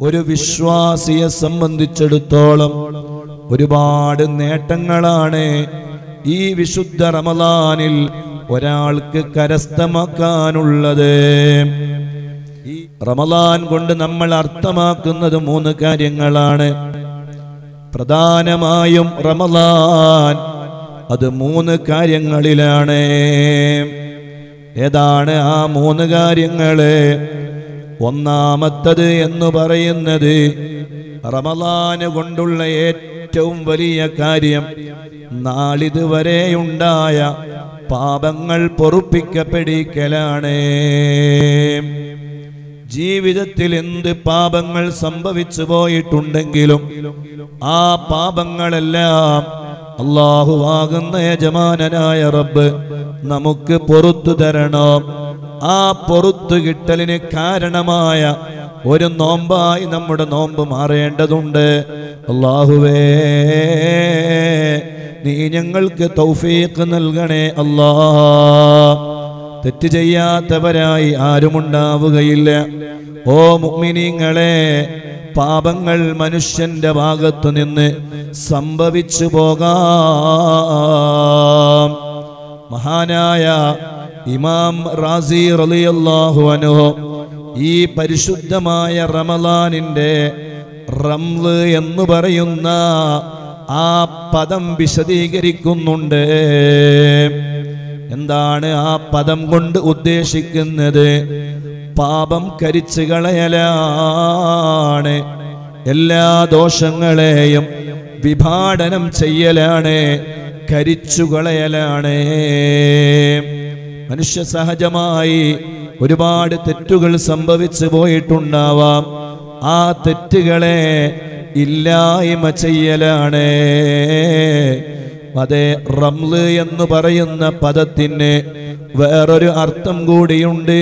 ഒരു വിശ്വാസിയെ സംബന്ധിച്ചിടത്തോളം ഒരുപാട് നേട്ടങ്ങളാണ് ഈ വിശുദ്ധ റമദാനിൽ ഒരാൾക്ക് കരസ്ഥമാക്കാനുള്ളത് ഈ റമദാൻ കൊണ്ട് നമ്മൾ അർത്ഥമാക്കുന്നത് മൂന്ന് കാര്യങ്ങളാണ് പ്രധാനമായും റമദാൻ അത് മൂന്ന് കാര്യങ്ങളിലാണ് ഏതാണ് ആ മൂന്ന് കാര്യങ്ങള് ഒന്നാമത്തത് എന്ന് പറയുന്നത് റമദാന് കൊണ്ടുള്ള ഏറ്റവും വലിയ കാര്യം നാളിതുവരെയുണ്ടായ പാപങ്ങൾ പൊറുപ്പിക്കപ്പെടിക്കലാണ് ജീവിതത്തിൽ എന്ത് പാപങ്ങൾ സംഭവിച്ചു പോയിട്ടുണ്ടെങ്കിലും ആ പാപങ്ങളെല്ലാം അള്ളാഹുവാകുന്ന യജമാനനായ റബ്ബ് നമുക്ക് പൊറത്തു തരണം ആ പൊറത്തു കിട്ടലിന് കാരണമായ ഒരു നോമ്പായി നമ്മുടെ നോമ്പ് മാറേണ്ടതുണ്ട് അള്ളാഹുവേ നീ ഞങ്ങൾക്ക് തൗഫീഖ് നൽകണേ അല്ലാ തെറ്റ് ചെയ്യാത്തവരായി ആരുമുണ്ടാവുകയില്ല ഓ മുഗ്മിനീങ്ങളെ പാപങ്ങൾ മനുഷ്യന്റെ ഭാഗത്തു നിന്ന് സംഭവിച്ചു പോകാം മഹാനായ ഇമാം റാസി റളിയല്ലാഹു അൻഹു ഈ പരിശുദ്ധമായ റമലാനിന്റെ റംല് എന്ന് പറയുന്ന ആ പദം വിശദീകരിക്കുന്നുണ്ട് എന്താണ് ആ പദം കൊണ്ട് ഉദ്ദേശിക്കുന്നത് പാപം കരിച്ചു കളയലാണ് എല്ലാ ദോഷങ്ങളെയും വിഭാടനം ചെയ്യലാണ് കരിച്ചു കളയലാണ് മനുഷ്യ സഹജമായി ഒരുപാട് തെറ്റുകൾ സംഭവിച്ചു പോയിട്ടുണ്ടാവാം ആ തെറ്റുകളെ ഇല്ലായ്മ ചെയ്യലാണ് അതെ റംല് എന്ന് പറയുന്ന പദത്തിന് വേറൊരു അർത്ഥം കൂടിയുണ്ട്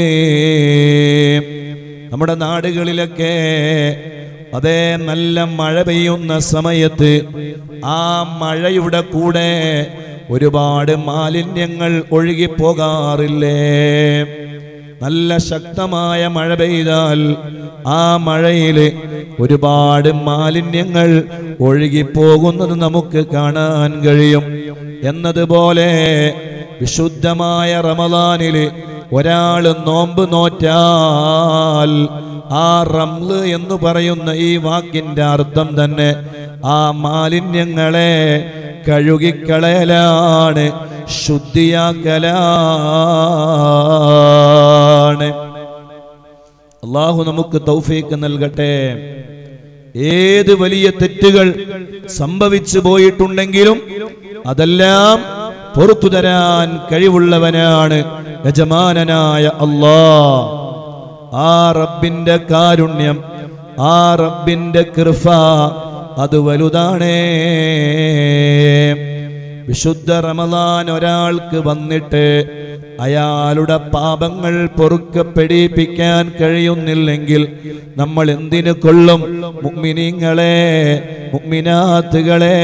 നമ്മുടെ നാടുകളിലൊക്കെ അതേ നല്ല മഴ പെയ്യുന്ന സമയത്ത് ആ മഴയുടെ കൂടെ ഒരുപാട് മാലിന്യങ്ങൾ ഒഴുകിപ്പോകാറില്ലേ നല്ല ശക്തമായ മഴ പെയ്താൽ ആ മഴയിൽ ഒരുപാട് മാലിന്യങ്ങൾ ഒഴുകിപ്പോകുന്നത് നമുക്ക് കാണാൻ കഴിയും എന്നതുപോലെ വിശുദ്ധമായ റമദാനില് ഒരാൾ നോമ്പ് നോറ്റാൽ ആ റംല് എന്ന് പറയുന്ന ഈ വാക്കിന്റെ അർത്ഥം തന്നെ ആ മാലിന്യങ്ങളെ കഴുകിക്കളയലാണ് ശുദ്ധിയാക്കലാണ് അള്ളാഹു നമുക്ക് തൗഫീക്ക് നൽകട്ടെ ഏത് വലിയ തെറ്റുകൾ സംഭവിച്ചു പോയിട്ടുണ്ടെങ്കിലും അതെല്ലാം പുറത്തു തരാൻ കഴിവുള്ളവനാണ് യജമാനനായ അല്ലാ ആ റബ്ബിന്റെ കാരുണ്യം ആ റബ്ബിന്റെ കൃപ അത് വലുതാണേ വിശുദ്ധ റമദാൻ ഒരാൾക്ക് വന്നിട്ട് അയാളുടെ പാപങ്ങൾ പൊറുക്കപ്പെടിപ്പിക്കാൻ കഴിയുന്നില്ലെങ്കിൽ നമ്മൾ എന്തിനു കൊള്ളും മുഗ്മിനീങ്ങളെ മുഗ്മിനാത്തുകളെ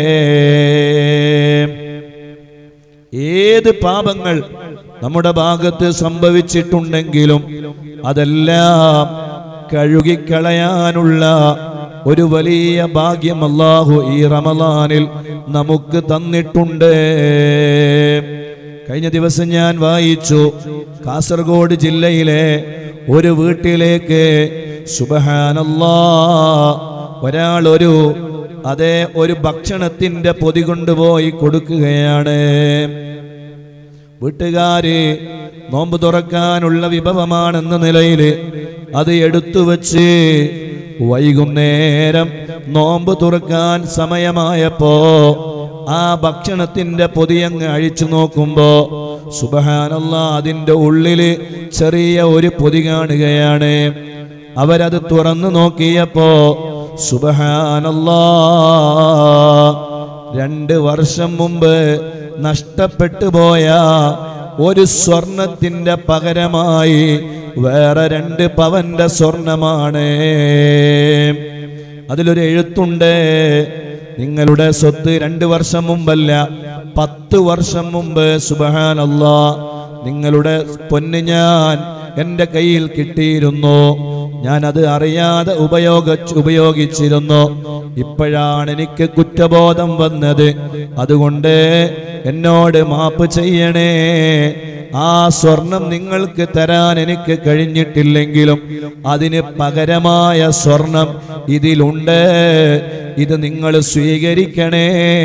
ഏത് പാപങ്ങൾ നമ്മുടെ ഭാഗത്ത് സംഭവിച്ചിട്ടുണ്ടെങ്കിലും അതെല്ലാം കഴുകിക്കളയാനുള്ള ഒരു വലിയ ഭാഗ്യം അല്ലാഹു ഈ റമദാനിൽ നമുക്ക് തന്നിട്ടുണ്ട് കഴിഞ്ഞ ദിവസം ഞാൻ വായിച്ചു കാസർഗോഡ് ജില്ലയിലെ ഒരു വീട്ടിലേക്ക് സുബഹാനല്ലാ ഒരാൾ ഒരു അതേ ഒരു ഭക്ഷണത്തിന്റെ പൊതി കൊണ്ടുപോയി കൊടുക്കുകയാണ് വീട്ടുകാര് നോമ്പ് തുറക്കാനുള്ള വിഭവമാണെന്ന നിലയിൽ അത് എടുത്തു വച്ച് വൈകുന്നേരം നോമ്പ് തുറക്കാൻ സമയമായപ്പോ ആ ഭക്ഷണത്തിന്റെ പൊതിയങ്ങ് അഴിച്ചു നോക്കുമ്പോ സുബഹാനല്ല അതിന്റെ ഉള്ളില് ചെറിയ ഒരു പൊതി കാണുകയാണ് അവരത് തുറന്നു നോക്കിയപ്പോ സുബഹാനല്ലാ രണ്ട് വർഷം മുമ്പ് നഷ്ടപ്പെട്ടു പോയ ഒരു സ്വർണത്തിന്റെ പകരമായി വേറെ രണ്ട് പവന്റെ സ്വർണമാണ് അതിലൊരു എഴുത്തുണ്ട് നിങ്ങളുടെ സ്വത്ത് രണ്ട് വർഷം മുമ്പല്ല പത്ത് വർഷം മുമ്പ് സുബഹാനല്ലാ നിങ്ങളുടെ പൊന്ന് ഞാൻ എൻ്റെ കയ്യിൽ കിട്ടിയിരുന്നു ഞാൻ അത് അറിയാതെ ഉപയോഗ ഉപയോഗിച്ചിരുന്നു ഇപ്പോഴാണ് എനിക്ക് കുറ്റബോധം വന്നത് അതുകൊണ്ട് എന്നോട് മാപ്പ് ചെയ്യണേ ആ സ്വർണം നിങ്ങൾക്ക് തരാൻ എനിക്ക് കഴിഞ്ഞിട്ടില്ലെങ്കിലും അതിന് പകരമായ സ്വർണം ഇതിലുണ്ട് ഇത് നിങ്ങൾ സ്വീകരിക്കണേ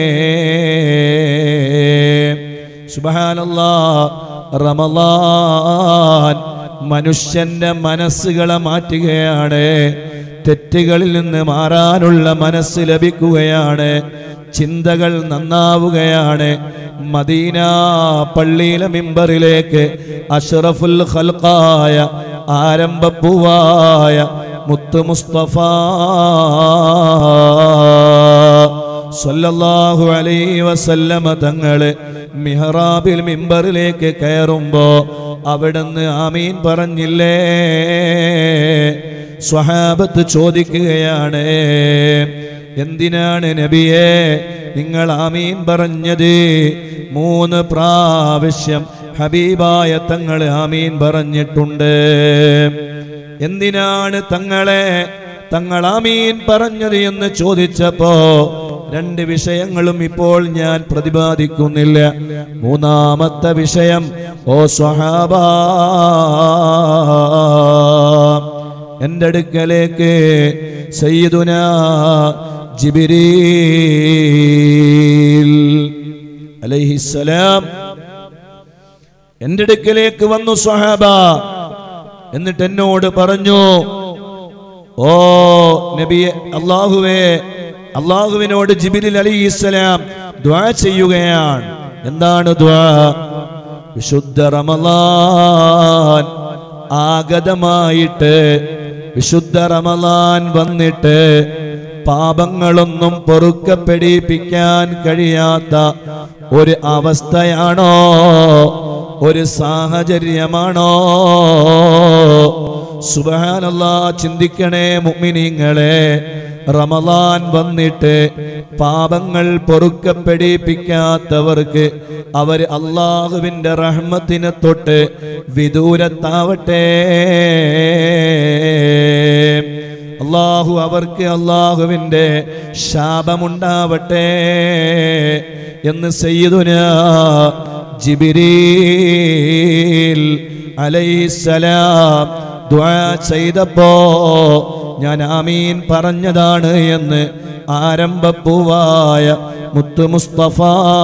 സുബഹാനല്ലാ റമലാൻ മനുഷ്യന്റെ മനസ്സുകളെ മാറ്റുകയാണ് തെറ്റുകളിൽ നിന്ന് മാറാനുള്ള മനസ്സ് ലഭിക്കുകയാണ് ചിന്തകൾ നന്നാവുകയാണ് മദീന പള്ളിയിലെ മിമ്പറിലേക്ക് അഷ്റഫുൽ ഖൽഖായ ആരംഭപ്പൂവായ മുത്ത് മുസ്തഫ സല്ലല്ലാഹു അലൈഹി വസല്ലമ തങ്ങള് മിഹ്റാബിൽ മിമ്പറിലേക്ക് കയറുമ്പോ അവിടുന്ന് ആമീൻ പറഞ്ഞില്ലേ സ്വഹാബത്ത് ചോദിക്കുകയാണ് എന്തിനാണ് നബിയെ നിങ്ങൾ ആമീൻ പറഞ്ഞത് മൂന്ന് പ്രാവശ്യം ഹബീബായ തങ്ങൾ ആമീൻ പറഞ്ഞിട്ടുണ്ട് എന്തിനാണ് തങ്ങളെ തങ്ങൾ ആമീൻ പറഞ്ഞത് എന്ന് ചോദിച്ചപ്പോ രണ്ട് വിഷയങ്ങളും ഇപ്പോൾ ഞാൻ പ്രതിപാദിക്കുന്നില്ല മൂന്നാമത്തെ വിഷയം ഓ സ്വഹാബ എൻ്റെ അടുക്കലേക്ക് സയ്യിദുന ജിബിരീൽ അലൈഹിസ്സലാം എൻ്റെ അടുക്കലേക്ക് വന്നു സ്വഹാബ എന്നിട്ട് എന്നോട് പറഞ്ഞു ഓ നബിയെ അള്ളാഹുവേ അള്ളാഹുവിനോട് ജിബിരിൽ അലി ഇസ്ലാം ദ്വാ ചെയ്യുകയാണ് എന്താണ് ദ്വാ വിശുദ്ധ റമലാൻ ആഗതമായിട്ട് വിശുദ്ധ റമലാൻ വന്നിട്ട് പാപങ്ങളൊന്നും പൊറുക്കപ്പെടിപ്പിക്കാൻ കഴിയാത്ത ഒരു അവസ്ഥയാണോ ഒരു സാഹചര്യമാണോ സുബഹാനല്ലാ ചിന്തിക്കണേ മുഅ്മിനീങ്ങളെ റമലാൻ വന്നിട്ട് പാപങ്ങൾ പൊറുക്കപ്പെടിപ്പിക്കാത്തവർക്ക് അവർ അള്ളാഹുവിൻ്റെ റഹ്മത്തിനെ തൊട്ട് വിദൂരത്താവട്ടെ അള്ളാഹു അവർക്ക് അള്ളാഹുവിൻ്റെ ശാപമുണ്ടാവട്ടെ എന്ന് സയ്യിദുന ജിബിരീൽ അലൈസലാം ദ്വാ ചെയ്തപ്പോ ഞാൻ ആമീൻ പറഞ്ഞതാണ് എന്ന് ആരംഭപ്പൂവായ മുത്തു മുസ്തഫ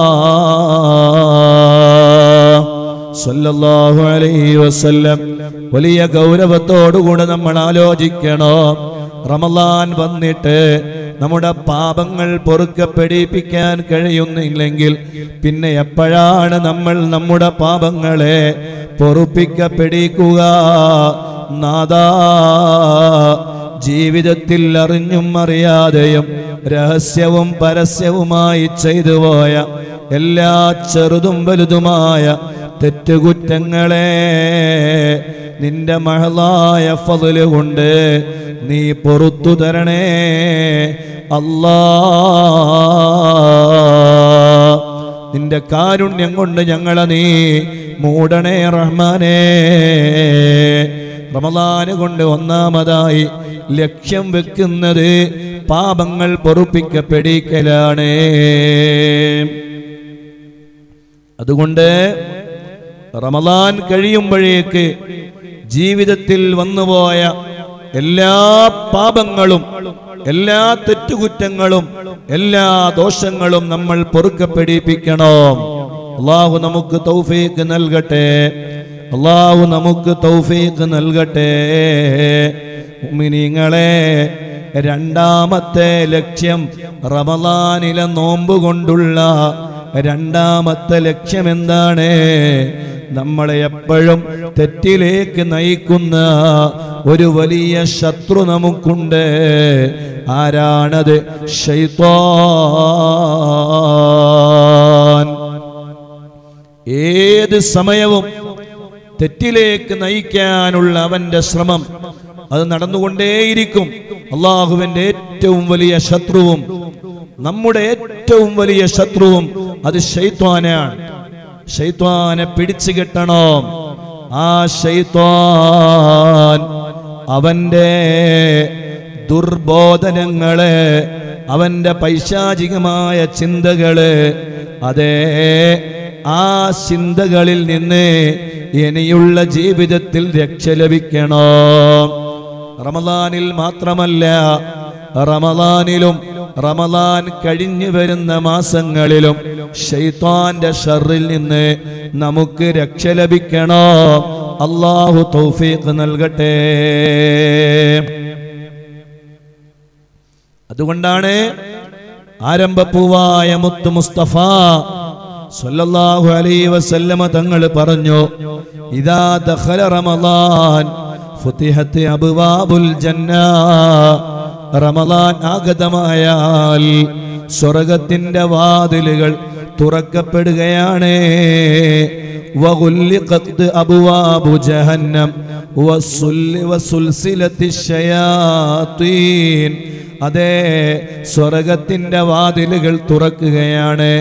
സല്ലല്ലാഹു അലൈഹി വസല്ലം വലിയ ഗൗരവത്തോടുകൂടെ നമ്മൾ ആലോചിക്കണോ റമലാൻ വന്നിട്ട് നമ്മുടെ പാപങ്ങൾ പൊറുക്കപ്പെടിപ്പിക്കാൻ കഴിയുന്നില്ലെങ്കിൽ പിന്നെ എപ്പോഴാണ് നമ്മൾ നമ്മുടെ പാപങ്ങളെ പൊറുപ്പിക്കപ്പെടിക്കുക നാദാ ജീവിതത്തിൽ അറിഞ്ഞും അറിയാതെയും രഹസ്യവും പരസ്യവുമായി ചെയ്തു പോയ എല്ലാ ചെറുതും വലുതുമായ തെറ്റുകുറ്റങ്ങളെ നിന്റെ മഹളായ ഫതില് കൊണ്ട് നീ പൊറത്തു തരണേ അല്ലാ നിന്റെ കാരുണ്യം കൊണ്ട് ഞങ്ങളെ നീ മൂടണേ റഹ്മാനേ റമദാന് കൊണ്ട് ഒന്നാമതായി ലക്ഷ്യം വെക്കുന്നത് പാപങ്ങൾ പൊറുപ്പിക്കപ്പെടിക്കലാണ് അതുകൊണ്ട് റമദാൻ കഴിയുമ്പോഴേക്ക് ജീവിതത്തിൽ വന്നുപോയ എല്ലാ പാപങ്ങളും എല്ലാ തെറ്റുകുറ്റങ്ങളും എല്ലാ ദോഷങ്ങളും നമ്മൾ പൊറുക്കപ്പെടിപ്പിക്കണോ അള്ളാഹു നമുക്ക് തൗഫീക്ക് നൽകട്ടെ അള്ളാഹു നമുക്ക് തൗഫീക്ക് നൽകട്ടെ മുഅ്മിനീങ്ങളെ രണ്ടാമത്തെ ലക്ഷ്യം റമദാനിലെ നോമ്പ് കൊണ്ടുള്ള രണ്ടാമത്തെ ലക്ഷ്യം എന്താണ് നമ്മളെ എപ്പോഴും തെറ്റിലേക്ക് നയിക്കുന്ന ഒരു വലിയ ശത്രു നമുക്കുണ്ട് ആരാണത് ഷൈത്താൻ ഏത് സമയവും തെറ്റിലേക്ക് നയിക്കാനുള്ള അവന്റെ ശ്രമം അത് നടന്നുകൊണ്ടേയിരിക്കും അള്ളാഹുവിന്റെ ഏറ്റവും വലിയ ശത്രുവും നമ്മുടെ ഏറ്റവും വലിയ ശത്രുവും അത് ഷെയ്ത്വാനാണ് ഷെയ്ത്വാനെ പിടിച്ചു കെട്ടണോ ആ ഷെയ്ത്വാൻ അവന്റെ ദുർബോധനങ്ങള് അവന്റെ പൈശാചികമായ ചിന്തകള് അതേ ആ ചിന്തകളിൽ നിന്ന് ഇനിയുള്ള ജീവിതത്തിൽ രക്ഷ ലഭിക്കണോ റമദാനിൽ മാത്രമല്ല റമദാനിലും റമദാൻ കഴിഞ്ഞു വരുന്ന മാസങ്ങളിലും ഷെയ്ത്താന്റെ ഷറിൽ നിന്ന് നമുക്ക് രക്ഷ ലഭിക്കണോ അള്ളാഹു തൗഫീഖ് നൽകട്ടെ അതുകൊണ്ടാണ് ആരംഭപ്പൂവായ മുത്ത് മുസ്തഫ സല്ലല്ലാഹു അലൈഹി വസല്ലമ തങ്ങൾ പറഞ്ഞു ഇദാ ദഖല റമളാൻ ഫുതിഹത്ത് അബ്വാബുൽ ജന്ന റമളാൻ ആഗതമായാൽ സ്വർഗത്തിന്റെ വാതിലുകൾ തുറക്കപ്പെടുകയാണ് വഗുല്ലിഖത് അബ്വാബു ജഹന്നം വസുല്ലി വസുൽസിലത്തി ശയാത്തീൻ അതേ സ്വർഗത്തിന്റെ വാതിലുകൾ തുറക്കുകയാണ്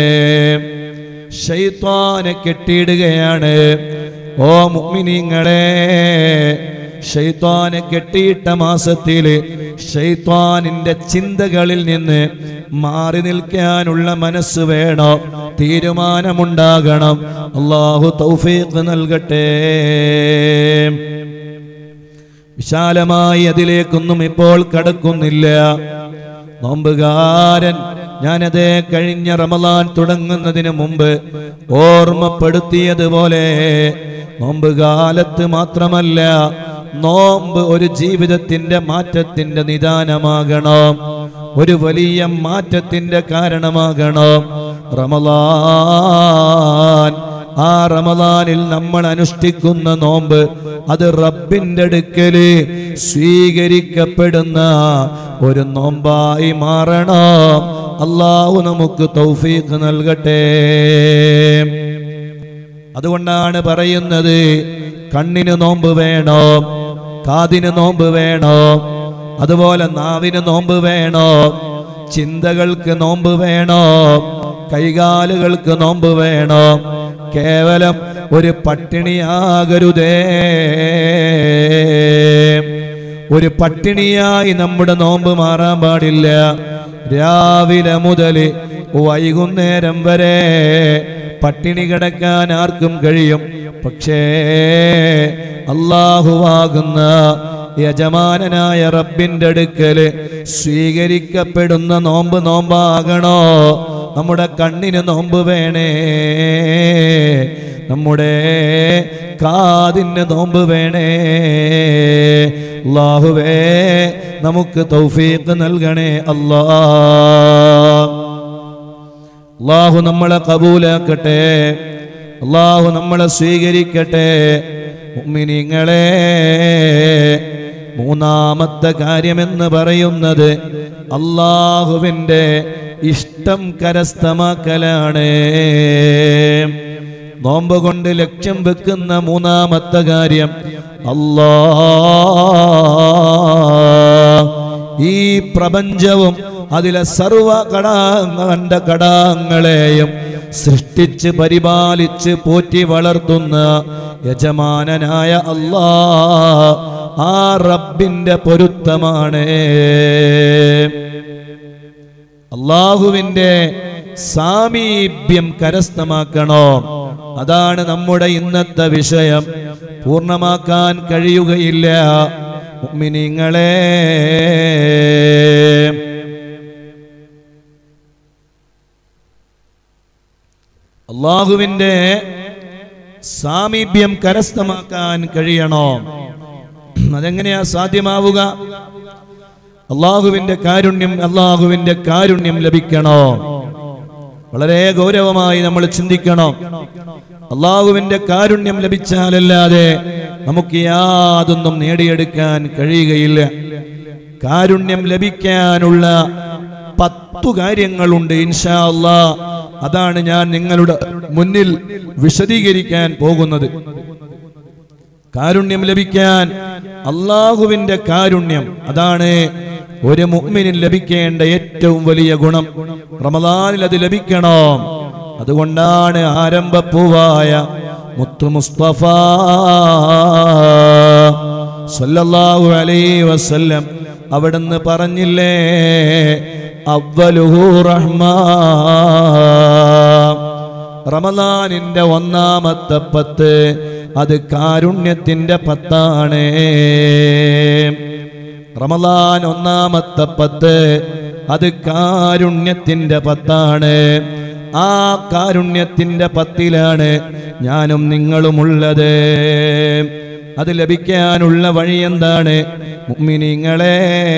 ഷെയ്ത്വാനെ കെട്ടിയിടുകയാണ് ഓ മുഅ്മിനീങ്ങളെ ഷെയ്ത്വാനെ കെട്ടിയിട്ട മാസത്തില് ഷെയ്ത്വാനിന്റെ ചിന്തകളിൽ നിന്ന് മാറി നിൽക്കാനുള്ള മനസ്സ് വേണോ തീരുമാനമുണ്ടാകണം അള്ളാഹു തൗഫീഖ് നൽകട്ടെ വിശാലമായി അതിലേക്കൊന്നും ഇപ്പോൾ കടക്കുന്നില്ല നോമ്പുകാരൻ ഞാനത് കഴിഞ്ഞ റമലാൻ തുടങ്ങുന്നതിന് മുമ്പ് ഓർമ്മപ്പെടുത്തിയതുപോലെ നോമ്പുകാലത്ത് മാത്രമല്ല നോമ്പ് ഒരു ജീവിതത്തിന്റെ മാറ്റത്തിന്റെ നിദാനമാകണം ഒരു വലിയ മാറ്റത്തിന്റെ കാരണമാകണം റമലാൻ ആ റമദാനിൽ നമ്മൾ അനുഷ്ഠിക്കുന്ന നോമ്പ് അത് റബ്ബിന്റെ അടുക്കല് സ്വീകരിക്കപ്പെടുന്ന ഒരു നോമ്പായി മാറണം അള്ളാഹു നമുക്ക് തൗഫീഖ് നൽകട്ടെ അതുകൊണ്ടാണ് പറയുന്നത് കണ്ണിന് നോമ്പ് വേണോ കാതിന് നോമ്പ് വേണോ അതുപോലെ നാവിന് നോമ്പ് വേണോ ചിന്തകൾക്ക് നോമ്പ് വേണോ കൈകാലുകൾക്ക് നോമ്പ് വേണോ കേവലം ഒരു പട്ടിണിയാകരുതേ ഒരു പട്ടിണിയായി നമ്മുടെ നോമ്പ് മാറാൻ പാടില്ല രാവിലെ മുതൽ വൈകുന്നേരം വരെ പട്ടിണി കിടക്കാൻ ആർക്കും കഴിയും പക്ഷേ അള്ളാഹുവാകുന്ന യജമാനനായ റബ്ബിന്റെ അടുക്കല് സ്വീകരിക്കപ്പെടുന്ന നോമ്പ് നോമ്പാകണോ നമ്മുടെ കണ്ണിന് നോമ്പ് വേണേ നമ്മുടെ കാതിന് നോമ്പ് വേണേ അള്ളാഹുവേ നമുക്ക് തൗഫീഖ് നൽകണേ അല്ലാ അള്ളാഹു നമ്മളെ കബൂലാക്കട്ടെ അള്ളാഹു നമ്മളെ സ്വീകരിക്കട്ടെ മുഅ്മിനീങ്ങളെ മൂന്നാമത്തെ കാര്യമെന്ന് പറയുന്നത് അള്ളാഹുവിൻ്റെ ഇഷ്ടം കരസ്ഥമാക്കലാണ് നോമ്പ് കൊണ്ട് ലക്ഷ്യം വെക്കുന്ന മൂന്നാമത്തെ കാര്യം അല്ലാ ഈ പ്രപഞ്ചവും അതിലെ സർവ കടാങ്ങണ്ട കടാങ്ങളെയും സൃഷ്ടിച്ച് പരിപാലിച്ച് പോറ്റി വളർത്തുന്ന യജമാനനായ അല്ലാ ആ റബ്ബിന്റെ പൊരുത്തമാണ് അള്ളാഹുവിന്റെ സാമീപ്യം കരസ്ഥമാക്കണോ അതാണ് നമ്മുടെ ഇന്നത്തെ വിഷയം പൂർണ്ണമാക്കാൻ കഴിയുകയില്ല മുഅ്മിനീങ്ങളെ അള്ളാഹുവിന്റെ സാമീപ്യം കരസ്ഥമാക്കാൻ കഴിയണോ അതെങ്ങനെയാ സാധ്യമാവുക അള്ളാഹുവിന്റെ കാരുണ്യം അള്ളാഹുവിന്റെ കാരുണ്യം ലഭിക്കണോ വളരെ ഗൗരവമായി നമ്മൾ ചിന്തിക്കണം അള്ളാഹുവിന്റെ കാരുണ്യം ലഭിച്ചാലല്ലാതെ നമുക്ക് യാതൊന്നും നേടിയെടുക്കാൻ കഴിയുകയില്ല കാരുണ്യം ലഭിക്കാനുള്ള പത്തു കാര്യങ്ങളുണ്ട് ഇൻഷാ അള്ളാ അതാണ് ഞാൻ നിങ്ങളുടെ മുന്നിൽ വിശദീകരിക്കാൻ പോകുന്നത് കാരുണ്യം ലഭിക്കാൻ അള്ളാഹുവിന്റെ കാരുണ്യം അതാണ് ഒരു മുഅ്മിനിൽ ലഭിക്കേണ്ട ഏറ്റവും വലിയ ഗുണം റമദാനിൽ അത് ലഭിക്കണോ അതുകൊണ്ടാണ് ആരംഭപ്പൂവായ മുത്തു മുസ്തഫ സല്ലല്ലാഹു അലൈഹി വസല്ലം അവിടുന്ന് പറഞ്ഞില്ലേ അവ്വലുഹു റഹ്മാ റമദാനിന്റെ ഒന്നാമത്തെ പത്ത് അത് കാരുണ്യത്തിന്റെ പത്താണ് റമദാൻ ഒന്നാമത്തെ പത്ത് അത് കാരുണ്യത്തിന്റെ പത്താണ് ആ കാരുണ്യത്തിന്റെ പത്തിലാണ് ഞാനും നിങ്ങളുമുള്ളത് അത് ലഭിക്കാനുള്ള വഴി എന്താണ് മുഅ്മിനീങ്ങളെ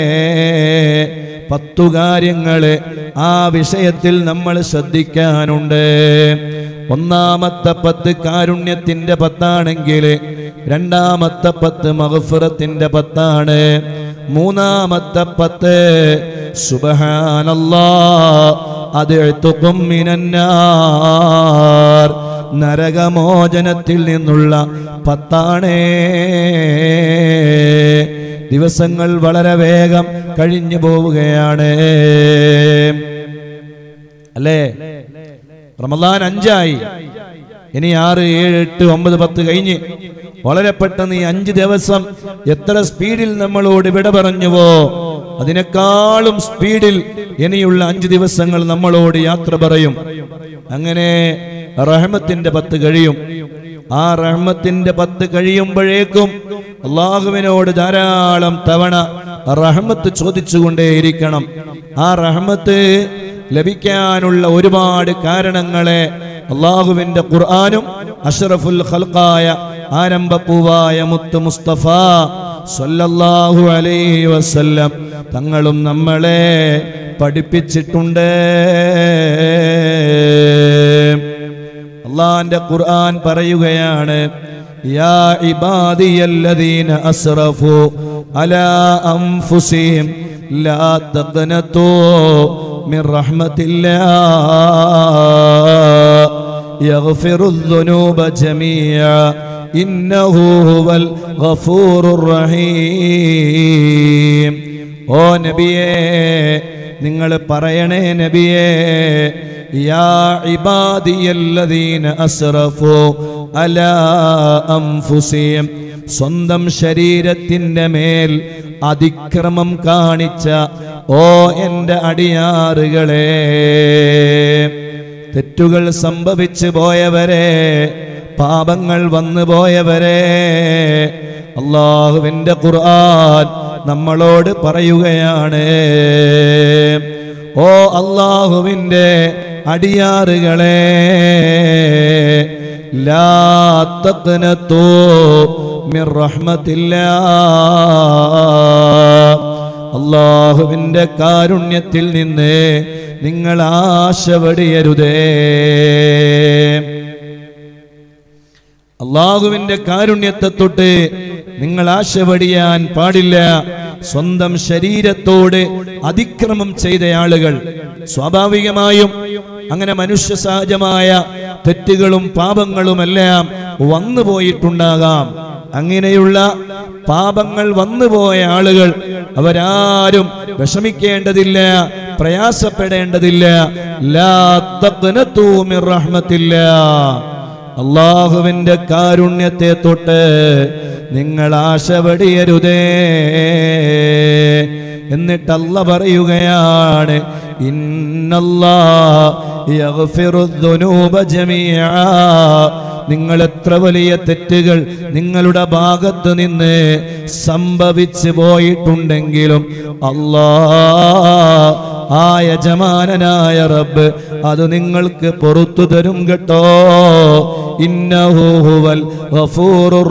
പത്തു കാര്യങ്ങള് ആ വിഷയത്തിൽ നമ്മൾ ശ്രദ്ധിക്കാനുണ്ട് ഒന്നാമത്തെ പത്ത് കാരുണ്യത്തിന്റെ പത്താണെങ്കിൽ രണ്ടാമത്തെ പത്ത് മഹഫുറത്തിന്റെ പത്താണ് മൂന്നാമത്തെ പത്ത് സുബഹാനല്ലാ അത് എഴുത്തുക്കും മിനന്നാർ നരകമോചനത്തിൽ നിന്നുള്ള പത്താണേ ദിവസങ്ങൾ വളരെ വേഗം കഴിഞ്ഞു പോവുകയാണ് അല്ലേ റമദാൻ അഞ്ചായി ഇനി ആറ് ഏഴ് എട്ട് ഒമ്പത് പത്ത് കഴിഞ്ഞ് വളരെ പെട്ടെന്ന് ഈ അഞ്ച് ദിവസം എത്ര സ്പീഡിൽ നമ്മളോട് വിട പറഞ്ഞുവോ അതിനേക്കാളും സ്പീഡിൽ ഇനിയുള്ള അഞ്ച് ദിവസങ്ങൾ നമ്മളോട് യാത്ര പറയും അങ്ങനെ റഹ്മത്തിന്റെ പത്ത് കഴിയും ആ റഹ്മത്തിന്റെ പത്ത് കഴിയുമ്പോഴേക്കും അള്ളാഹുവിനോട് ധാരാളം തവണ റഹ്മത്ത് ചോദിച്ചുകൊണ്ടേയിരിക്കണം ആ റഹ്മത്ത് ലഭിക്കാനുള്ള ഒരുപാട് കാരണങ്ങളെ അള്ളാഹുവിന്റെ ഖുർആാനും അഷ്റഫുൽ ഖൽഖായ ആരംഭപ്പൂവായ മുത്ത് മുസ്തഫ സല്ലല്ലാഹു അലൈഹി വസല്ലം തങ്ങളും നമ്മളെ പഠിപ്പിച്ചിട്ടുണ്ട് അള്ളാന്റെ ഖുർആൻ പറയുകയാണ് യാ ഇബാദിയല്ലദീന അസ്റഫു അലാ അൻഫുസിഹിം ലാ തഖ്നതു മിൻ റഹ്മത്തില്ലാഹ് യഗ്ഫിറു الذنوب ജമീഅ ഇന്നഹു ഹുവൽ ഗഫൂറുർ റഹീം ഓ നബിയേ നിങ്ങൾ പറയണേ നബിയേ യാ ഇബാദിയല്ലദീന അസ്റഫു അലാ അൻഫുസിഹിം സ്വന്തം ശരീരത്തിന്റെ മേൽ അതിക്രമം കാണിച്ച ഓ എൻ്റെ അടിയാറുകളെ തെറ്റുകൾ സംഭവിച്ചു പോയവരെ പാപങ്ങൾ വന്നു പോയവരെ അള്ളാഹുവിൻ്റെ ഖുർആൻ നമ്മളോട് പറയുകയാണ് ഓ അള്ളാഹുവിൻ്റെ അടിയാറുകളെ ലാ തഖ്നതൂ മിർ റഹ്മത്തില്ലാ അള്ളാഹുവിൻ്റെ കാരുണ്യത്തിൽ നിന്ന് നിങ്ങൾ ആശ വെടിയരുതേ അള്ളാഹുവിന്റെ കാരുണ്യത്തെ തൊട്ട് നിങ്ങൾ ആശ വെടിയാൻ പാടില്ല സ്വന്തം ശരീരത്തോട് അതിക്രമം ചെയ്ത ആളുകൾ സ്വാഭാവികമായും അങ്ങനെ മനുഷ്യ സഹജമായ തെറ്റുകളും പാപങ്ങളുമെല്ലാം വന്നു പോയിട്ടുണ്ടാകാം അങ്ങനെയുള്ള പാപങ്ങൾ വന്നുപോയ ആളുകൾ അവരാരും വിഷമിക്കേണ്ടതില്ല പ്രയാസപ്പെടേണ്ടതില്ല ലാ തഖ്നതൂ മിർ റഹ്മത്തില്ലാ അള്ളാഹുവിന്റെ കാരുണ്യത്തെ തൊട്ട് നിങ്ങൾ ആശ വെടിയരുതേ എന്നിട്ട് അല്ല പറയുകയാണ് ഇന്നല്ലാ യഗ്ഫിറു ദുനൂബ ജമീഅ നിങ്ങൾ എത്ര വലിയ തെറ്റുകൾ നിങ്ങളുടെ ഭാഗത്ത് നിന്ന് സംഭവിച്ചു പോയിട്ടുണ്ടെങ്കിലും അല്ലാ ആ യജമാനനായ റബ്ബ് അത് നിങ്ങൾക്ക് പൊറത്തു തരും കേട്ടോ ഇന്നഹു ഹുവൽ ഗഫൂറുർ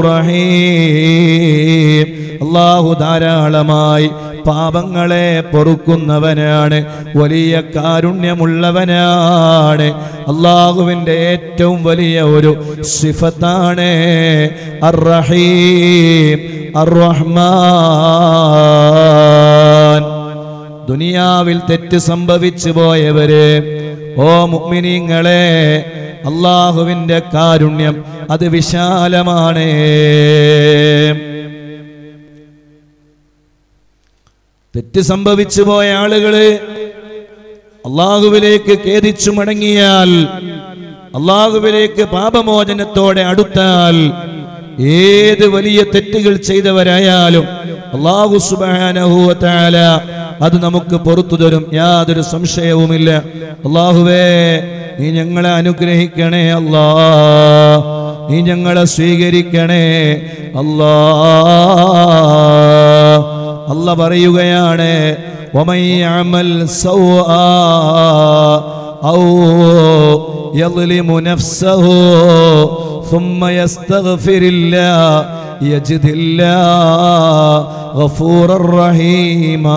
റഹീം അള്ളാഹു ധാരാളമായി പാപങ്ങളെ പൊറുക്കുന്നവനാണ് വലിയ കാരുണ്യമുള്ളവനാണ് അള്ളാഹുവിൻ്റെ ഏറ്റവും വലിയ ഒരു സിഫത്താണ് അർ-റഹീം അർ-റഹ്മാൻ ദുനിയാവിൽ തെറ്റ് സംഭവിച്ചു പോയവര് ഓ മുഅ്മിനീങ്ങളെ അള്ളാഹുവിന്റെ കാരുണ്യം അത് വിശാലമാണ് തെറ്റ് സംഭവിച്ചു പോയ ആളുകള് അള്ളാഹുവിലേക്ക് ഖേദിച്ചു മടങ്ങിയാൽ അള്ളാഹുവിലേക്ക് പാപമോചനത്തോടെ അടുത്താൽ ഏത് വലിയ തെറ്റുകൾ ചെയ്തവരായാലും അള്ളാഹു സുബാനഹുല അത് നമുക്ക് പുറത്തു തരും യാതൊരു സംശയവുമില്ല അള്ളാഹുവേ നീ ഞങ്ങളെ അനുഗ്രഹിക്കണേ അല്ലാ നീ ഞങ്ങളെ സ്വീകരിക്കണേ അല്ലാ അല്ല പറയുകയാണ് ومن يعمل سوءا أو يظلم نفسه ثم يستغفر الله يجد الله غفورا رحيما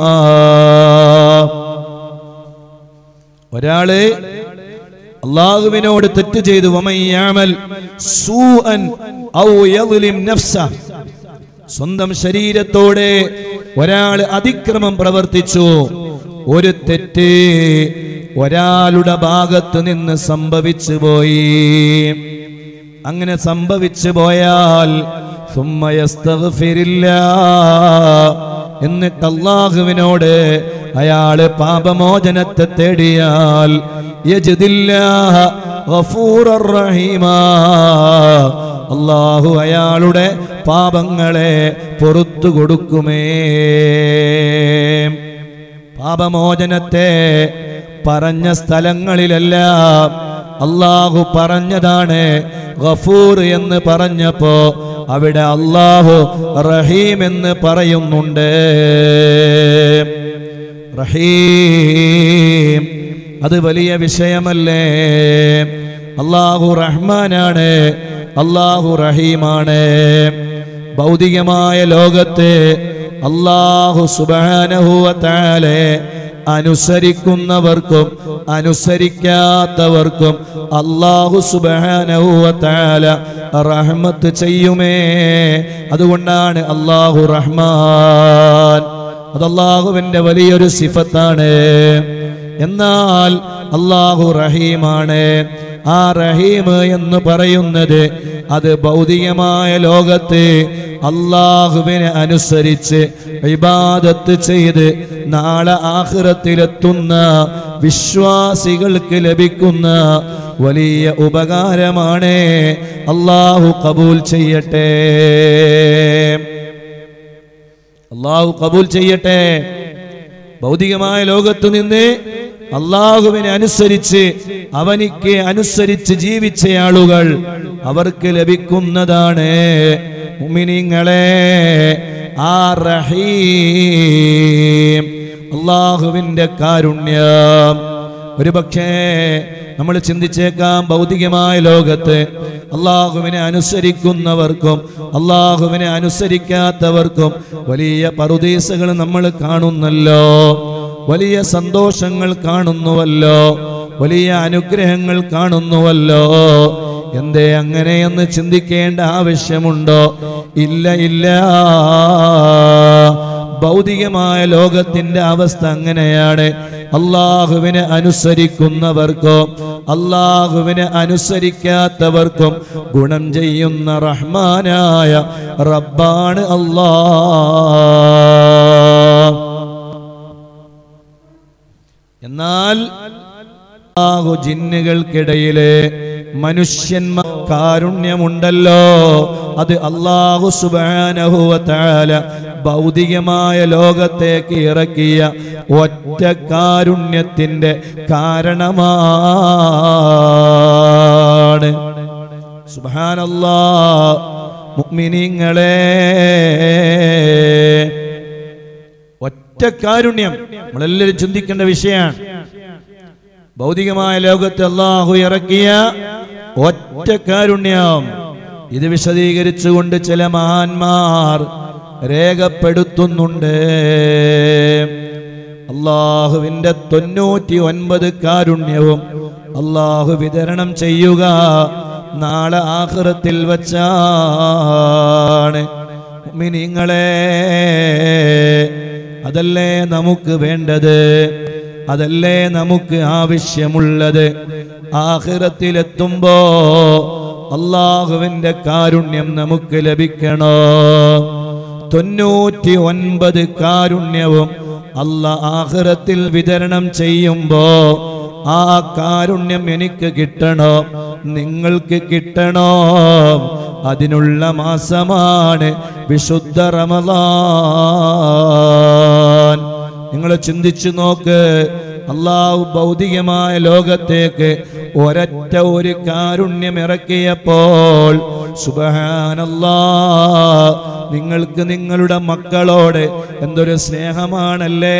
ഒരാള് അള്ളാഹുവിനോട് തെറ്റ് ചെയ്തു വമയ്യാമൽ സൂഅൻ ഔ യദ്ലിം നഫ്സ സ്വന്തം ശരീരത്തോടെ ഒരാൾ അതിക്രമം പ്രവർത്തിച്ചു ഒരു തെറ്റ് ഒരാളുടെ ഭാഗത്ത് നിന്ന് സംഭവിച്ചു പോയി അങ്ങനെ സംഭവിച്ചു പോയാൽ ثم يستغفر الله. എന്നിട്ട് അള്ളാഹുവിനോട് അയാള് പാപമോചനത്തെ തേടിയാൽ യജിദില്ലാഹ ഗഫൂറർ റഹീമാ. അള്ളാഹു അയാളുടെ പാപങ്ങളെ പൊറത്തു കൊടുക്കുമേ പാപമോചനത്തെ പറഞ്ഞ സ്ഥലങ്ങളിലെല്ലാം അള്ളാഹു പറഞ്ഞതാണ് ഗഫൂർ എന്ന് പറഞ്ഞപ്പോ അവിടെ അള്ളാഹു റഹീം എന്ന് പറയുന്നുണ്ട് റഹീം അത് വലിയ വിഷയമല്ലേ അള്ളാഹു റഹ്മാനാണ് അള്ളാഹു റഹീമാണ് ഭൗതികമായ ലോകത്ത് അള്ളാഹു സുബാനഹുവത്താലെ അനുസരിക്കുന്നവർക്കും അനുസരിക്കാത്തവർക്കും അള്ളാഹു സുബാനഹുവത്താല റഹ്മത്ത് ചെയ്യുമേ അതുകൊണ്ടാണ് അള്ളാഹു റഹ്മാൻ അത് അള്ളാഹുവിന്റെ വലിയൊരു സിഫത്താണ് എന്നാൽ അള്ളാഹു റഹീമാണ് ആ റഹീം എന്ന് പറയുന്നത് അത് ഭൗതികമായ ലോകത്ത് അള്ളാഹുവിനെ അനുസരിച്ച് ഇബാദത്ത് ചെയ്ത് നാളെ ആഹ്റത്തിലെത്തുന്ന വിശ്വാസികൾക്ക് ലഭിക്കുന്ന വലിയ ഉപകാരമാണ് അള്ളാഹു കബൂൽ ചെയ്യട്ടെ അള്ളാഹു കബൂൽ ചെയ്യട്ടെ ഭൗതികമായ ലോകത്ത് നിന്ന് അള്ളാഹുവിനെ അനുസരിച്ച് അവനിക്ക് അനുസരിച്ച് ജീവിച്ച ആളുകൾ അവർക്ക് ലഭിക്കുന്നതാണ് മുഅ്മിനീങ്ങളെ ആ റഹീം അള്ളാഹുവിന്റെ കാരുണ്യം ഒരു പക്ഷേ നമ്മൾ ചിന്തിച്ചേക്കാം ഭൗതികമായ ലോകത്ത് അള്ളാഹുവിനെ അനുസരിക്കുന്നവർക്കും അള്ളാഹുവിനെ അനുസരിക്കാത്തവർക്കും വലിയ പറുദീസകൾ നമ്മൾ കാണുന്നല്ലോ വലിയ സന്തോഷങ്ങൾ കാണുന്നുവല്ലോ വലിയ അനുഗ്രഹങ്ങൾ കാണുന്നുവല്ലോ എന്തേ അങ്ങനെയെന്ന് ചിന്തിക്കേണ്ട ആവശ്യമുണ്ടോ ഇല്ല ഇല്ല ഭൗതികമായ ലോകത്തിന്റെ അവസ്ഥ അങ്ങനെയാണ് അള്ളാഹുവിനെ അനുസരിക്കുന്നവർക്കും അള്ളാഹുവിനെ അനുസരിക്കാത്തവർക്കും ഗുണം ചെയ്യുന്ന റഹ്മാനായ റബ്ബാണ് അല്ലാ എന്നാൽ അല്ലാഹു ജിന്നുകൾക്കിടയിലെ മനുഷ്യന്മാർ കാരുണ്യമുണ്ടല്ലോ അത് അള്ളാഹു സുബാനഹുവല ഭൗതികമായ ലോകത്തേക്ക് ഇറക്കിയ ഒറ്റ കാരുണ്യത്തിന്റെ കാരണമാണ് സുബാനല്ലാ മുഅ്മിനീങ്ങളെ ഒറ്റ കാരുണ്യം നമ്മളെല്ലാവരും ചിന്തിക്കേണ്ട വിഷയമാണ് ഭൗതികമായ ലോകത്ത് അള്ളാഹു ഇറക്കിയ ഒറ്റ കാരുണ്യം ഇത് വിശദീകരിച്ചുകൊണ്ട് ചില മഹാന്മാർ രേഖപ്പെടുത്തുന്നുണ്ട് അള്ളാഹുവിന്റെ തൊണ്ണൂറ്റി ഒൻപത് കാരുണ്യവും അള്ളാഹു വിതരണം ചെയ്യുക നാളെ ആഹ്റത്തിൽ വച്ചാണ് മിനിങ്ങളെ അതല്ലേ നമുക്ക് വേണ്ടത് അതല്ലേ നമുക്ക് ആവശ്യമുള്ളത് ആഹിറത്തിലെത്തുമ്പോ അള്ളാഹുവിന്റെ കാരുണ്യം നമുക്ക് ലഭിക്കണോ തൊണ്ണൂറ്റി ഒൻപത് കാരുണ്യവും അല്ല ആഹിറത്തിൽ വിതരണം ചെയ്യുമ്പോ ആ കാരുണ്യം എനിക്ക് കിട്ടണോ നിങ്ങൾക്ക് കിട്ടണോ അതിനുള്ള മാസമാണ് വിശുദ്ധ റമദാൻ നിങ്ങൾ ചിന്തിച്ചു നോക്ക് അള്ളാഹു ഭൗതികമായ ലോകത്തേക്ക് ഒരൊറ്റ ഒരു കാരുണ്യം ഇറക്കിയപ്പോൾ സുബഹാനല്ലാ നിങ്ങൾക്ക് നിങ്ങളുടെ മക്കളോട് എന്തൊരു സ്നേഹമാണല്ലേ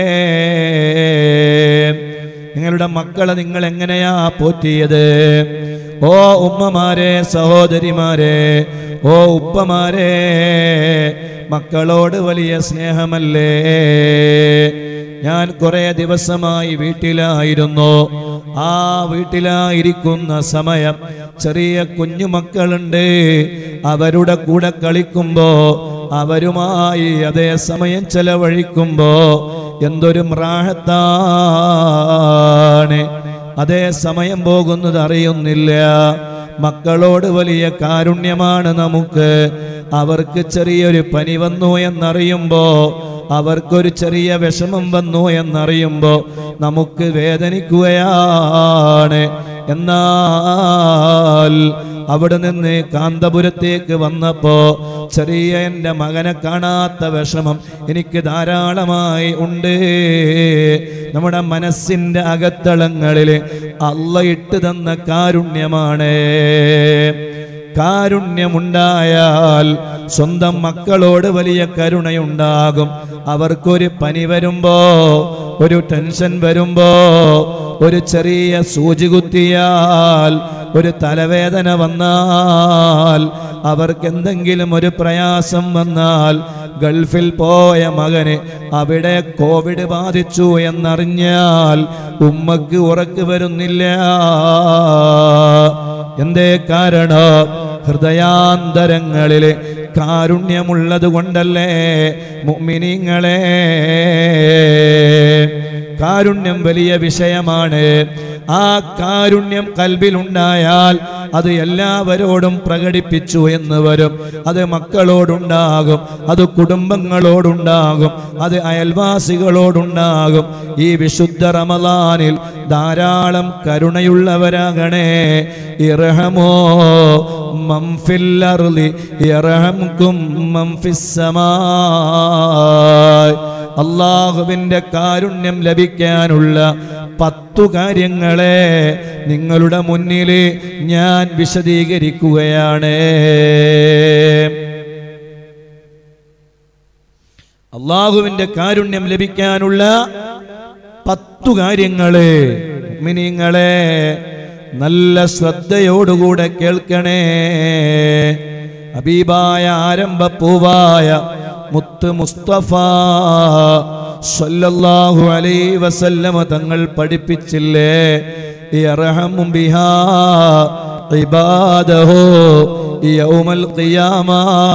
നിങ്ങളുടെ മക്കളെ നിങ്ങൾ എങ്ങനെയാ പോറ്റിയത് ഓ ഉമ്മമാരെ സഹോദരിമാരെ ഓ ഉപ്പമാരെ മക്കളോട് വലിയ സ്നേഹമല്ലേ ഞാൻ കുറെ ദിവസമായി വീട്ടിലായിരുന്നു ആ വീട്ടിലായിരിക്കുന്ന സമയം ചെറിയ കുഞ്ഞുമക്കളുണ്ട് അവരുടെ കൂടെ കളിക്കുമ്പോ അവരുമായി അതേ സമയം ചെലവഴിക്കുമ്പോ എന്തൊരു റാഹത്താണ് അതേ സമയം പോകുന്നത് അറിയുന്നില്ല മക്കളോട് വലിയ കാരുണ്യമാണ് നമുക്ക് അവർക്ക് ചെറിയൊരു പനി വന്നു എന്നറിയുമ്പോ അവർക്കൊരു ചെറിയ വിഷമം വന്നു എന്നറിയുമ്പോ നമുക്ക് വേദനിക്കുകയാണ് എന്നാൽ അവിടെ നിന്ന് കാന്തപുരത്തേക്ക് വന്നപ്പോ ചെറിയ എൻ്റെ മകനെ കാണാത്ത വിഷമം എനിക്ക് ധാരാളമായി ഉണ്ട് നമ്മുടെ മനസ്സിൻ്റെ അകത്തളങ്ങളിൽ അള്ള ഇട്ട് തന്ന കാരുണ്യമാണ് കാരുണ്യമുണ്ടായാൽ സ്വന്തം മക്കളോട് വലിയ കരുണയുണ്ടാകും അവർക്കൊരു പനി വരുമ്പോ ഒരു ടെൻഷൻ വരുമ്പോ ഒരു ചെറിയ സൂചി കുത്തിയാൽ ഒരു തലവേദന വന്നാൽ അവർക്ക് എന്തെങ്കിലും ഒരു പ്രയാസം വന്നാൽ ഗൾഫിൽ പോയ മകന് അവിടെ കോവിഡ് ബാധിച്ചു എന്നറിഞ്ഞാൽ ഉമ്മക്ക് ഉറക്ക് വരുന്നില്ല എന്തേ കാരണം ഹൃദയാന്തരങ്ങളിൽ കാരുണ്യമുള്ളത് കൊണ്ടല്ലേ മുഅ്മിനീങ്ങളെ കാരുണ്യം വലിയ വിഷയമാണ് ആ കാരുണ്യം കൽബിലുണ്ടായാൽ അത് എല്ലാവരോടും പ്രകടിപ്പിച്ചു എന്ന് വരും അത് മക്കളോടുണ്ടാകും അത് കുടുംബങ്ങളോടുണ്ടാകും അത് അയൽവാസികളോടുണ്ടാകും ഈ വിശുദ്ധ റമദാനിൽ ധാരാളം കരുണയുള്ളവരാകണേ ഇറഹമോ മംഫിൽ അർളി ഇറഹംകും മംഫിസ്സമാ അള്ളാഹുവിന്റെ കാരുണ്യം ലഭിക്കാനുള്ള പത്തു കാര്യങ്ങളെ നിങ്ങളുടെ മുന്നിൽ ഞാൻ വിശദീകരിക്കുകയാണ് അള്ളാഹുവിന്റെ കാരുണ്യം ലഭിക്കാനുള്ള പത്തു കാര്യങ്ങള് മിനിങ്ങളെ നല്ല ശ്രദ്ധയോടുകൂടെ കേൾക്കണേ ഹബീബായ ആരംഭപ്പൂവായ മുത്ത് മുസ്തഫ സല്ലല്ലാഹു അലൈഹി വസല്ലമ തങ്ങൾ പഠിപ്പിച്ചില്ലേ യർഹമു ബിഹാ ഇബാദഹു യൗമൽ ഖിയാമ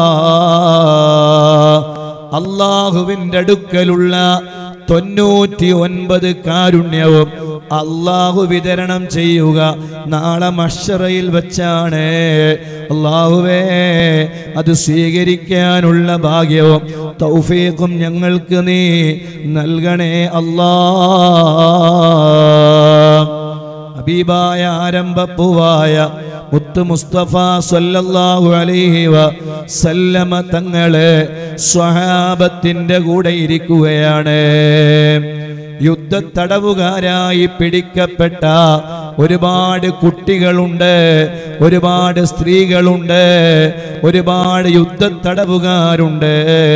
അള്ളാഹുവിൻ്റെ അടുക്കലുള്ള തൊണ്ണൂറ്റി ഒൻപത് കാരുണ്യവും അള്ളാഹു വിതരണം ചെയ്യുക നാളെ മഷറയിൽ വെച്ചാണ് അള്ളാഹുവേ അത് സ്വീകരിക്കാനുള്ള ഭാഗ്യവും തൗഫീഖും ഞങ്ങൾക്ക് നീ നൽകണേ അല്ലാ ഹബീബായ ആരംഭപ്പൂവായ മുത്ത് മുസ്തഫ സല്ലല്ലാഹു അലൈഹി വസല്ലമ തങ്ങളെ സ്വഹാബത്തിന്റെ കൂടെ ഇരിക്കുകയാണ് യുദ്ധത്തടവുകാരായി പിടിക്കപ്പെട്ട ഒരുപാട് കുട്ടികളുണ്ട് ഒരുപാട് സ്ത്രീകളുണ്ട് ഒരുപാട് യുദ്ധത്തടവുകാരുണ്ട്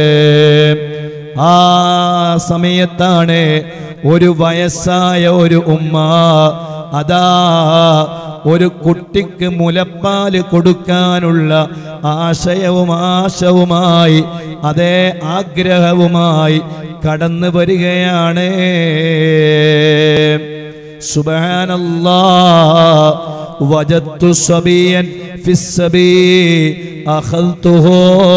ആ സമയത്താണ് ഒരു വയസ്സായ ഒരു ഉമ്മ അതാ ഒരു കുട്ടിക്ക് മുലപ്പാല് കൊടുക്കാനുള്ള ആശയവും ആശവുമായി അതേ ആഗ്രഹവുമായി കടന്നു വരികയാണ് സുബാനല്ലാ വജത്തു സബിയൻ ഫിസ്സബീ അഖൽതുഹു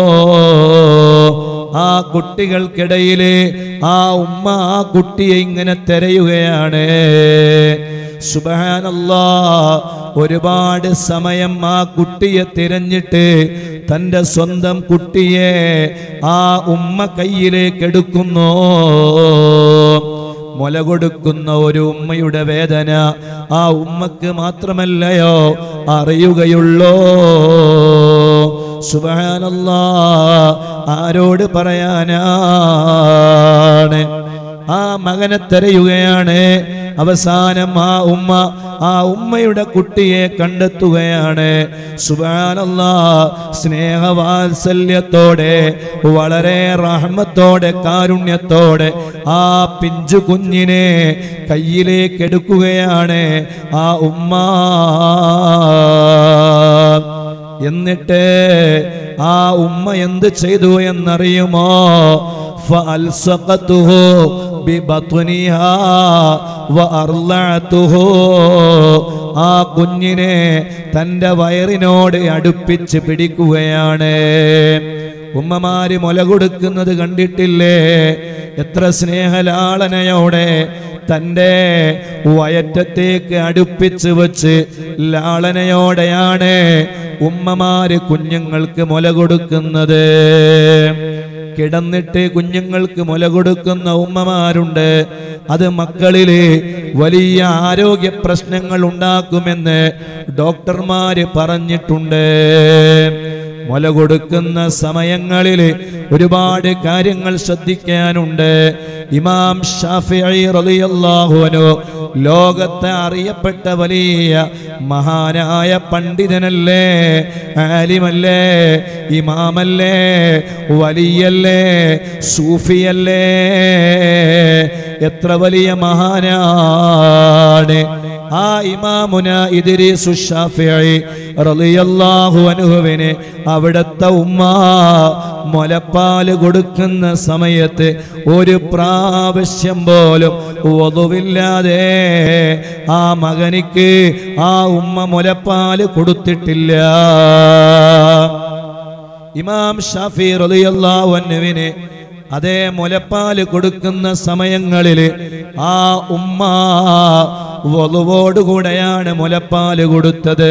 ആ കുട്ടികൾക്കിടയില് ആ ഉമ്മ ആ കുട്ടിയെ ഇങ്ങനെ തിരയുകയാണ് സുബഹാനല്ലാ ഒരുപാട് സമയം ആ കുട്ടിയെ തിരഞ്ഞിട്ട് തൻ്റെ സ്വന്തം കുട്ടിയെ ആ ഉമ്മ കയ്യിലേക്ക് എടുക്കുന്നു മുല കൊടുക്കുന്ന ഒരു ഉമ്മയുടെ വേദന ആ ഉമ്മക്ക് മാത്രമല്ലയോ അറിയുകയുള്ളോ സുബഹാനല്ലാ ആരോട് പറയാനാണ് ആ മകനെ തെരയുകയാണ് അവസാനം ആ ഉമ്മ ആ ഉമ്മയുടെ കുട്ടിയെ കണ്ടെത്തുകയാണ് സുബാനല്ലാ സ്നേഹവാത്സല്യത്തോടെ വളരെ റഹ്മത്തോടെ കാരുണ്യത്തോടെ ആ പിഞ്ചു കുഞ്ഞിനെ കയ്യിലേക്ക് എടുക്കുകയാണ് ആ ഉമ്മ എന്നിട്ട് ആ ഉമ്മ എന്ത് ചെയ്തു എന്നറിയുമോ فألصقته ببطنها وأرضعته ആ കുഞ്ഞിനെ തൻ്റെ വയറിനോട് അടുപ്പിച്ച് പിടിക്കുകയാണ് ഉമ്മമാര് മുല കൊടുക്കുന്നത് കണ്ടിട്ടില്ലേ എത്ര സ്നേഹലാളനയോടെ തൻ്റെ വയറ്റത്തേക്ക് അടുപ്പിച്ച് വച്ച് ലാളനയോടെയാണ് ഉമ്മമാര് കുഞ്ഞുങ്ങൾക്ക് മുല കൊടുക്കുന്നത് കിടന്നിട്ട് കുഞ്ഞുങ്ങൾക്ക് മുല കൊടുക്കുന്ന ഉമ്മമാരുണ്ട് അത് മക്കളില് വലിയ ആരോഗ്യ പ്രശ്നങ്ങൾ ഉണ്ടാക്കുമെന്ന് ഡോക്ടർമാര് പറഞ്ഞിട്ടുണ്ട് മുല കൊടുക്കുന്ന സമയങ്ങളിൽ ഒരുപാട് കാര്യങ്ങൾ ശ്രദ്ധിക്കാനുണ്ട് ഇമാം ഷാഫിഈ റളിയല്ലാഹു അൻഹു ലോകത്തെ അറിയപ്പെട്ട വലിയ മഹാനായ പണ്ഡിതനല്ലേ ആലിമല്ലേ ഇമാമല്ലേ വലിയല്ലേ സൂഫിയല്ലേ എത്ര വലിയ മഹാനാണ് ആ ഇമാമുന ഇദ്രീസു ഷാഫിഈ റളിയല്ലാഹു അൻഹുവിന് അവിടുത്തെ ഉമ്മ മുലപ്പാല് കൊടുക്കുന്ന സമയത്ത് ഒരു പ്രാവശ്യം പോലും ഒതുവില്ലാതെ ആ മകനിക്ക് ആ ഉമ്മ മുലപ്പാല് കൊടുത്തിട്ടില്ല ഇമാം ഷാഫി റളിയല്ലാഹു അൻഹുവിന് അതേ മുലപ്പാല് കൊടുക്കുന്ന സമയങ്ങളിൽ ആ ഉമ്മ വലുവോടുകൂടെയാണ് മുലപ്പാല് കൊടുത്തത്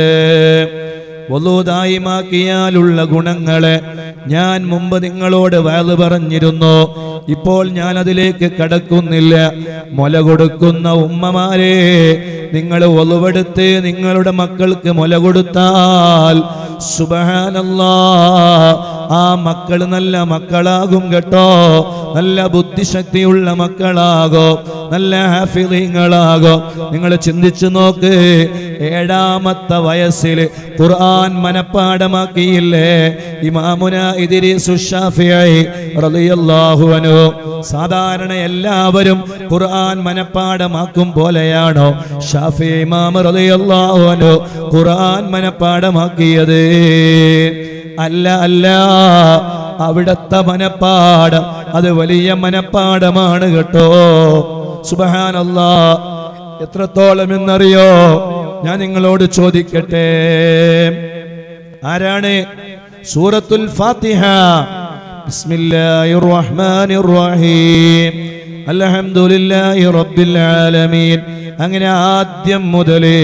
വലുതായിമാക്കിയാലുള്ള ഗുണങ്ങളെ ഞാൻ മുമ്പ് നിങ്ങളോട് വയത് പറഞ്ഞിരുന്നു ഇപ്പോൾ ഞാൻ അതിലേക്ക് കടക്കുന്നില്ല മുല കൊടുക്കുന്ന ഉമ്മമാരെ നിങ്ങൾ ഒലുവെടുത്ത് നിങ്ങളുടെ മക്കൾക്ക് മുല കൊടുത്താൽ സുബഹാനല്ലാ ആ മക്കൾ നല്ല മക്കളാകും കേട്ടോ നല്ല ബുദ്ധിശക്തിയുള്ള മക്കളാകോ നല്ല ഹാഫിളിങ്ങളാകോ നിങ്ങൾ ചിന്തിച്ചു നോക്ക് ഏഴാമത്തെ വയസ്സിൽ ഖുർആൻ മനപ്പാടമാക്കിയില്ലേ ഇമാമുന ഇതിരി സുഷാഫിയായി റളിയല്ലാഹു അൻഹു സാധാരണ എല്ലാവരും ഖുർആൻ മനപ്പാടമാക്കും പോലെയാണോ ഷാഫി ഇമാം റളിയല്ലാഹു അൻഹു ഖുർആൻ മനപ്പാടമാക്കിയത് അല്ല അല്ല അവിടത്തെ മനപ്പാടം അത് വലിയ മനപ്പാടമാണ് കേട്ടോ സുബഹാനല്ലാ എത്രത്തോളം എന്നറിയോ ഞാൻ നിങ്ങളോട് ചോദിക്കട്ടെ ആരാണ് സൂറത്തുൽ ഫാത്തിഹ ബിസ്മില്ലാഹിർ റഹ്മാനിർ റഹീം അൽഹംദുലില്ലാഹി റബ്ബിൽ ആലമീൻ അങ്ങനെ ആദ്യം മുതലേ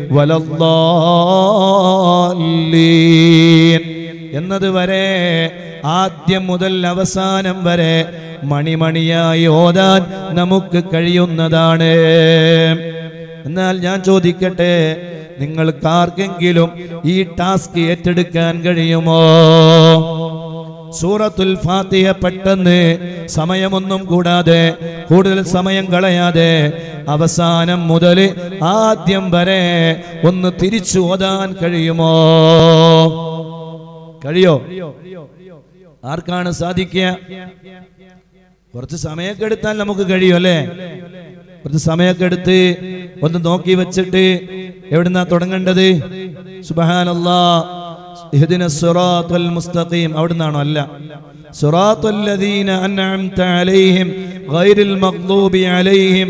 വലല്ലാലീൻ എന്നതുവരെ ആദ്യം മുതൽ അവസാനം വരെ മണിമണിയായി ഓതാൻ നമുക്ക് കഴിയുന്നതാണ് എന്നാൽ ഞാൻ ചോദിക്കട്ടെ നിങ്ങൾക്ക് ആർക്കെങ്കിലും ഈ ടാസ്ക് ഏറ്റെടുക്കാൻ കഴിയുമോ സൂറത്തുൽ ഫാത്തിഹ പെട്ടെന്ന് സമയമൊന്നും കൂടാതെ കൂടുതൽ സമയം കളയാതെ അവസാനം മുതൽ ആദ്യം വരെ ഒന്ന് തിരിച്ചു ഓതാൻ കഴിയുമോ കഴിയോ ആർക്കാണ് സാധിക്കുക കുറച്ച് സമയമൊക്കെ എടുത്താൽ നമുക്ക് കഴിയും അല്ലേ കുറച്ച് സമയമൊക്കെ എടുത്ത് ഒന്ന് നോക്കി വെച്ചിട്ട് എവിടുന്നാ തുടങ്ങേണ്ടത് സുബഹാനല്ലാ ഇഹ്ദിന സിറാത്തുൽ മുസ്തഖീം അവിടുന്നാണോ അല്ല സിറാത്തുൽ ലദീന അൻഅംത അലൈഹിം ഗൈറിൽ മഗ്ദൂബി അലൈഹിം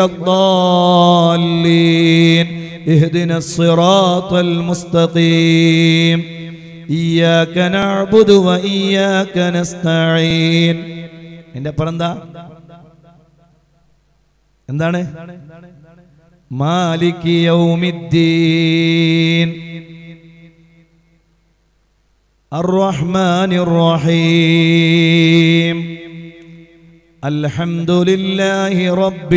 വലദ്ദാല്ലീൻ ഇഹ്ദിന സിറാത്തുൽ മുസ്തഖീം ഇയ്യാക നഅ്ബുദു വ ഇയ്യാക നസ്തഈൻ എന്റെ അപ്പുറം എന്താ എന്താണ് മാലിക് യൗമിദ്ദീൻ الرحمن الرحيم الحمد لله رب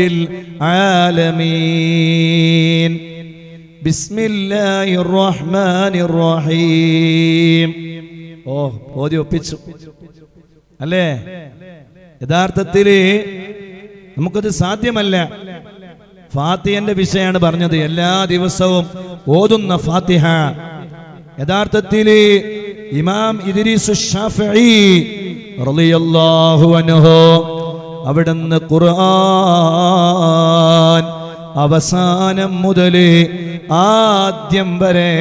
العالمين بسم الله الرحمن الرحيم ഓ ഓതി ഒപ്പിച്ചു അല്ലേ യഥാർത്ഥത്തില് നമുക്കത് സാധ്യമല്ല ഫാത്തിഹന്റെ വിഷയമാണ് പറഞ്ഞത് എല്ലാ ദിവസവും ഓതുന്ന ഫാത്തിഹ യഥാർത്ഥത്തില് ഇമാം ഇദ്രീസു ഷാഫിഈ റളിയല്ലാഹു അൻഹു അവിടുന്ന് ഖുർആൻ അവസാനം മുതൽ ആദ്യം വരെ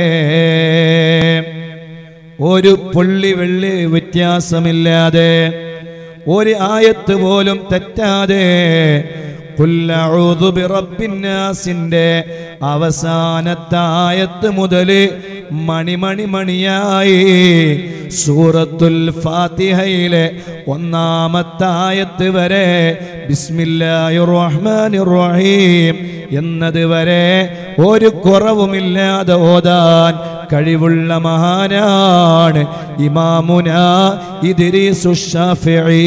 ഒരു പുള്ളി വെള്ളി വ്യത്യാസമില്ലാതെ ഒരു ആയത്ത് പോലും തെറ്റാതെ ഖുൽ അഊദു ബിറബ്ബിന്നാസിന്റെ അവസാനത്തെ ആയത്ത് മുതൽ മണിമണി മണിയായി സൂറത്തുൽ ഫാത്തിഹയിലെ ഒന്നാമത്തെ ആയത്ത് വരെ ബിസ്മില്ലാഹിർ റഹ്മാനിർ റഹീം എന്നത് വരെ ഒരു കുറവുമില്ലാതെ ഓതാൻ കഴിവുള്ള മഹാനാണ് ഇമാമുന ഇദ്രീസു ഷാഫിഈ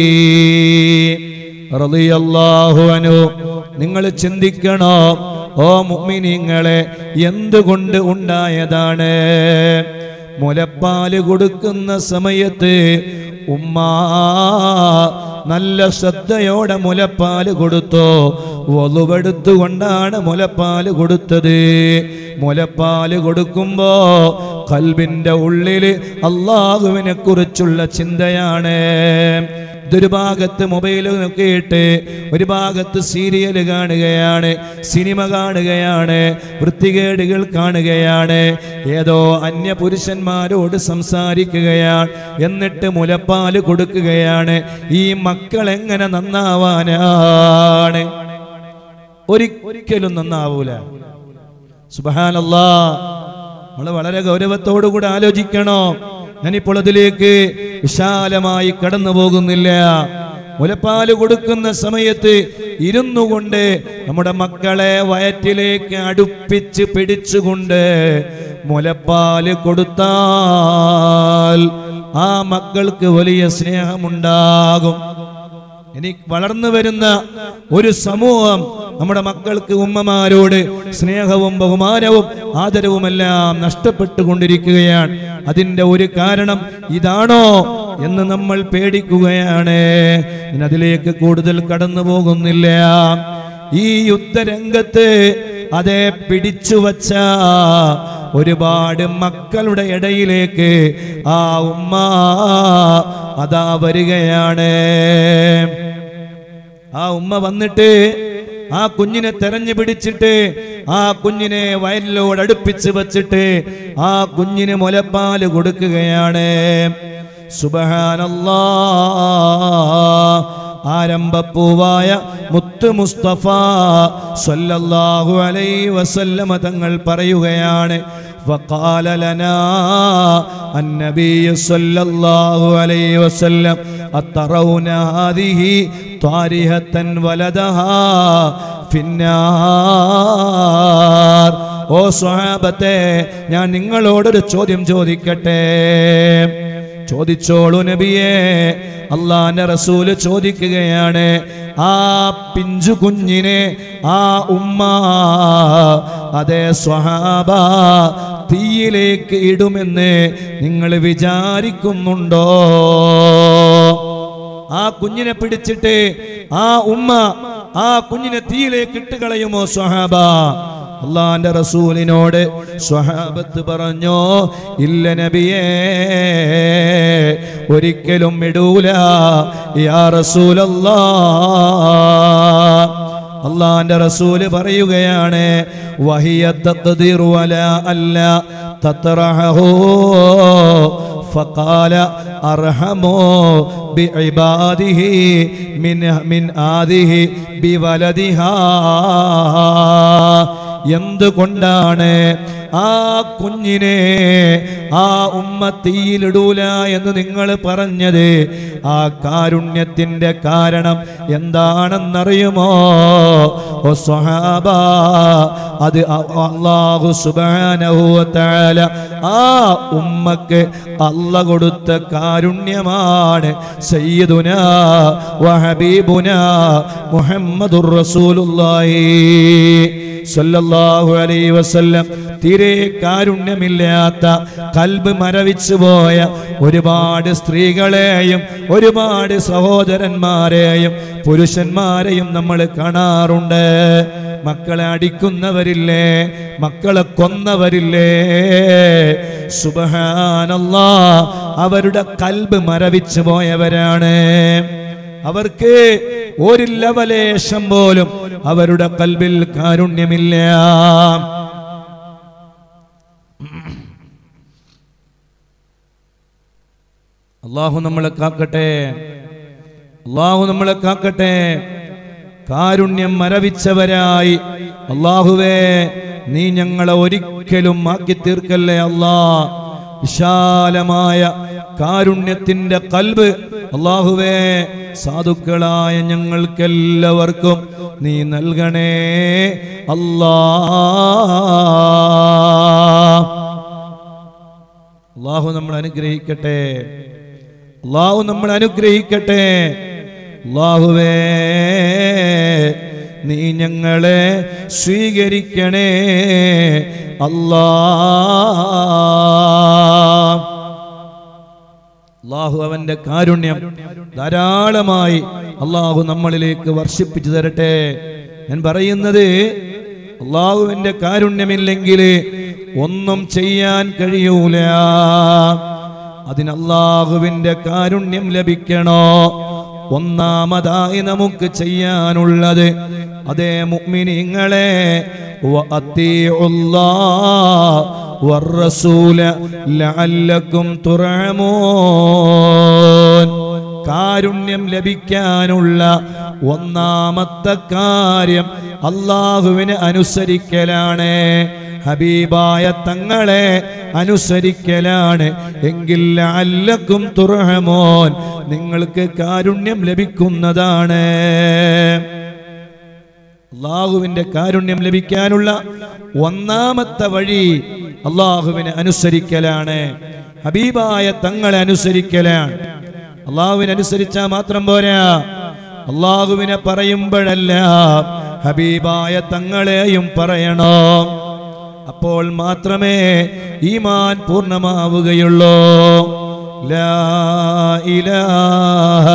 റളിയല്ലാഹു അൻഹു നിങ്ങൾ ചിന്തിക്കണോ ഓ മുഅ്മിനീങ്ങളെ എന്തുകൊണ്ട് ഉണ്ടായതാണ് മുലപ്പാല് കൊടുക്കുന്ന സമയത്ത് ഉമ്മ നല്ല ശ്രദ്ധയോടെ മുലപ്പാല് കൊടുത്തോ ഒലുവെടുത്തുകൊണ്ടാണ് മുലപ്പാല് കൊടുത്തത് മുലപ്പാല് കൊടുക്കുമ്പോ കൽബിന്റെ ഉള്ളില് അള്ളാഹുവിനെ കുറിച്ചുള്ള ചിന്തയാണ് ഇതൊരു ഭാഗത്ത് മൊബൈൽ നോക്കിയിട്ട് ഒരു ഭാഗത്ത് സീരിയൽ കാണുകയാണ് സിനിമ കാണുകയാണ് വൃത്തികേടുകൾ കാണുകയാണ് ഏതോ അന്യ പുരുഷന്മാരോട് സംസാരിക്കുകയാണ് എന്നിട്ട് മുലപ്പാല് കൊടുക്കുകയാണ് ഈ മക്കൾ എങ്ങനെ നന്നാവാനാണ് ഒരിക്കലും നന്നാവൂല സുബഹാനല്ലാ നമ്മൾ വളരെ ഗൗരവത്തോടു കൂടെ ആലോചിക്കണോ ഞാനിപ്പോൾ അതിലേക്ക് വിശാലമായി കടന്നു പോകുന്നില്ല മുലപ്പാല് കൊടുക്കുന്ന സമയത്ത് ഇരുന്നു കൊണ്ട് നമ്മുടെ മക്കളെ വയറ്റിലേക്ക് അടുപ്പിച്ച് പിടിച്ചുകൊണ്ട് മുലപ്പാല് കൊടുത്താൽ ആ മക്കൾക്ക് വലിയ സ്നേഹമുണ്ടാകും ഇനി വളർന്നു വരുന്ന ഒരു സമൂഹം നമ്മുടെ മക്കൾക്ക് ഉമ്മമാരോട് സ്നേഹവും ബഹുമാനവും ആദരവുമെല്ലാം നഷ്ടപ്പെട്ടുകൊണ്ടിരിക്കുകയാണ് അതിന്റെ ഒരു കാരണം ഇതാണോ എന്ന് നമ്മൾ പേടിക്കുകയാണ് ഇനി അതിലേക്ക് കൂടുതൽ കടന്നു പോകുന്നില്ല ഈ യുദ്ധരംഗത്ത് അതേ പിടിച്ചു വച്ച ഒരുപാട് മക്കളുടെ ഇടയിലേക്ക് ആ ഉമ്മ അതാ വരികയാണ് ആ ഉമ്മ വന്നിട്ട് ആ കുഞ്ഞിനെ തെരഞ്ഞു പിടിച്ചിട്ട് ആ കുഞ്ഞിനെ വയലിലോട് അടുപ്പിച്ച് വച്ചിട്ട് ആ കുഞ്ഞിന് മുലപ്പാല് കൊടുക്കുകയാണ് സുബഹാനല്ലാ ആരംഭപ്പൂവായ മുത്ത് മുസ്തഫ സല്ലല്ലാഹു അലൈഹി വസല്ലമ തങ്ങൾ പറയുകയാണ് وقال لنا النبي صلى الله عليه وسلم أترون هذه طارهة ولدها في النار ഓ സ്വഹാബത്തെ ഞാൻ നിങ്ങളോടൊരു ചോദ്യം ചോദിക്കട്ടെ ചോദിച്ചോളൂ നബിയെ അള്ളാന്റെ റസൂല് ചോദിക്കുകയാണ് ആ പിഞ്ചു കുഞ്ഞിനെ ആ ഉമ്മ അതേ സ്വഹാബ തീയിലേക്ക് ഇടുമെന്ന് നിങ്ങൾ വിചാരിക്കുന്നുണ്ടോ ആ കുഞ്ഞിനെ പിടിച്ചിട്ട് ആ ഉമ്മ ആ കുഞ്ഞിനെ തീയിലേക്ക് ഇട്ടുകളയുമോ സ്വഹാബ അള്ളാന്റെ റസൂലിനോട് സ്വഹാബത്ത് പറഞ്ഞോ ഇല്ല നബിയേ ഒരിക്കലും ഇടൂല യാ റസൂലല്ലാ അള്ളാന്റെ റസൂല് പറയുകയാണ് വഹിയ തഖ്ദീർ വല അല്ല തത്രഹോ فقال أرحموا بعباده من من آذه بولدها എന്തുകൊണ്ടാണ് ആ കുഞ്ഞിനെ ആ ഉമ്മ തീയിലിടൂല എന്ന് നിങ്ങൾ പറഞ്ഞത് ആ കാരുണ്യത്തിന്റെ കാരണം എന്താണെന്നറിയുമോ ഓ സ്വഹാബ അത് അ- അല്ലാഹു സുബ്ഹാനഹു വ തആല ആ ഉമ്മക്ക് അല്ല കൊടുത്ത കാരുണ്യമാണ് സയ്യിദുന വ ഹബീബുന മുഹമ്മദുർ റസൂലുള്ളാഹി സല്ലല്ലാഹു അലൈഹി വസല്ലം തീരെ കാരുണ്യമില്ലാത്ത കൽബ് മരവിച്ചു പോയ ഒരുപാട് സ്ത്രീകളെയും ഒരുപാട് സഹോദരന്മാരെയും പുരുഷന്മാരെയും നമ്മൾ കാണാറുണ്ട് മക്കളെ അടിക്കുന്നവരില്ലേ മക്കളെ കൊന്നവരില്ലേ സുബഹാനല്ലാ അവരുടെ കൽബ് മരവിച്ചു പോയവരാണ് അവർക്ക് ഒരു ലവലേശം പോലും അവരുടെ കൽബിൽ കാരുണ്യമില്ല അള്ളാഹു നമ്മളെ കാക്കട്ടെ അള്ളാഹു നമ്മളെ കാക്കട്ടെ കാരുണ്യം മരവിച്ചവരായി അള്ളാഹുവേ നീ ഞങ്ങളെ ഒരിക്കലും ആക്കി തീർക്കല്ലേ അല്ലാ വിശാലമായ കാരുണ്യത്തിന്റെ കൽബ് അള്ളാഹുവേ സാധുക്കളായ ഞങ്ങൾക്കെല്ലാവർക്കും നീ നൽകണേ അല്ലാ അള്ളാഹു നമ്മൾ അനുഗ്രഹിക്കട്ടെ അള്ളാഹു നമ്മൾ അനുഗ്രഹിക്കട്ടെ അള്ളാഹുവേ നീ ഞങ്ങളെ സ്വീകരിക്കണേ അല്ലാ അള്ളാഹു അവന്റെ കാരുണ്യം ധാരാളമായി അള്ളാഹു നമ്മളിലേക്ക് വർഷിപ്പിച്ചു തരട്ടെ ഞാൻ പറയുന്നത് അള്ളാഹുവിന്റെ കാരുണ്യമില്ലെങ്കിൽ ഒന്നും ചെയ്യാൻ കഴിയൂല അതിന് അള്ളാഹുവിന്റെ കാരുണ്യം ലഭിക്കണോ ഒന്നാമതായി നമുക്ക് ചെയ്യാനുള്ളത് അതേ മുഅ്മിനീങ്ങളെ والرسول لعلكم ترحمون കാരുണ്യം ലഭിക്കാനുള്ള ഒന്നാമത്തെ കാര്യം അള്ളാഹുവിനെ അനുസരിക്കലാണ് ഹബീബായ തങ്ങളെ അനുസരിക്കലാണ് എങ്കിൽ അല്ലക്കും തുറഹമോൻ നിങ്ങൾക്ക് കാരുണ്യം ലഭിക്കുന്നതാണ് അള്ളാഹുവിന്റെ കാരുണ്യം ലഭിക്കാനുള്ള ഒന്നാമത്തെ വഴി അള്ളാഹുവിനെ അനുസരിക്കലാണ് ഹബീബായ തങ്ങളെ അനുസരിക്കലാണ് അള്ളാഹുവിനെ അനുസരിച്ചാൽ മാത്രം പോരാ അള്ളാഹുവിനെ പറയുമ്പോഴല്ല ഹബീബായ തങ്ങളെയും പറയണോ അപ്പോൾ മാത്രമേ ഈമാൻ പൂർണ്ണമാവുകയുള്ളൂ ലാ ഇലാഹ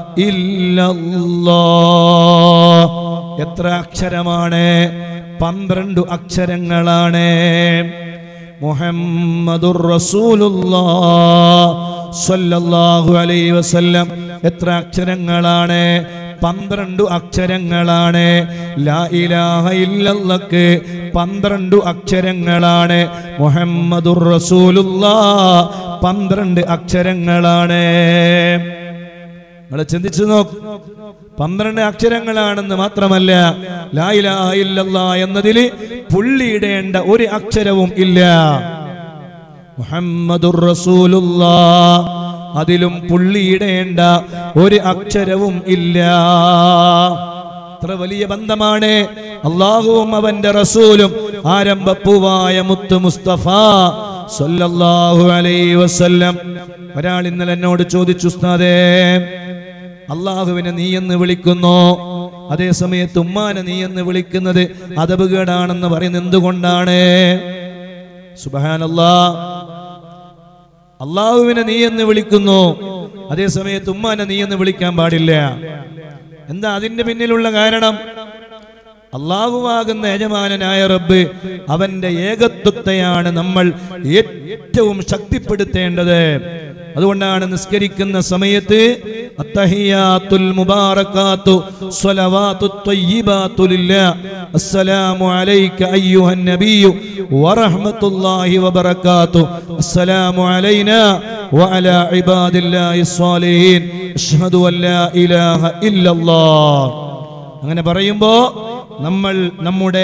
ഇല്ലല്ലാഹ് എത്ര അക്ഷരമാണ് പന്ത്രണ്ട് അക്ഷരങ്ങളാണ് മുഹമ്മദുർ റസൂലുള്ളാഹ് സ്വല്ലല്ലാഹു അലൈഹി വസല്ലം എത്ര അക്ഷരങ്ങളാണ് പന്ത്രണ്ട് അക്ഷരങ്ങളാണ് ലാ ഇലാഹ ഇല്ലല്ലക്ക് പന്ത്രണ്ട് അക്ഷരങ്ങളാണ് മുഹമ്മദുർ റസൂലുള്ളാഹ് പന്ത്രണ്ട് അക്ഷരങ്ങളാണ് നിങ്ങൾ ചിന്തിച്ചു നോക്ക് പന്ത്രണ്ട് അക്ഷരങ്ങളാണെന്ന് മാത്രമല്ല ലായിലാ ഇല്ലല്ലാ എന്നതിൽ പുള്ളിയിടേണ്ട ഒരു അക്ഷരവും ഇല്ല മുഹമ്മദുർ റസൂലുള്ളാ അതിലും പുള്ളിയിടേണ്ട ഒരു അക്ഷരവും ഇല്ല അത്ര വലിയ ബന്ധമാണ് അള്ളാഹുവും അവന്റെ റസൂലും ആരംഭപ്പൂവായ മുത്ത് മുസ്തഫ സല്ലല്ലാഹു അലൈഹി വസല്ലം ഒരാൾ ഇന്നലെ എന്നോട് ചോദിച്ചു ഉസ്താദേ അള്ളാഹുവിനെ നീ എന്ന് വിളിക്കുന്നു അതേ സമയത്ത് ഉമ്മാനെ നീ എന്ന് വിളിക്കുന്നത് അതപകേടാണെന്ന് പറയുന്നത് എന്തുകൊണ്ടാണ് സുബഹാനല്ലാ അള്ളാഹുവിനെ നീ എന്ന് വിളിക്കുന്നു അതേ സമയത്ത് ഉമ്മാനെ നീ എന്ന് വിളിക്കാൻ പാടില്ല എന്താ അതിന്റെ പിന്നിലുള്ള കാരണം അള്ളാഹുവാകുന്ന യജമാനനായ റബ്ബ് അവന്റെ ഏകത്വത്തെയാണ് നമ്മൾ ഏറ്റവും ശക്തിപ്പെടുത്തേണ്ടത് അതുകൊണ്ടാണ് നിസ്കരിക്കുന്ന സമയത്ത് അത്തഹിയാത്തുൽ മുബാറകാത്തു സ്വലവാത്തു ത്വയ്യിബാത്തു ലില്ലാഹ് അസ്സലാമു അലൈക അയ്യുഹൻ നബിയ്യു വറഹ്മത്തുള്ളാഹി വബറകാത്തു അസ്സലാമു അലൈനാ വഅലാ ഇബാദില്ലാഹി സ്വാലിഹീൻ അഷ്ഹദു അൻ ലാ ഇലാഹ ഇല്ലല്ലാഹ് അങ്ങനെ പറയുമ്പോ നമ്മൾ നമ്മുടെ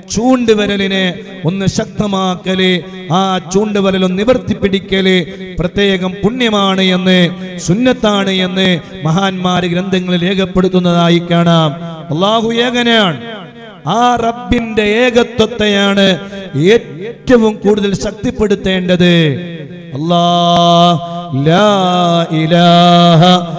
ചൂണ്ടുവിരലിനെ ഒന്ന് ശക്തമാക്കല് ആ ചൂണ്ടുവിരൽ ഒന്ന് നിവർത്തിപ്പിടിക്കല് പ്രത്യേകം പുണ്യമാണ് എന്ന് സുന്നത്താണ് എന്ന് മഹാന്മാര് ഗ്രന്ഥങ്ങളിൽ രേഖപ്പെടുത്തുന്നതായി കാണാം അള്ളാഹു ഏകനാണ് ആ റബ്ബിന്റെ ഏകത്വത്തെയാണ് ഏറ്റവും കൂടുതൽ ശക്തിപ്പെടുത്തേണ്ടത് അല്ലാ ലാ ഇലാഹ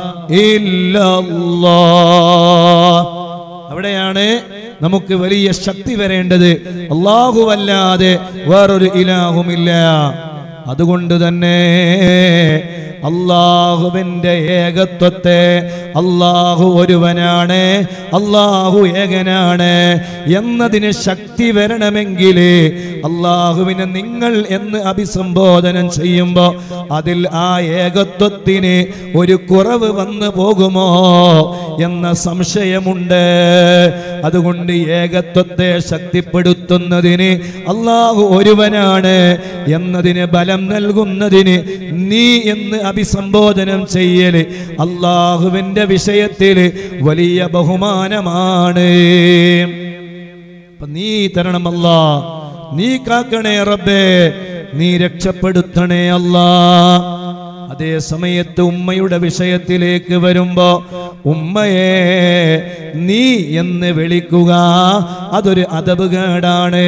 ഇല്ലല്ലാഹ് അവിടെയാണ് നമുക്ക് വലിയ ശക്തി വരേണ്ടത് അല്ലാഹുവല്ലാതെ വേറൊരു ഇലാഹുമില്ല അതുകൊണ്ട് തന്നെ അള്ളാഹുവിന്റെ ഏകത്വത്തെ അള്ളാഹു ഒരുവനാണ് അള്ളാഹു ഏകനാണ് എന്നതിന് ശക്തി വരണമെങ്കിൽ അള്ളാഹുവിനെ നിങ്ങൾ എന്ന് അഭിസംബോധനം ചെയ്യുമ്പോൾ അതിൽ ആ ഏകത്വത്തിന് ഒരു കുറവ് വന്നു പോകുമോ എന്ന സംശയമുണ്ട് അതുകൊണ്ട് ഏകത്വത്തെ ശക്തിപ്പെടുത്തുന്നതിന് അള്ളാഹു ഒരുവനാണ് എന്നതിന് ബലം നൽകുന്നതിന് നീ എന്ന് അഭിസംബോധനം ചെയ്യല് അള്ളാഹുവിന്റെ വിഷയത്തിൽ വലിയ ബഹുമാനമാണ് അപ്പൊ നീ തരണമല്ല നീ കാക്കണേ റബ്ബേ നീ രക്ഷപ്പെടുത്തണേ അല്ലാ അതേ സമയത്ത് ഉമ്മയുടെ വിഷയത്തിലേക്ക് വരുമ്പോ ഉമ്മയെ നീ എന്ന് വിളിക്കുക അതൊരു അതവുകേടാണ്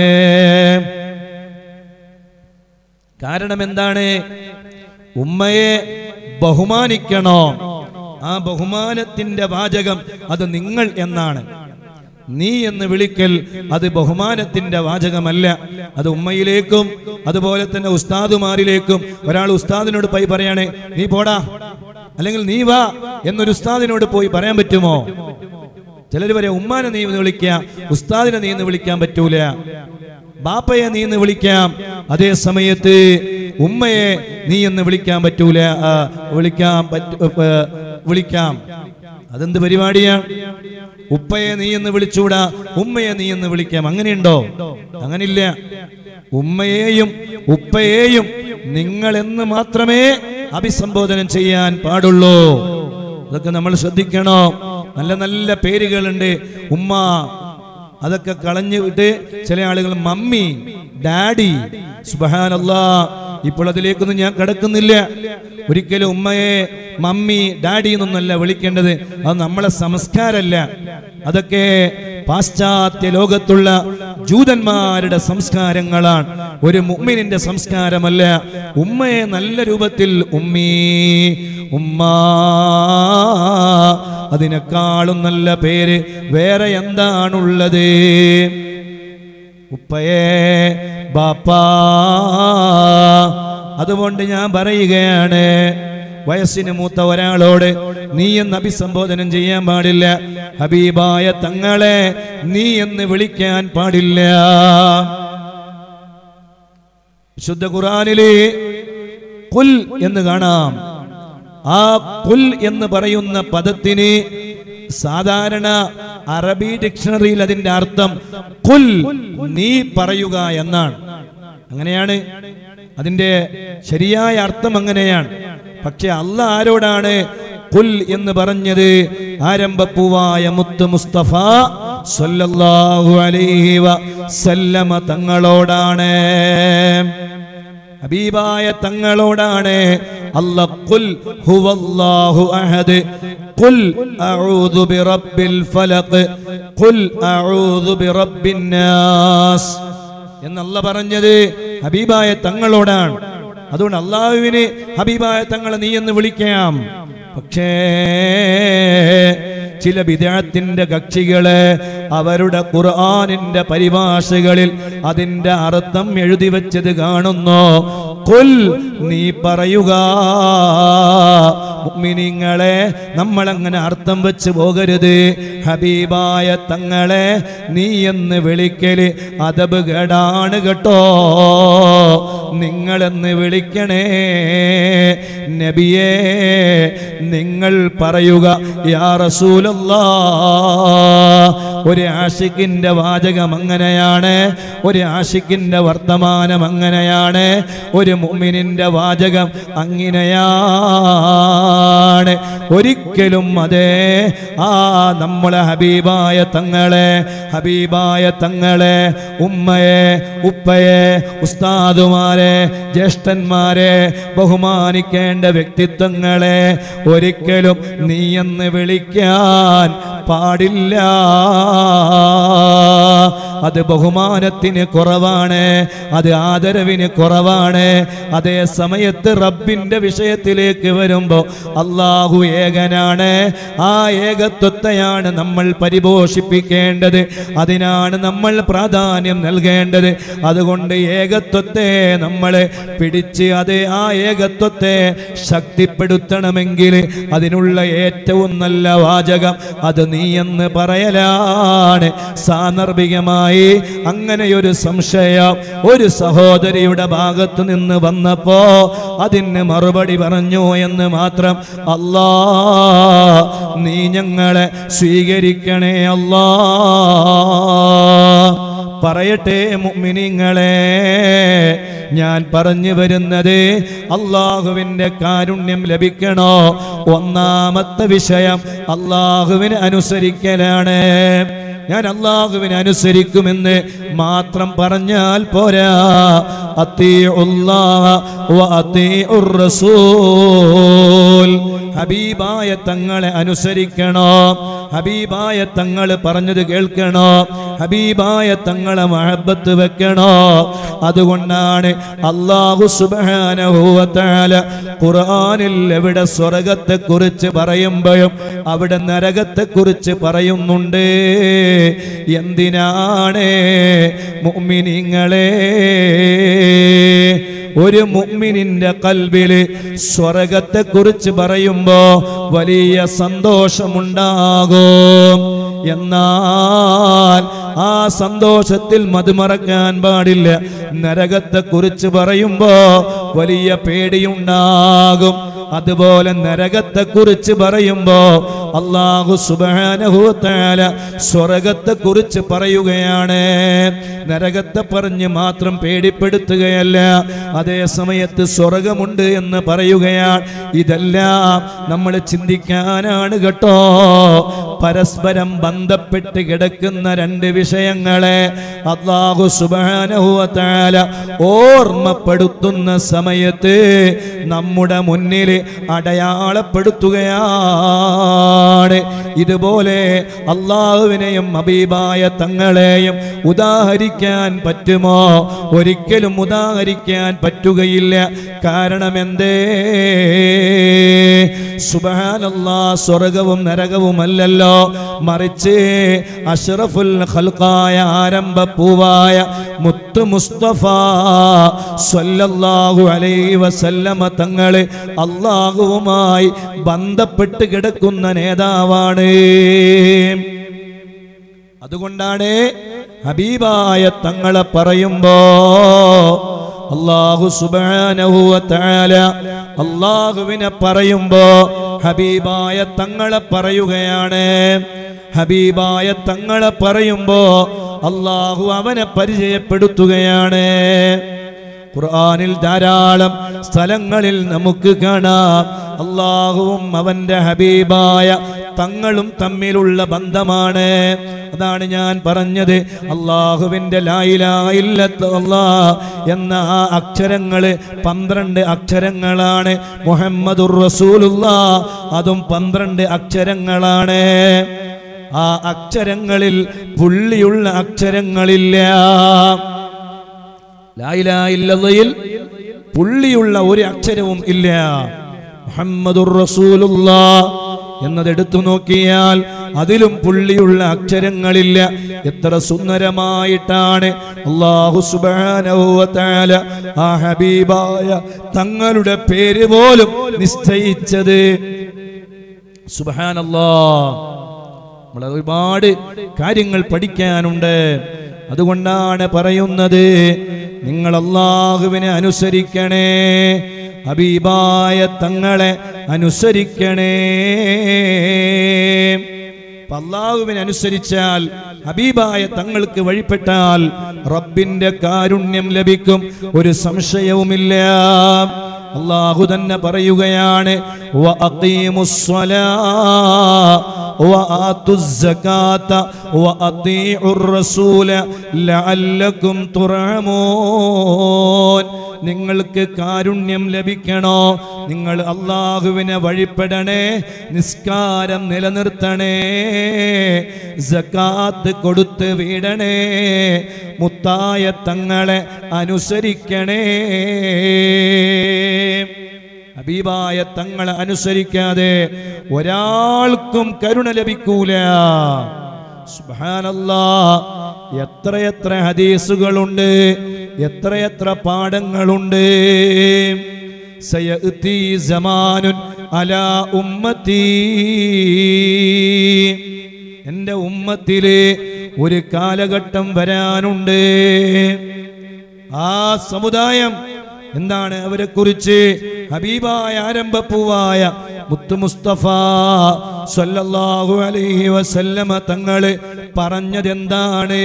കാരണം എന്താണ് ഉമ്മയെ ബഹുമാനിക്കണോ ആ ബഹുമാനത്തിന്റെ വാചകം അത് നിങ്ങൾ എന്നാണ് നീ എന്ന് വിളിക്കൽ അത് ബഹുമാനത്തിന്റെ വാചകമല്ല അത് ഉമ്മയിലേക്കും അതുപോലെ തന്നെ ഉസ്താദുമാരിലേക്കും ഒരാൾ ഉസ്താദിനോട് പോയി പറയണേ നീ പോടാ അല്ലെങ്കിൽ നീ വാ എന്നൊരു ഉസ്താദിനോട് പോയി പറയാൻ പറ്റുമോ ചിലർ പറയാം ഉമ്മാനെ നീ എന്ന് വിളിക്കാം ഉസ്താദിനെ നീ എന്ന് വിളിക്കാൻ പറ്റൂല ബാപ്പയെ നീ എന്ന് വിളിക്കാം അതേ സമയത്ത് ഉമ്മയെ നീ എന്ന് വിളിക്കാൻ പറ്റൂല ആ, വിളിക്കാൻ പറ്റ ഏ, വിളിക്കാം അതെന്ത് പരിപാടിയാണ് ഉപ്പയെ നീ എന്ന് വിളിച്ചൂടാ ഉമ്മയെ നീ എന്ന് വിളിക്കാം അങ്ങനെയുണ്ടോ അങ്ങനില്ല ഉമ്മയെയും ഉപ്പയെയും നിങ്ങൾ എന്ന് മാത്രമേ അഭിസംബോധനം ചെയ്യാൻ പാടുള്ളൂ അതൊക്കെ നമ്മൾ ശ്രദ്ധിക്കണോ നല്ല നല്ല പേരുകളുണ്ട് ഉമ്മ അതൊക്കെ കളഞ്ഞു വിട്ട് ചില ആളുകൾ മമ്മി ഡാഡി സുബഹാനല്ലാ ഇപ്പോൾ അതിലേക്കൊന്നും ഞാൻ കിടക്കുന്നില്ല ഒരിക്കലും ഉമ്മയെ മമ്മി ഡാഡി എന്നൊന്നല്ല വിളിക്കേണ്ടത് അത് നമ്മളെ സംസ്കാരമല്ല അതൊക്കെ പാശ്ചാത്യ ലോകത്തുള്ള ജൂതന്മാരുടെ സംസ്കാരങ്ങളാണ് ഒരു മുമ്മിനിന്റെ സംസ്കാരമല്ല ഉമ്മയെ നല്ല രൂപത്തിൽ ഉമ്മീ ഉമ്മ അതിനേക്കാളും നല്ല പേര് വേറെ എന്താണുള്ളത് ഉപ്പയെ ബാപ്പാ അതുകൊണ്ട് ഞാൻ പറയുകയാണ് വയസ്സിന് മൂത്ത ഒരാളോട് നീ എന്ന് അഭിസംബോധനം ചെയ്യാൻ പാടില്ല ഹബീബായ തങ്ങളെ നീ എന്ന് വിളിക്കാൻ പാടില്ല ശുദ്ധ ഖുറാനിലെ കുൽ എന്ന് കാണാം ആ കുൽ എന്ന് പറയുന്ന പദത്തിന് സാധാരണ അറബി ഡിക്ഷണറിയിൽ അതിന്റെ അർത്ഥം കുൽ നീ പറയുക എന്നാണ് അങ്ങനെയാണ് അതിന്റെ ശരിയായ അർത്ഥം അങ്ങനെയാണ് പക്ഷെ അല്ല ആരോടാണ് കുൽ എന്ന് പറഞ്ഞത് ആരംഭപ്പൂവായ മുത്ത് മുസ്തഫ സല്ലല്ലാഹു അലൈഹി വസല്ലമ തങ്ങളോടാണ് ഹബീബായ തങ്ങളോടാണ് അല്ല കുൽ ഹുവല്ലാഹു അഹദ് കുൽ അഊദു ബിറബ്ബിൽ ഫലഖ് കുൽ അഊദു ബിറബ്ബിൻ നാസ് എന്നല്ല പറഞ്ഞത് ഹബീബായ തങ്ങളോടാണ് അതുകൊണ്ട് അള്ളാഹുവിന് ഹബീബായ തങ്ങളെ നീ എന്ന് വിളിക്കാം പക്ഷേ ചില വിദേഹത്തിന്റെ കക്ഷികള് അവരുടെ ഖുർആാനിന്റെ പരിഭാഷകളിൽ അതിന്റെ അർത്ഥം എഴുതി വെച്ചത് കാണുന്നു കൊൽ നീ പറയുക മുഅ്മിനീങ്ങളെ നമ്മളങ്ങനെ അർത്ഥം വെച്ച് പോകരുത് ഹബീബായ തങ്ങളെ നീ എന്ന് വിളിക്കല് അതബ് കേടാണ് കേട്ടോ നിങ്ങളെന്ന് വിളിക്കണേ നബിയേ നിങ്ങൾ പറയുക യാ റസൂലല്ലാ ഒരു ആഷിക്കിന്റെ വാചകം അങ്ങനെയാണ് ഒരു ആഷിക്കിന്റെ വർത്തമാനം അങ്ങനെയാണ് ഒരു മുഅ്മിനിന്റെ വാചകം അങ്ങനെയാണ് ഒരിക്കലും അതേ ആ നമ്മളെ ഹബീബായ തങ്ങളെ ഹബീബായ തങ്ങളെ ഉമ്മയെ ഉപ്പയെ ഉസ്താദുമാരെ ജ്യേഷ്ഠന്മാരെ ബഹുമാനിക്കേണ്ട വ്യക്തിത്വങ്ങളെ ഒരിക്കലും നീ എന്ന് വിളിക്കാൻ പാടില്ല അത് ബഹുമാനത്തിന് കുറവാണ് അത് ആദരവിന് കുറവാണ് അതേ സമയത്ത് റബ്ബിന്റെ വിഷയത്തിലേക്ക് വരുമ്പോൾ അള്ളാഹു ഏകനാണ് ആ ഏകത്വത്തെയാണ് നമ്മൾ പരിപോഷിപ്പിക്കേണ്ടത് അതിനാണ് നമ്മൾ പ്രാധാന്യം നൽകേണ്ടത് അതുകൊണ്ട് ഏകത്വത്തെ നമ്മൾ പിടിച്ച് അത് ആ ഏകത്വത്തെ ശക്തിപ്പെടുത്തണമെങ്കിൽ അതിനുള്ള ഏറ്റവും നല്ല വാചകം അത് നീ എന്ന് പറയലാണ് സാന്ദർഭികമായി അങ്ങനെയൊരു സംശയം ഒരു സഹോദരിയുടെ ഭാഗത്തു നിന്ന് വന്നപ്പോ അതിന് മറുപടി പറഞ്ഞു എന്ന് മാത്രം അല്ലാ നീ ഞങ്ങളെ സ്വീകരിക്കണേ അല്ലാ പറയട്ടെ മുഅ്മിനീങ്ങളെ ഞാൻ പറഞ്ഞു വരുന്നത് അള്ളാഹുവിൻ്റെ കാരുണ്യം ലഭിക്കണോ ഒന്നാമത്തെ വിഷയം അള്ളാഹുവിനെ അനുസരിക്കലാണ് ഞാൻ അള്ളാഹുവിനെ അനുസരിക്കുമെന്ന് മാത്രം പറഞ്ഞാൽ പോരാ അത്തീഉല്ലാഹ വ അത്തീഉർ റസൂൽ ഹബീബായ തങ്ങളെ അനുസരിക്കണോ ഹബീബായ തങ്ങൾ പറഞ്ഞത് കേൾക്കണോ ഹബീബായ തങ്ങളെ മഹബത്ത് വെക്കണോ അതുകൊണ്ടാണ് അള്ളാഹു സുബാനഹുവത്താല ഖുർആനിൽ എവിടെ സ്വർഗത്തെ കുറിച്ച് പറയുമ്പോഴും അവിടെ നരകത്തെ കുറിച്ച് പറയുന്നുണ്ട് എന്തിനാണ് മുഅ്മിനീങ്ങളെ ഒരു മുഅ്മിനിന്റെ കൽബില് സ്വർഗത്തെ കുറിച്ച് പറയുമ്പോ വലിയ സന്തോഷമുണ്ടാകും എന്നാൽ ആ സന്തോഷത്തിൽ മതുമറക്കാൻ പാടില്ല നരകത്തെ കുറിച്ച് പറയുമ്പോ വലിയ പേടിയുണ്ടാകും അതുപോലെ നരകത്തെ കുറിച്ച് പറയുമ്പോ അള്ളാഹു സുബാനഹുത്താല സ്വർഗത്തെ കുറിച്ച് പറയുകയാണ് നരകത്തെ പറഞ്ഞ് മാത്രം പേടിപ്പെടുത്തുകയല്ല അതേ സമയത്ത് സ്വർഗമുണ്ട് എന്ന് പറയുകയാണ് ഇതെല്ലാം നമ്മൾ ചിന്തിക്കാനാണ് കേട്ടോ പരസ്പരം ബന്ധപ്പെട്ട് കിടക്കുന്ന രണ്ട് വിഷയങ്ങളെ അള്ളാഹു സുബാനഹുവത്താല ഓർമ്മപ്പെടുത്തുന്ന സമയത്ത് നമ്മുടെ മുന്നിൽ അടയാളപ്പെടുത്തുകയാണ് ഇതുപോലെ അള്ളാഹുവിനെയും അബീബായ തങ്ങളെയും ഉദാഹരിക്കാൻ പറ്റുമോ ഒരിക്കലും ഉദാഹരിക്കാൻ പറ്റുകയില്ല കാരണം എന്തേ സുബാനല്ലാ സ്വർഗവും നരകവും അല്ലല്ലോ മറിച്ച് അഷ്റഫുൽ ഖൽഖായ ആരംഭ പൂവായ മുത്തു മുസ്തഫ സ്വല്ലല്ലാഹു അലൈഹി വസല്ലമ തങ്ങള് അള്ളാഹുവുമായി ബന്ധപ്പെട്ട് കിടക്കുന്ന നേതാവാണ് അതുകൊണ്ടാണ് ഹബീബായ തങ്ങളെ പറയുമ്പോ അള്ളാഹു സുബാനഹു തആല അള്ളാഹുവിനെ പറയുമ്പോ ഹബീബായ തങ്ങളെ പറയുകയാണ് ഹബീബായ തങ്ങളെ പറയുമ്പോ അള്ളാഹു അവനെ പരിചയപ്പെടുത്തുകയാണ് ഖുർആനിൽ ധാരാളം സ്ഥലങ്ങളിൽ നമുക്ക് കാണാം അള്ളാഹുവും അവന്റെ ഹബീബായ തങ്ങളും തമ്മിലുള്ള ബന്ധമാണ് അതാണ് ഞാൻ പറഞ്ഞത് അള്ളാഹുവിന്റെ ലായിലായില്ല എന്ന ആ അക്ഷരങ്ങള് പന്ത്രണ്ട് അക്ഷരങ്ങളാണ് മുഹമ്മദുർ റസൂലുള്ള അതും പന്ത്രണ്ട് അക്ഷരങ്ങളാണ് ആ അക്ഷരങ്ങളിൽ പുള്ളിയുള്ള അക്ഷരങ്ങളില്ല ലായിലായില്ലയിൽ പുള്ളിയുള്ള ഒരു അക്ഷരവും ഇല്ല മുഹമ്മദുർ റസൂലുള്ള എന്നത് എടുത്തു നോക്കിയാൽ അതിലും പുള്ളിയുള്ള അക്ഷരങ്ങളില്ല എത്ര സുന്ദരമായിട്ടാണ് അള്ളാഹു സുബ്ഹാനഹു വ തആല ആ ഹബീബായ തങ്ങളുടെ പേര് പോലും നിശ്ചയിച്ചത് സുബ്ഹാനല്ലാ നമ്മൾ ഒരുപാട് കാര്യങ്ങൾ പഠിക്കാനുണ്ട് അതുകൊണ്ടാണ് പറയുന്നത് നിങ്ങൾ അള്ളാഹുവിനെ അനുസരിക്കണേ ഹബീബായ തങ്ങളെ അനുസരിക്കണേ അപ്പൊ അള്ളാഹുവിനെ അനുസരിച്ചാൽ ഹബീബായ തങ്ങൾക്ക് വഴിപ്പെട്ടാൽ റബ്ബിന്റെ കാരുണ്യം ലഭിക്കും ഒരു സംശയവുമില്ല അള്ളാഹു തന്നെ പറയുകയാണ് وَأَقِيمُوا الصَّلَاةَ وَآتُوا الزَّكَاةَ وَأَطِيعُوا الرَّسُولَ لَعَلَّكُمْ تُرْحَمُونَ നിങ്ങൾക്ക് കാരുണ്യം ലഭിക്കണോ നിങ്ങൾ അള്ളാഹുവിനെ വഴിപ്പെടണേ നിസ്കാരം നിലനിർത്തണേ സക്കാത്ത് കൊടുത്ത് വീടണേ മുത്തായ തങ്ങളെ അനുസരിക്കണേ ഹബീബായ തങ്ങളെ അനുസരിക്കാതെ ഒരാൾക്കും കരുണ ലഭിക്കൂല സുബ്ഹാനല്ലാ എത്രയെത്ര ഹദീസുകളുണ്ട് എത്രയെത്ര പാഠങ്ങളുണ്ട് സയഅ്തി സമാനുൻ അലാ ഉമ്മത്തി എൻ്റെ ഉമ്മത്തിലെ ഒരു കാലഘട്ടം വരാനുണ്ട് ആ സമുദായം എന്താണ് അവരെ കുറിച്ച് ഹബീബായ ആരംഭപ്പൂവായ മുത്തു മുസ്തഫ സല്ലല്ലാഹു അലൈഹി വസല്ലമ തങ്ങള് പറഞ്ഞതെന്താണ്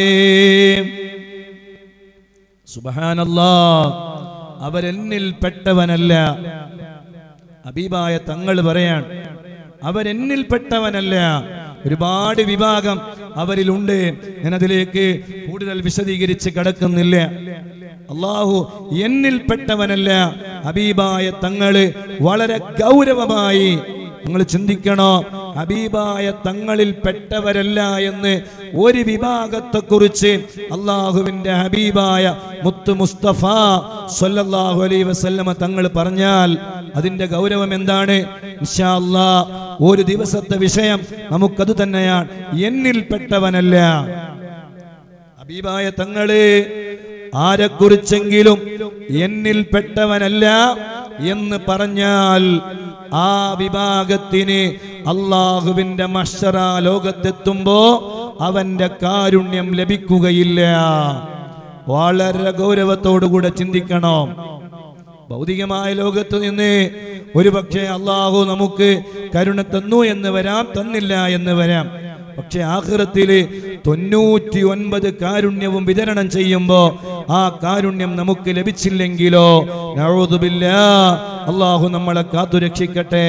സുബഹാനല്ലാ അവരെന്നിൽ പെട്ടവനല്ല ഹബീബായ തങ്ങൾ പറയാൻ അവരെന്നിൽ പെട്ടവനല്ല ഒരുപാട് വിഭാഗം അവരിലുണ്ട് ഞാൻ അതിലേക്ക് കൂടുതൽ വിശദീകരിച്ച് കിടക്കുന്നില്ല അള്ളാഹു എന്നിൽപ്പെട്ടവനല്ല ഹബീബായ തങ്ങള് വളരെ ഗൗരവമായി നിങ്ങൾ ചിന്തിക്കണോ ഹബീബായ തങ്ങളിൽ പെട്ടവരല്ല എന്ന് ഒരു വിഭാഗത്തെക്കുറിച്ച് അള്ളാഹുവിന്റെ ഹബീബായ മുത്തു മുസ്തഫ സല്ലല്ലാഹു അലൈഹി വസല്ലമ തങ്ങൾ പറഞ്ഞാൽ അതിന്റെ ഗൗരവം എന്താണ് ഇൻഷാ അല്ലാ ഒരു ദിവസത്തെ വിഷയം നമുക്കത് തന്നെയാണ് എന്നിൽപ്പെട്ടവനല്ല ഹബീബായ തങ്ങള് ആരെക്കുറിച്ചെങ്കിലും എന്നിൽപ്പെട്ടവനല്ല എന്ന് പറഞ്ഞാൽ ആ വിഭാഗത്തിന് അള്ളാഹുവിന്റെ മഷറ ലോകത്തെത്തുമ്പോ അവന്റെ കാരുണ്യം ലഭിക്കുകയില്ല വളരെ ഗൗരവത്തോടുകൂടെ ചിന്തിക്കണം ഭൗതികമായ ലോകത്ത് നിന്ന് ഒരുപക്ഷെ അള്ളാഹു നമുക്ക് കരുണ തന്നു എന്ന് വരാം തന്നില്ല എന്ന് വരാം പക്ഷെ ആഹ്റത്തില് തൊണ്ണൂറ്റി ഒൻപത് കാരുണ്യവും വിതരണം ചെയ്യുമ്പോ ആ കാരുണ്യം നമുക്ക് ലഭിച്ചില്ലെങ്കിലോ നഊദുബില്ല അള്ളാഹു നമ്മളെ കാത്തുരക്ഷിക്കട്ടെ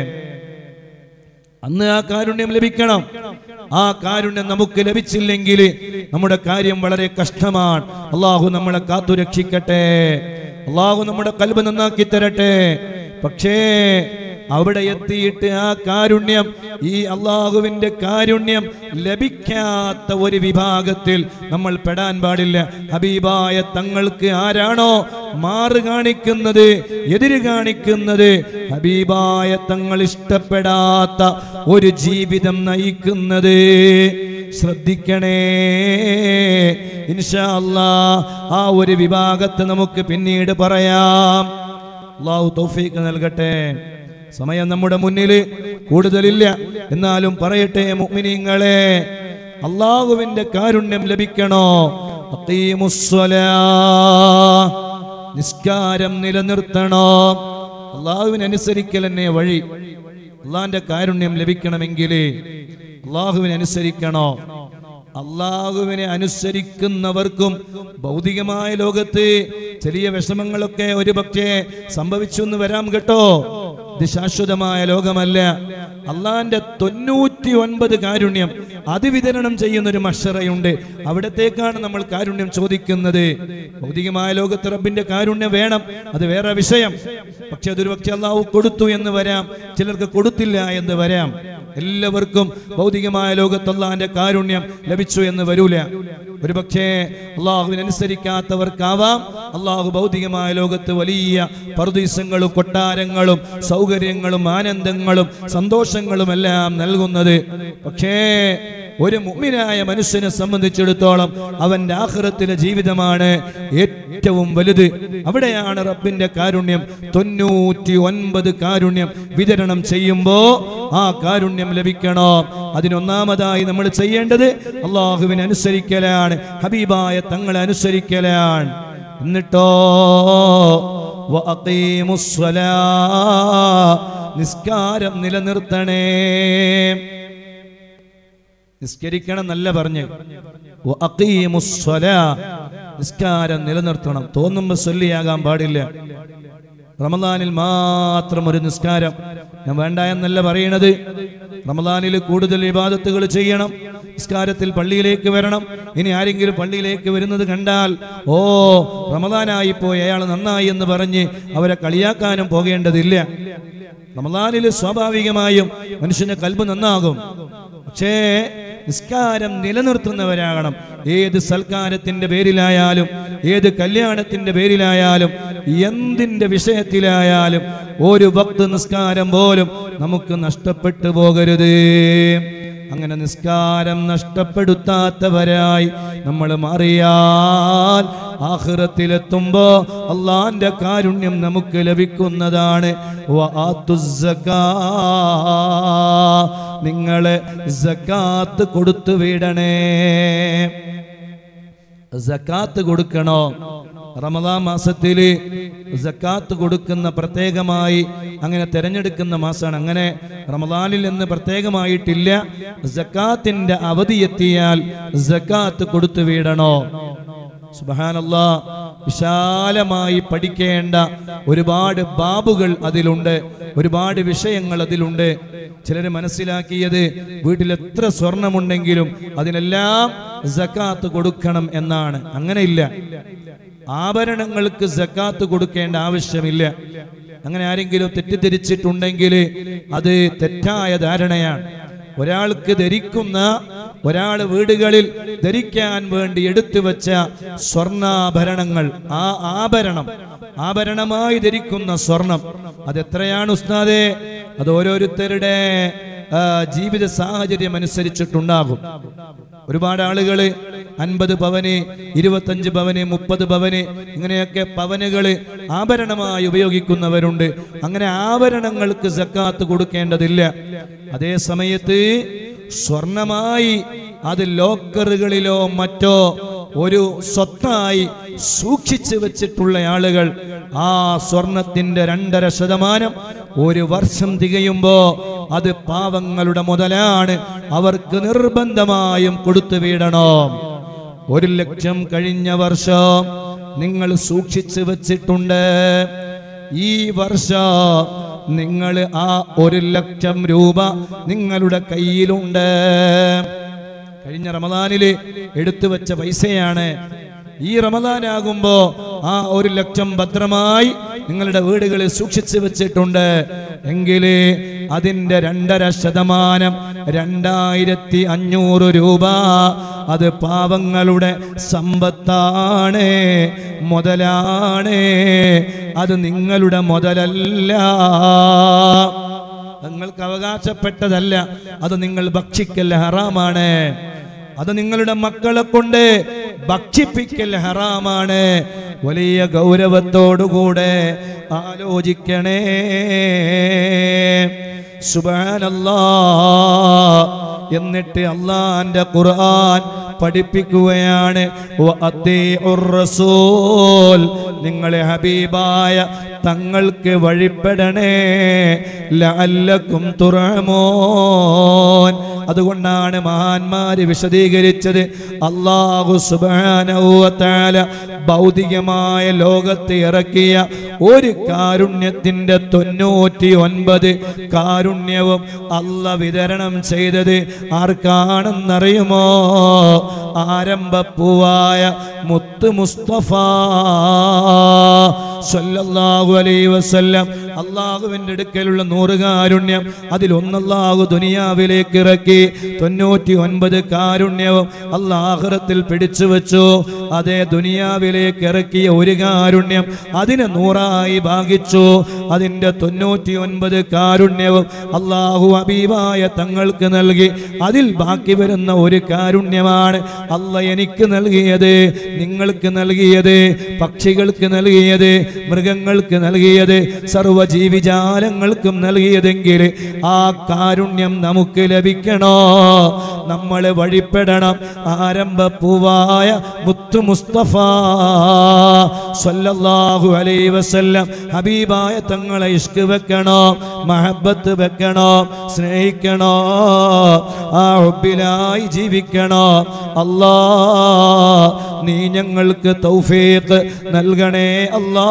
അന്ന് ആ കാരുണ്യം ലഭിക്കണം ആ കാരുണ്യം നമുക്ക് ലഭിച്ചില്ലെങ്കിൽ നമ്മുടെ കാര്യം വളരെ കഷ്ടമാണ് അള്ളാഹു നമ്മളെ കാത്തുരക്ഷിക്കട്ടെ അള്ളാഹു നമ്മുടെ കൽബ് നന്നാക്കി തരട്ടെ പക്ഷേ അവിടെ എത്തിയിട്ട് ആ കാരുണ്യം ഈ അള്ളാഹുവിന്റെ കാരുണ്യം ലഭിക്കാത്ത ഒരു വിഭാഗത്തിൽ നമ്മൾ പെടാൻ പാടില്ല ഹബീബായ തങ്ങൾക്ക് ആരാണോ മാറ് കാണിക്കുന്നത് എതിര് കാണിക്കുന്നത് ഹബീബായ തങ്ങൾ ഇഷ്ടപ്പെടാത്ത ഒരു ജീവിതം നയിക്കുന്നത് ശ്രദ്ധിക്കണേ ഇൻഷാ അല്ലാ ആ ഒരു വിഭാഗത്തെ നമുക്ക് പിന്നീട് പറയാം അള്ളാഹു തൗഫീഖ് നൽകട്ടെ സമയം നമ്മുടെ മുന്നിൽ കൂടുതലില്ല എന്നാലും പറയട്ടെ മുഅ്മിനീങ്ങളെ അള്ളാഹുവിന്റെ കാരുണ്യം ലഭിക്കണോ അഖീമുസ്സലാ. നിസ്കാരം നിലനിർത്തണോ അള്ളാഹുവിനനുസരിക്കൽ തന്നെ വഴി അള്ളാഹിന്റെ കാരുണ്യം ലഭിക്കണമെങ്കിൽ അള്ളാഹുവിനനുസരിക്കണോ അള്ളാഹുവിനെ അനുസരിക്കുന്നവർക്കും ഭൗതികമായ ലോകത്ത് ചെറിയ വിഷമങ്ങളൊക്കെ ഒരു പക്ഷേ സംഭവിച്ചു എന്ന് വരാം കേട്ടോ ഇത് ശാശ്വതമായ ലോകമല്ല അള്ളാന്റെ തൊണ്ണൂറ്റി ഒൻപത് കാരുണ്യം അത് വിതരണം ചെയ്യുന്ന ഒരു മഷറയുണ്ട് അവിടത്തേക്കാണ് നമ്മൾ കാരുണ്യം ചോദിക്കുന്നത് ഭൗതികമായ ലോകത്ത് റബ്ബിന്റെ കാരുണ്യം വേണം അത് വേറെ വിഷയം പക്ഷെ അതൊരു പക്ഷെ അള്ളാഹു കൊടുത്തു എന്ന് വരാം ചിലർക്ക് കൊടുത്തില്ല എന്ന് വരാം എല്ലാവർക്കും ഭൗതികമായ ലോകത്ത് അള്ളാഹിന്റെ കാരുണ്യം ലഭിച്ചു എന്ന് വരൂല ഒരു പക്ഷേ അള്ളാഹുവിനനുസരിക്കാത്തവർക്കാവാം അള്ളാഹു ഭൗതികമായ ലോകത്ത് വലിയ പർദീസങ്ങളും കൊട്ടാരങ്ങളും സൗകര്യങ്ങളും ആനന്ദങ്ങളും സന്തോഷങ്ങളും എല്ലാം നൽകുന്നത് പക്ഷേ ഒരു മുഅ്മിനായ മനുഷ്യനെ സംബന്ധിച്ചിടത്തോളം അവന്റെ ആഖിറത്തിലെ ജീവിതമാണ് ഏറ്റവും വലുത് അവിടെയാണ് റബ്ബിന്റെ കാരുണ്യം തൊണ്ണൂറ്റി ഒൻപത് കാരുണ്യം വിതരണം ചെയ്യുമ്പോ ആ കാരുണ്യം ലഭിക്കണോ അതിനൊന്നാമതായി നമ്മൾ ചെയ്യേണ്ടത് അള്ളാഹുവിനെ അനുസരിക്കലാണ് ഹബീബായ തങ്ങളെ അനുസരിക്കലാണ് എന്നിട്ടോ വഅഖീമുസ്സലാ. നിസ്കാരം നിലനിർത്തണേ നിസ്കരിക്കണം നല്ല പറഞ്ഞ് വഅഖീമുസ്സലാ. നിസ്കാരം നിലനിർത്തണം തോന്നുമ്പോ സൊല്ലിയാകാൻ പാടില്ല റമദാനിൽ മാത്രം ഒരു നിസ്കാരം ഞാൻ വേണ്ട എന്നല്ല പറയണത് റമദാനിൽ കൂടുതൽ ഇബാദത്തുകൾ ചെയ്യണം നിസ്കാരത്തിൽ പള്ളിയിലേക്ക് വരണം ഇനി ആരെങ്കിലും പള്ളിയിലേക്ക് വരുന്നത് കണ്ടാൽ ഓ റമദാനായി പോയി അയാൾ നന്നായി എന്ന് പറഞ്ഞ് അവരെ കളിയാക്കാനും പോകേണ്ടതില്ല റമദാനിൽ സ്വാഭാവികമായും മനുഷ്യന്റെ കൽബ് നന്നാകും പക്ഷേ നിസ്കാരം നിലനിർത്തുന്നവരാകണം ഏത് സൽക്കാരത്തിന്റെ പേരിലായാലും ഏത് കല്യാണത്തിന്റെ പേരിലായാലും എന്തിന്റെ വിഷയത്തിലായാലും ഒരു ഭക്ത നിസ്കാരം പോലും നമുക്ക് നഷ്ടപ്പെട്ടു പോകരുത് അങ്ങനെ നിസ്കാരം നഷ്ടപ്പെടുത്താത്തവരായി നമ്മൾ മാറിയാൽ ആഹ്റത്തിലെത്തുമ്പോ അള്ളാന്റെ കാരുണ്യം നമുക്ക് ലഭിക്കുന്നതാണ് വആത്തുസ്സക്കാ. നിങ്ങള് സക്കാത്ത് കൊടുത്തു വിടണേ സക്കാത്ത് കൊടുക്കണോ റമദാൻ മാസത്തില് സക്കാത്ത് കൊടുക്കുന്ന പ്രത്യേകമായി അങ്ങനെ തെരഞ്ഞെടുക്കുന്ന മാസമാണ് അങ്ങനെ റമദാനിൽ നിന്ന് പ്രത്യേകമായിട്ടില്ല സക്കാത്തിന്റെ അവധി എത്തിയാൽ സക്കാത്ത് കൊടുത്തു വീടണോ സുബഹാനല്ലാ വിശാലമായി പഠിക്കേണ്ട ഒരുപാട് ബാബുകൾ അതിലുണ്ട് ഒരുപാട് വിഷയങ്ങൾ അതിലുണ്ട് ചിലർ മനസ്സിലാക്കിയത് വീട്ടിൽ എത്ര സ്വർണമുണ്ടെങ്കിലും അതിനെല്ലാം സക്കാത്ത് കൊടുക്കണം എന്നാണ് അങ്ങനെയില്ല ആഭരണങ്ങൾക്ക് സക്കാത്ത് കൊടുക്കേണ്ട ആവശ്യമില്ല അങ്ങനെ ആരെങ്കിലും തെറ്റിദ്ധരിച്ചിട്ടുണ്ടെങ്കിൽ അത് തെറ്റായ ധാരണയാണ് ഒരാൾക്ക് ധരിക്കുന്ന ഒരാൾ വീടുകളിൽ ധരിക്കാൻ വേണ്ടി എടുത്തു വെച്ച സ്വർണ്ണാഭരണങ്ങൾ ആ ആഭരണം ആഭരണമായി ധരിക്കുന്ന സ്വർണം അതെത്രയാണ് ഉസ്താദേ അത് ഓരോരുത്തരുടെ ആ, ജീവിത സാഹചര്യം അനുസരിച്ചിട്ടുണ്ടാകും ഒരുപാട് ആളുകൾ അൻപത് പവന് ഇരുപത്തഞ്ച് പവന് മുപ്പത് പവന് ഇങ്ങനെയൊക്കെ പവനുകള് ആഭരണമായി ഉപയോഗിക്കുന്നവരുണ്ട് അങ്ങനെ ആഭരണങ്ങൾക്ക് സക്കാത്ത് കൊടുക്കേണ്ടതില്ല അതേ സമയത്ത് സ്വർണമായി അത് ലോക്കറുകളിലോ മറ്റോ ഒരു സ്വത്തായി സൂക്ഷിച്ചു വെച്ചിട്ടുള്ള ആളുകൾ ആ സ്വർണത്തിന്റെ രണ്ടര ശതമാനം ഒരു വർഷം തികയുമ്പോ അത് പാവങ്ങളുടെ മുതലാണ് അവർക്ക് നിർബന്ധമായും കൊടുത്തു വീടണോ ഒരു ലക്ഷം കഴിഞ്ഞ വർഷം നിങ്ങൾ സൂക്ഷിച്ചു വെച്ചിട്ടുണ്ട് ഈ വർഷം നിങ്ങൾ ആ ഒരു ലക്ഷം രൂപ നിങ്ങളുടെ കയ്യിലുണ്ട് കഴിഞ്ഞ റമദാനില് എടുത്തു വെച്ച പൈസയാണ് ഈ റമദാനാകുമ്പോ ആ ഒരു ലക്ഷം ഭദ്രമായി നിങ്ങളുടെ വീടുകളിൽ സൂക്ഷിച്ചു വെച്ചിട്ടുണ്ട് എങ്കില് അതിന്റെ രണ്ടര ശതമാനം രണ്ടായിരത്തി അഞ്ഞൂറ് രൂപ അത് പാവങ്ങളുടെ സമ്പത്താണ് മുതലാണ് അത് നിങ്ങളുടെ മുതലല്ല നിങ്ങൾക്ക് അവകാശപ്പെട്ടതല്ല അത് നിങ്ങൾ ഭക്ഷിക്കൽ ഹറാമാണ് അത് നിങ്ങളുടെ മക്കളെ കൊണ്ട് ഭക്ഷിപ്പിക്കൽ ഹറാമാണ് വലിയ ഗൗരവത്തോടുകൂടെ ആലോചിക്കണേ സുബാനല്ലാ എന്നിട്ട് അള്ളാന്റെ ഖുർആൻ പഠിപ്പിക്കുകയാണ് വഅത്തീഉർ റസൂൽ നിങ്ങളെ ഹബീബായ തങ്ങൾക്ക് വഴിപ്പെടണേ ലഅല്ലക്കും തുറമോൻ അതുകൊണ്ടാണ് മഹാന്മാര് വിശദീകരിച്ചത് അള്ളാഹു സുബാനൗവത്താല ഭൗതികമായ ലോകത്ത് ഇറക്കിയ ഒരു കാരുണ്യത്തിന്റെ തൊണ്ണൂറ്റി ഒൻപത് കാരുണ്യവും അല്ല വിതരണം ചെയ്തത് ആർക്കാണെന്നറിയുമോ ആരംഭപ്പൂവായ മുത്ത് മുസ്തഫ സല്ലല്ലാഹു അലൈഹി വസല്ലം അള്ളാഹുവിന്റെ അടുക്കലുള്ള നൂറ് കാരുണ്യം അതിൽ ഒന്നല്ലാഹു ദുനിയാവിലേക്ക് ഇറക്കി തൊണ്ണൂറ്റി ഒൻപത് കാരുണ്യവും അള്ളാഹുറത്തിൽ പിടിച്ചു വെച്ചു അതേ ദുനിയാവിലേക്ക് ഇറക്കിയ ഒരു കാരുണ്യം അതിനെ നൂറായി ഭാഗിച്ചു അതിന്റെ തൊണ്ണൂറ്റി ഒൻപത് കാരുണ്യവും അള്ളാഹു അബീബായ തങ്ങൾക്ക് നൽകി അതിൽ ബാക്കി വരുന്ന ഒരു കാരുണ്യമാണ് അല്ല എനിക്ക് നൽകിയത് നിങ്ങൾക്ക് നൽകിയത് പക്ഷികൾക്ക് നൽകിയത് മൃഗങ്ങൾക്ക് നൽകിയത് സർവ സർവ ജീവിജാലങ്ങൾക്കും നൽകിയതെങ്കിൽ ആ കാരുണ്യം നമുക്ക് ലഭിക്കണോ നമ്മൾ വഴിപ്പെടണം ആരംഭ പൂവായ മുത്തു മുസ്തഫ സല്ലല്ലാഹു അലൈഹി വസല്ലം ഹബീബായ തങ്ങളെ ഇഷ്ക് വെക്കണോ മഹബത്ത് വെക്കണോ സ്നേഹിക്കണോ ആ ഹുബിലായി ജീവിക്കണോ അല്ലാ നീ ഞങ്ങൾക്ക് തൗഫീഖ് നൽകണേ അല്ലാ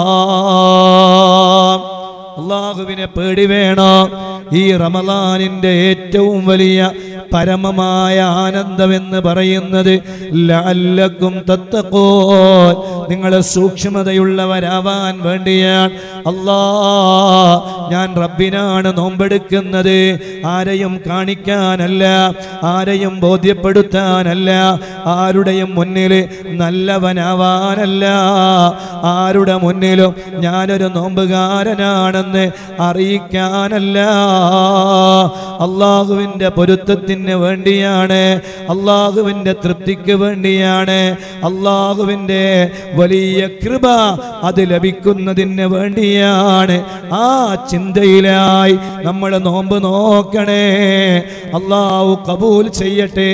അള്ളാഹുവിനെ പേടി വേണോ ഈ റമലാനിന്റെ ഏറ്റവും വലിയ പരമമായ ആനന്ദമെന്ന് പറയുന്നത് ലഅല്ലക്കും തത്തക്കോ നിങ്ങളെ സൂക്ഷ്മതയുള്ളവരാവാൻ വേണ്ടിയാണ് അല്ലാ ഞാൻ റബ്ബിനാണ് നോമ്പെടുക്കുന്നത് ആരെയും കാണിക്കാനല്ല ആരെയും ബോധ്യപ്പെടുത്താനല്ല ആരുടെയും മുന്നിൽ നല്ലവനാവാനല്ല ആരുടെ മുന്നിലും ഞാനൊരു നോമ്പുകാരനാണെന്ന് അറിയിക്കാനല്ല അള്ളാഹുവിൻ്റെ പൊരുത്തത്തിന് വേണ്ടിയാണ് അള്ളാഹുവിൻ്റെ തൃപ്തിക്ക് വേണ്ടിയാണ് അള്ളാഹുവിൻ്റെ വലിയ കൃപ അത് ലഭിക്കുന്നതിന് വേണ്ടിയാണ് ആ ചിന്തയിലായി നമ്മൾ നോമ്പ് നോക്കണേ അള്ളാഹു കബൂൽ ചെയ്യട്ടെ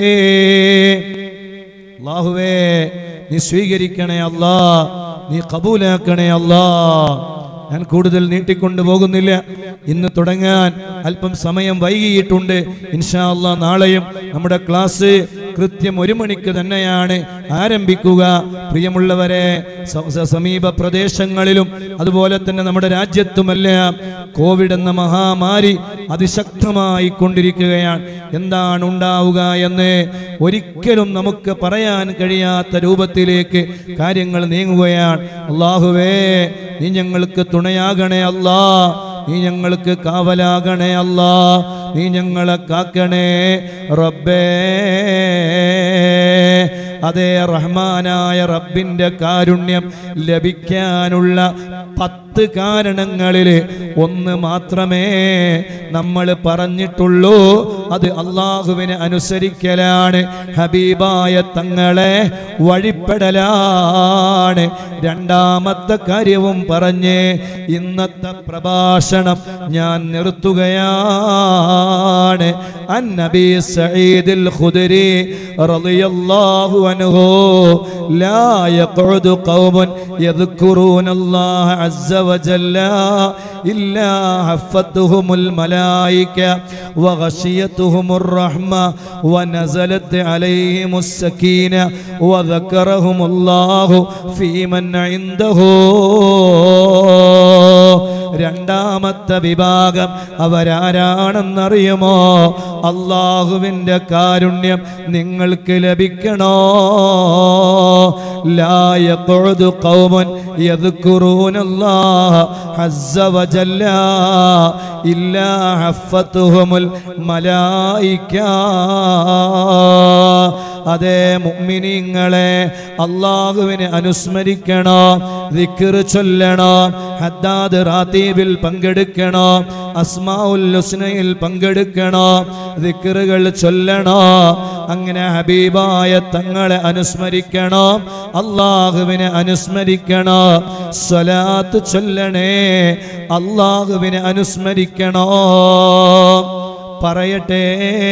അള്ളാഹുവേ നീ സ്വീകരിക്കണേ അല്ലാ നീ കബൂലാക്കണേ അല്ലാ ഞാൻ കൂടുതൽ നീട്ടിക്കൊണ്ടു പോകുന്നില്ല ഇന്ന് തുടങ്ങാൻ അല്പം സമയം വൈകിയിട്ടുണ്ട് ഇൻഷാ അല്ലാ നാളെയും നമ്മുടെ ക്ലാസ് കൃത്യം ഒരു മണിക്ക് തന്നെയാണ് ആരംഭിക്കുക പ്രിയമുള്ളവരെ സ- സ- സമീപ പ്രദേശങ്ങളിലും അതുപോലെ തന്നെ നമ്മുടെ രാജ്യത്തുമെല്ലാം കോവിഡ് എന്ന മഹാമാരി അതിശക്തമായി കൊണ്ടിരിക്കുകയാണ് എന്താണ് ഉണ്ടാവുക എന്ന് ഒരിക്കലും നമുക്ക് പറയാൻ കഴിയാത്ത രൂപത്തിലേക്ക് കാര്യങ്ങൾ നീങ്ങുകയാണ് അള്ളാഹുവേ നീ ഞങ്ങൾക്ക് തുണയാകണേ അല്ലാ നീ ഞങ്ങൾക്ക് കാവലാകണേ അല്ലാ നീ ഞങ്ങളെ കാക്കണേ റബ്ബേ അതേ റഹ്മാനായ റബ്ബിന്റെ കാരുണ്യം ലഭിക്കാനുള്ള പത്ത് കാരണങ്ങളിൽ ഒന്ന് മാത്രമേ നമ്മൾ പറഞ്ഞിട്ടുള്ളൂ അത് അള്ളാഹുവിനെ അനുസരിക്കലാണ് ഹബീബായ തങ്ങളെ വഴിപ്പെടലാണ് രണ്ടാമത്തെ കാര്യവും പറഞ്ഞ് ഇന്നത്തെ പ്രഭാഷണം ഞാൻ നിർത്തുകയാണ് അന്നബി സഈദിൽ ഖുദരി റളിയല്ലാഹു അൻഹു ലാ യഖഉദു ഖൗമുൻ യദ്കുറൂന അല്ലാഹ അസ്സ വജല്ല ഇല്ലാ ഹഫത്തുഹുമുൽ മലായിക وغشيتهم الرحمة ونزلت عليهم السكينة وذكرهم الله في من عنده രണ്ടാമത്തെ വിഭാഗം അവരാരാണെന്നറിയുമോ അള്ളാഹുവിൻ്റെ കാരുണ്യം നിങ്ങൾക്ക് ലഭിക്കണോ ലായക്കൊഴുതു കൗമൻ യദ്കുറൂനല്ലാഹ അസ്സ വജല്ല ഇല്ലാ ഹഫത്തുഹുമുൽ മലായിക അതേ മുഅ്മിനീങ്ങളെ അള്ളാഹുവിനെ അനുസ്മരിക്കണോ ദിക്ർ ചൊല്ലണോ ഹദ്ദാദ് റാത്തീബിൽ പങ്കെടുക്കണോ അസ്മാഉൽ ഹുസ്നയിൽ പങ്കെടുക്കണോ ദിക്റുകൾ ചൊല്ലണോ അങ്ങനെ ഹബീബായ തങ്ങളെ അനുസ്മരിക്കണോ അള്ളാഹുവിനെ അനുസ്മരിക്കണോ സ്വലാത്ത് ചൊല്ലണേ അള്ളാഹുവിനെ അനുസ്മരിക്കണോ പറയട്ടെ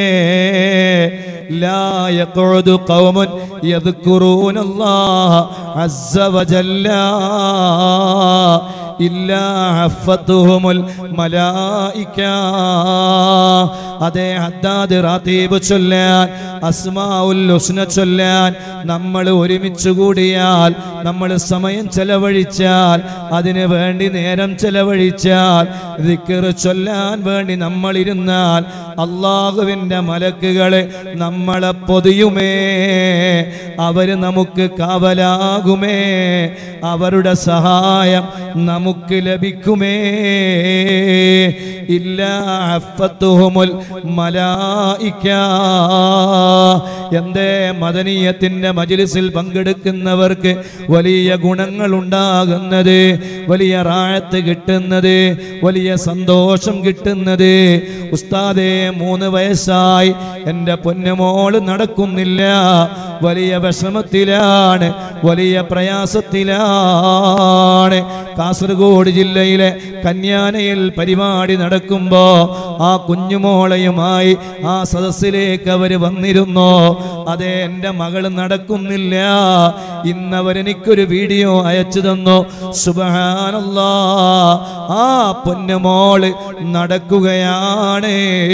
لا يقعد قوم يذكرون الله عز وجل إلا حفتهم الملائكة അതേ ഹദ്ദാദ് റാത്തീബ് ചൊല്ലാൻ അസ്മാഉൽ ഹുസ്ന ചൊല്ലാൻ നമ്മൾ ഒരുമിച്ച് കൂടിയാൽ നമ്മൾ സമയം ചെലവഴിച്ചാൽ അതിനു വേണ്ടി നേരം ചെലവഴിച്ചാൽ ദിക്ർ ചൊല്ലാൻ വേണ്ടി നമ്മൾ ഇരുന്നാൽ അള്ളാഹുവിൻ്റെ മലക്കുകളെ നമ്മളെ പൊതിയുമേ അവര് നമുക്ക് കാവലാകുമേ അവരുടെ സഹായം നമുക്ക് ലഭിക്കുമേ ഇല്ലാ ഹഫത്തുഹുമുൽ മലായിക എന്തേ മദനീയത്തിന്റെ മജിലിസിൽ പങ്കെടുക്കുന്നവർക്ക് വലിയ ഗുണങ്ങൾ ഉണ്ടാകുന്നത് വലിയ റാഴത്ത് കിട്ടുന്നത് വലിയ സന്തോഷം കിട്ടുന്നത് ഉസ്താദേ മൂന്ന് വയസ്സായി എൻ്റെ പൊന്നുമോള് നടക്കുന്നില്ല വലിയ വിഷമത്തിലാണ് വലിയ പ്രയാസത്തിലാണ് കാസർഗോഡ് ജില്ലയിലെ കന്യാനയിൽ പരിപാടി നടക്കുമ്പോ ആ കുഞ്ഞുമോളയുമായി ആ സദസ്സിലേക്ക് അവർ വന്നിരുന്നു അതെ എൻ്റെ മകൾ നടക്കുന്നില്ല ഇന്നവരെനിക്കൊരു വീഡിയോ അയച്ചു തന്നു സുബഹാനല്ലാ ആ പൊന്നുമോള് നടക്കുകയാണ്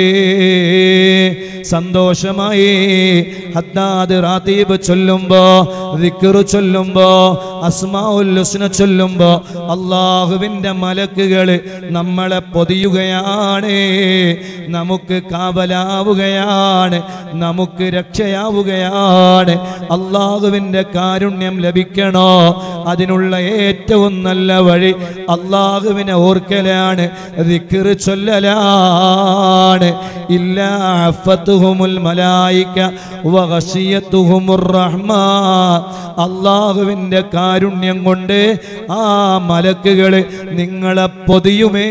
സന്തോഷമായി ഹദ്ദാദ് റാത്തീബ് ചൊല്ലുമ്പോ ദിക്റ് ചൊല്ലുമ്പോ അസ്മാഉൽ ഹുസ്ന ചൊല്ലുമ്പോ അള്ളാഹുവിൻ്റെ മലക്കുകൾ നമ്മളെ പൊതിയുകയാണ് നമുക്ക് കാവലാവുകയാണ് നമുക്ക് രക്ഷയാവുകയാണ് അള്ളാഹുവിൻ്റെ കാരുണ്യം ലഭിക്കണോ അതിനുള്ള ഏറ്റവും നല്ല വഴി അള്ളാഹുവിനെ ഓർക്കലാണ് ദിക്റ് ചൊല്ലലാണ് ഇല്ലാ അഫത്തുഹുമുൽ മലായിക വഗശിയത്തുഹുമുർ റഹ്മാൻ അള്ളാഹുവിൻ്റെ കാരുണ്യം കൊണ്ട് ആ മലക്കുകൾ നിങ്ങളെ പൊതിയുമേ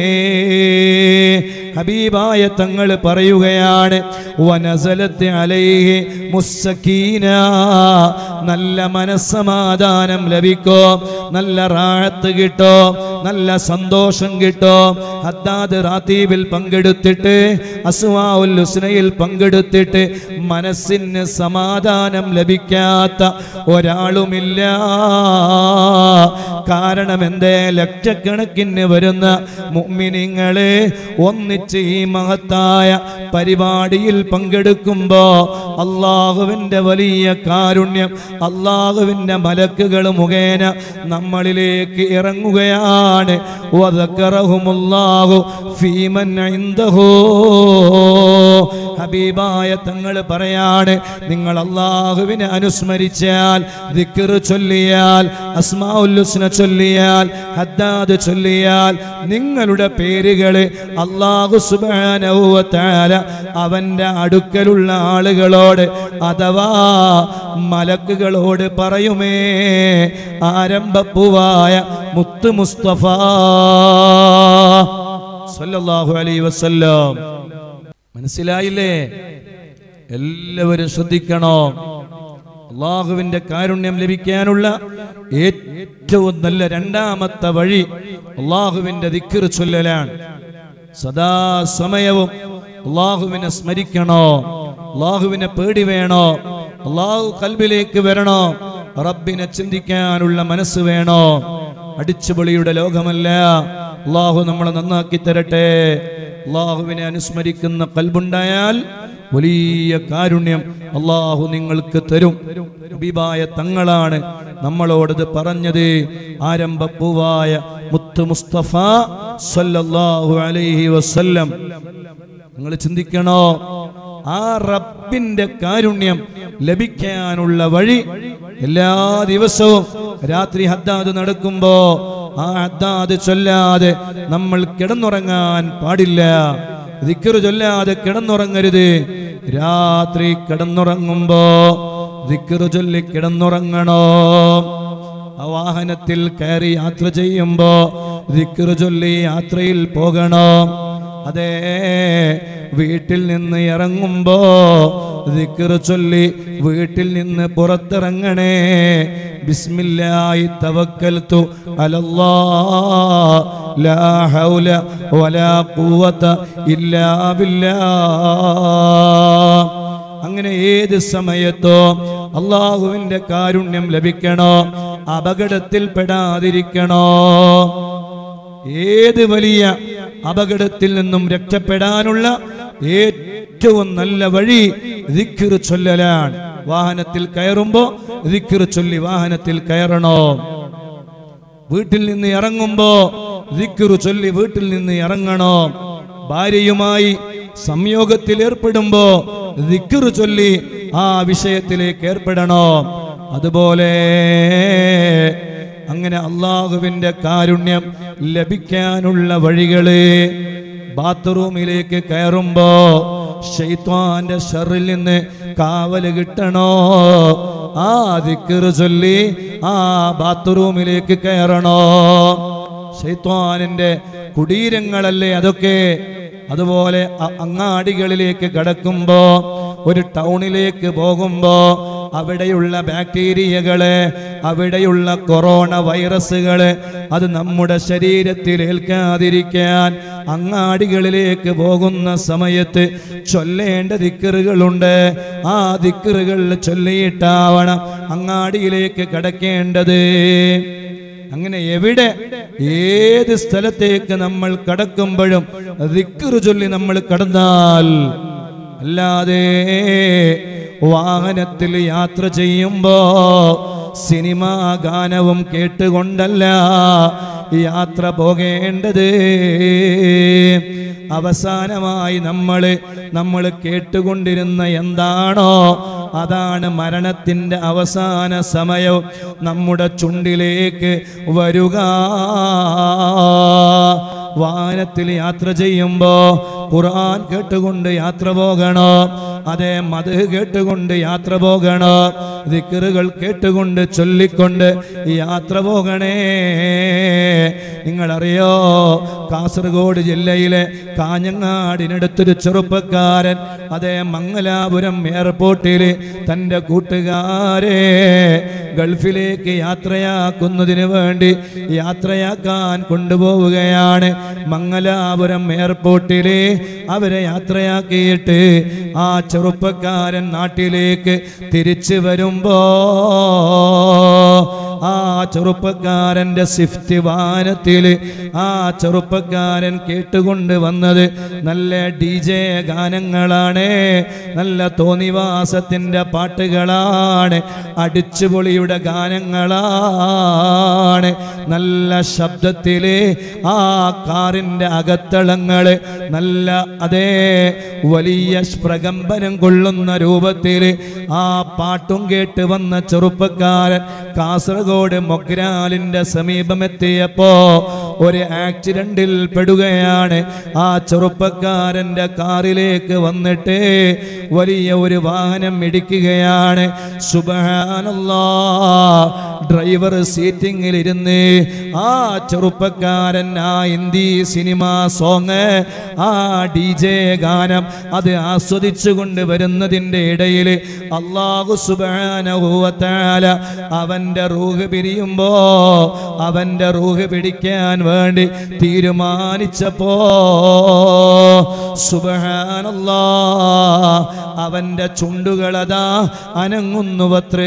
ഹബീബായ തങ്ങൾ പറയുകയാണ് വനസലത്ത് അലൈഹി മുസ്സക്കീന നല്ല മനസ്സമാധാനം ലഭിക്കോ നല്ല റാഹത്ത് കിട്ടോ നല്ല സന്തോഷം കിട്ടോ ഹദ്ദാദ് റാത്തീബിൽ പങ്കെടുത്തിട്ട് അസ്വാഉൽ ഹുസ്നയിൽ പങ്കെടുത്തിട്ട് മനസ്സിന് സമാധാനം ലഭിക്കാത്ത ഒരാളുമില്ല കാരണം എന്തേ ലക്ഷക്കണക്കിന് വരുന്ന മുഅ്മിനീങ്ങളെ ഒന്നിച്ച് ഈ മഹത്തായ പരിപാടിയിൽ പങ്കെടുക്കുമ്പോ അള്ളാഹുവിൻ്റെ വലിയ കാരുണ്യം അള്ളാഹുവിൻ്റെ മലക്കുകൾ മുഖേന നമ്മളിലേക്ക് ഇറങ്ങുകയാണ് വദക്കറഹുമുല്ലാഹു ഫീമൻ ഇൻദഹു ഹബീബായ തങ്ങൾ പറയാണ് നിങ്ങൾ അള്ളാഹുവിനെ അനുസ്മരിച്ചാൽ ദിക്ർ ചൊല്ലിയാൽ അസ്മാഉൽ ഹുസ്ന ചൊല്ലിയാൽ ഹദ്ദാദ് ചൊല്ലിയാൽ നിങ്ങളുടെ പേരുകൾ അള്ളാഹു സുബ്ഹാനഹു വ തആല അവന്റെ അടുക്കലുള്ള ആളുകളോട് അഥവാ മലക്കുകളോട് പറയുമേ ആരംഭപ്പൂവായ മുത്ത് മുസ്തഫ സല്ലല്ലാഹു അലൈഹി വസല്ലം മനസ്സിലായില്ലേ എല്ലാവരും ശ്രദ്ധിക്കണോ അള്ളാഹുവിന്റെ കാരുണ്യം ലഭിക്കാനുള്ള ഏറ്റവും നല്ല രണ്ടാമത്തെ വഴി അള്ളാഹുവിന്റെ ദിക്കർ ചൊല്ലലാണ് സദാ സമയവും അള്ളാഹുവിനെ സ്മരിക്കണോ അള്ളാഹുവിനെ പേടി വേണോ അള്ളാഹു കൽബിലേക്ക് വരണോ റബ്ബിനെ ചിന്തിക്കാനുള്ള മനസ്സ് വേണോ അടിച്ചുപൊളിയുടെ ലോകമല്ല അള്ളാഹു നമ്മളെ നന്നാക്കി തരട്ടെ അള്ളാഹുവിനെ അനുസ്മരിക്കുന്ന കൽബുണ്ടായാൽ വലിയ കാരുണ്യം അള്ളാഹു നിങ്ങൾക്ക് തരും ഹബീബായ തങ്ങളാണ് നമ്മളോടത് പറഞ്ഞത് ആരംഭപ്പൂവായ മുത്ത് മുസ്തഫ സല്ലല്ലാഹു അലൈഹി വസല്ലം നിങ്ങൾ ചിന്തിക്കണോ ആ റബ്ബിന്റെ കാരുണ്യം ലഭിക്കാനുള്ള വഴി എല്ലാ ദിവസവും രാത്രി ഹദ്ദാദ് നടക്കുമ്പോ ആ ഹദ്ദാദ് ചൊല്ലാതെ നമ്മൾ കിടന്നുറങ്ങാൻ പാടില്ല ദിക്കറ് ചൊല്ലാതെ കിടന്നുറങ്ങരുത് രാത്രി കിടന്നുറങ്ങുമ്പോ ദിക്കറ് ചൊല്ലി കിടന്നുറങ്ങണോ ആ വാഹനത്തിൽ കയറി യാത്ര ചെയ്യുമ്പോ ദിക്കറ് ചൊല്ലി യാത്രയിൽ പോകണോ അതെ വീട്ടിൽ നിന്ന് ഇറങ്ങുമ്പോ ദിക്കറ് ചൊല്ലി വീട്ടിൽ നിന്ന് പുറത്തിറങ്ങണേ ബിസ്മില്ലാഹി തവക്കൽതു അലല്ലാ ലാ ഹൗല വലാ ഖുവത ഇല്ലാ ബില്ലാ അങ്ങനെ ഏത് സമയത്തോ അള്ളാഹുവിന്റെ കാരുണ്യം ലഭിക്കണോ അപകടത്തിൽ പെടാതിരിക്കണോ ഏത് വലിയ അപകടത്തിൽ നിന്നും രക്ഷപ്പെടാനുള്ള ഏറ്റവും നല്ല വഴി ദിക്ർ ചൊല്ലലാണ് വാഹനത്തിൽ കയറുമ്പോ ദിക്ർ ചൊല്ലി വാഹനത്തിൽ കയറണോ വീട്ടിൽ നിന്ന് ഇറങ്ങുമ്പോ ദിക്ർ ചൊല്ലി വീട്ടിൽ നിന്ന് ഇറങ്ങണോ ഭാര്യയുമായി സംയോഗത്തിൽ ഏർപ്പെടുമ്പോ ദിക്ർ ചൊല്ലി ആ വിഷയത്തിലേക്ക് ഏർപ്പെടണോ അതുപോലെ അങ്ങനെ അള്ളാഹുവിന്റെ കാരുണ്യം ലഭിക്കാനുള്ള വഴികള് ബാത്റൂമിലേക്ക് കയറുമ്പോ ഷെയ്ത്വാന്റെ ഷറിൽ നിന്ന് കാവല് കിട്ടണോ ആ ദിക്കറ് ചൊല്ലി ആ ബാത്റൂമിലേക്ക് കയറണോ ഷെയ്ത്വാനിന്റെ കുടീരങ്ങളല്ലേ അതൊക്കെ അതുപോലെ അ- അങ്ങാടികളിലേക്ക് കടക്കുമ്പോ ഒരു ടൗണിലേക്ക് പോകുമ്പോ അവിടെയുള്ള ബാക്ടീരിയകള് അവിടെയുള്ള കൊറോണ വൈറസുകള് അത് നമ്മുടെ ശരീരത്തിൽ ഏൽക്കാതിരിക്കാൻ അങ്ങാടികളിലേക്ക് പോകുന്ന സമയത്ത് ചൊല്ലേണ്ട ദിക്കറുകളുണ്ട് ആ ദിക്കറുകൾ ചൊല്ലിയിട്ടാവണം അങ്ങാടിയിലേക്ക് കടക്കേണ്ടത് അങ്ങനെ എവിടെ ഏത് സ്ഥലത്തേക്ക് നമ്മൾ കടക്കുമ്പോഴും ദിക്കറ് ചൊല്ലി നമ്മൾ കടന്നാൽ അല്ലാതെ വാഹനത്തിൽ യാത്ര ചെയ്യുമ്പോ സിനിമാ ഗാനവും കേട്ടുകൊണ്ടല്ല യാത്ര പോകേണ്ടത് അവസാനമായി നമ്മൾ നമ്മൾ കേട്ടുകൊണ്ടിരുന്ന എന്താണോ അതാണ് മരണത്തിൻ്റെ അവസാന സമയവും നമ്മുടെ ചുണ്ടിലേക്ക് വരുക വാഹനത്തിൽ യാത്ര ചെയ്യുമ്പോ ഖുർആൻ കേട്ടുകൊണ്ട് യാത്ര പോകണോ അതേ മത് കേട്ടുകൊണ്ട് യാത്ര പോകണോ ദിക്കറുകൾ കേട്ടുകൊണ്ട് ചൊല്ലിക്കൊണ്ട് യാത്ര പോകണേ നിങ്ങളറിയോ കാസർഗോഡ് ജില്ലയിലെ കാഞ്ഞങ്ങാടിനടുത്തൊരു ചെറുപ്പക്കാരൻ അതേ മംഗലാപുരം എയർപോർട്ടിൽ തൻ്റെ കൂട്ടുകാരെ ഗൾഫിലേക്ക് യാത്രയാക്കുന്നതിന് വേണ്ടി യാത്രയാക്കാൻ കൊണ്ടുപോവുകയാണ് മംഗലാപുരം എയർപോർട്ടിൽ അവരെ യാത്രയാക്കിയിട്ട് ആ ചെറുപ്പക്കാരൻ നാട്ടിലേക്ക് തിരിച്ചു വരുമ്പോ ആ ചെറുപ്പക്കാരന്റെ സ്വിഫ്റ്റ് വാഹനത്തിൽ ആ ചെറുപ്പക്കാരൻ കേട്ടുകൊണ്ട് വന്നത് നല്ല ഡി ജെ ഗാനങ്ങളാണ് നല്ല തോന്നിവാസത്തിന്റെ പാട്ടുകളാണ് അടിച്ചുപൊളിയുടെ ഗാനങ്ങളാണ് നല്ല ശബ്ദത്തില് ആ കാറിന്റെ അകത്തളങ്ങള് നല്ല അതേ വലിയ പ്രകമ്പനം കൊള്ളുന്ന രൂപത്തിൽ ആ പാട്ടും കേട്ട് വന്ന ചെറുപ്പക്കാരൻ കാസർഗോഡ് മൊഗ്രാലിന്റെ സമീപമെത്തിയപ്പോ ഒരു ആക്സിഡന്റിൽ പെടുകയാണ് ആ ചെറുപ്പക്കാരന്റെ കാറിലേക്ക് വന്നിട്ട് വലിയ ഒരു വാഹനം ഇടിക്കുകയാണ് സുബഹാനല്ലാ ഡ്രൈവർ സീറ്റിംഗിൽ ഇരുന്ന് ആ ചെറുപ്പക്കാരൻ ആ ഹിന്ദി സിനിമ സോങ് ആ ഡി ജെ ഗാനം അത് ആസ്വദിച്ചു കൊണ്ട് വരുന്നതിൻ്റെ ഇടയിൽ അള്ളാഹു സുബാനഹുവത്താല അവൻ്റെ റൂഹ് പിരിയുമ്പോ അവൻ്റെ റൂഹ് പിടിക്കാൻ വേണ്ടി തീരുമാനിച്ചപ്പോ സുബഹാനല്ലാ അവൻ്റെ ചുണ്ടുകളതാ അനങ്ങുന്നുവത്രേ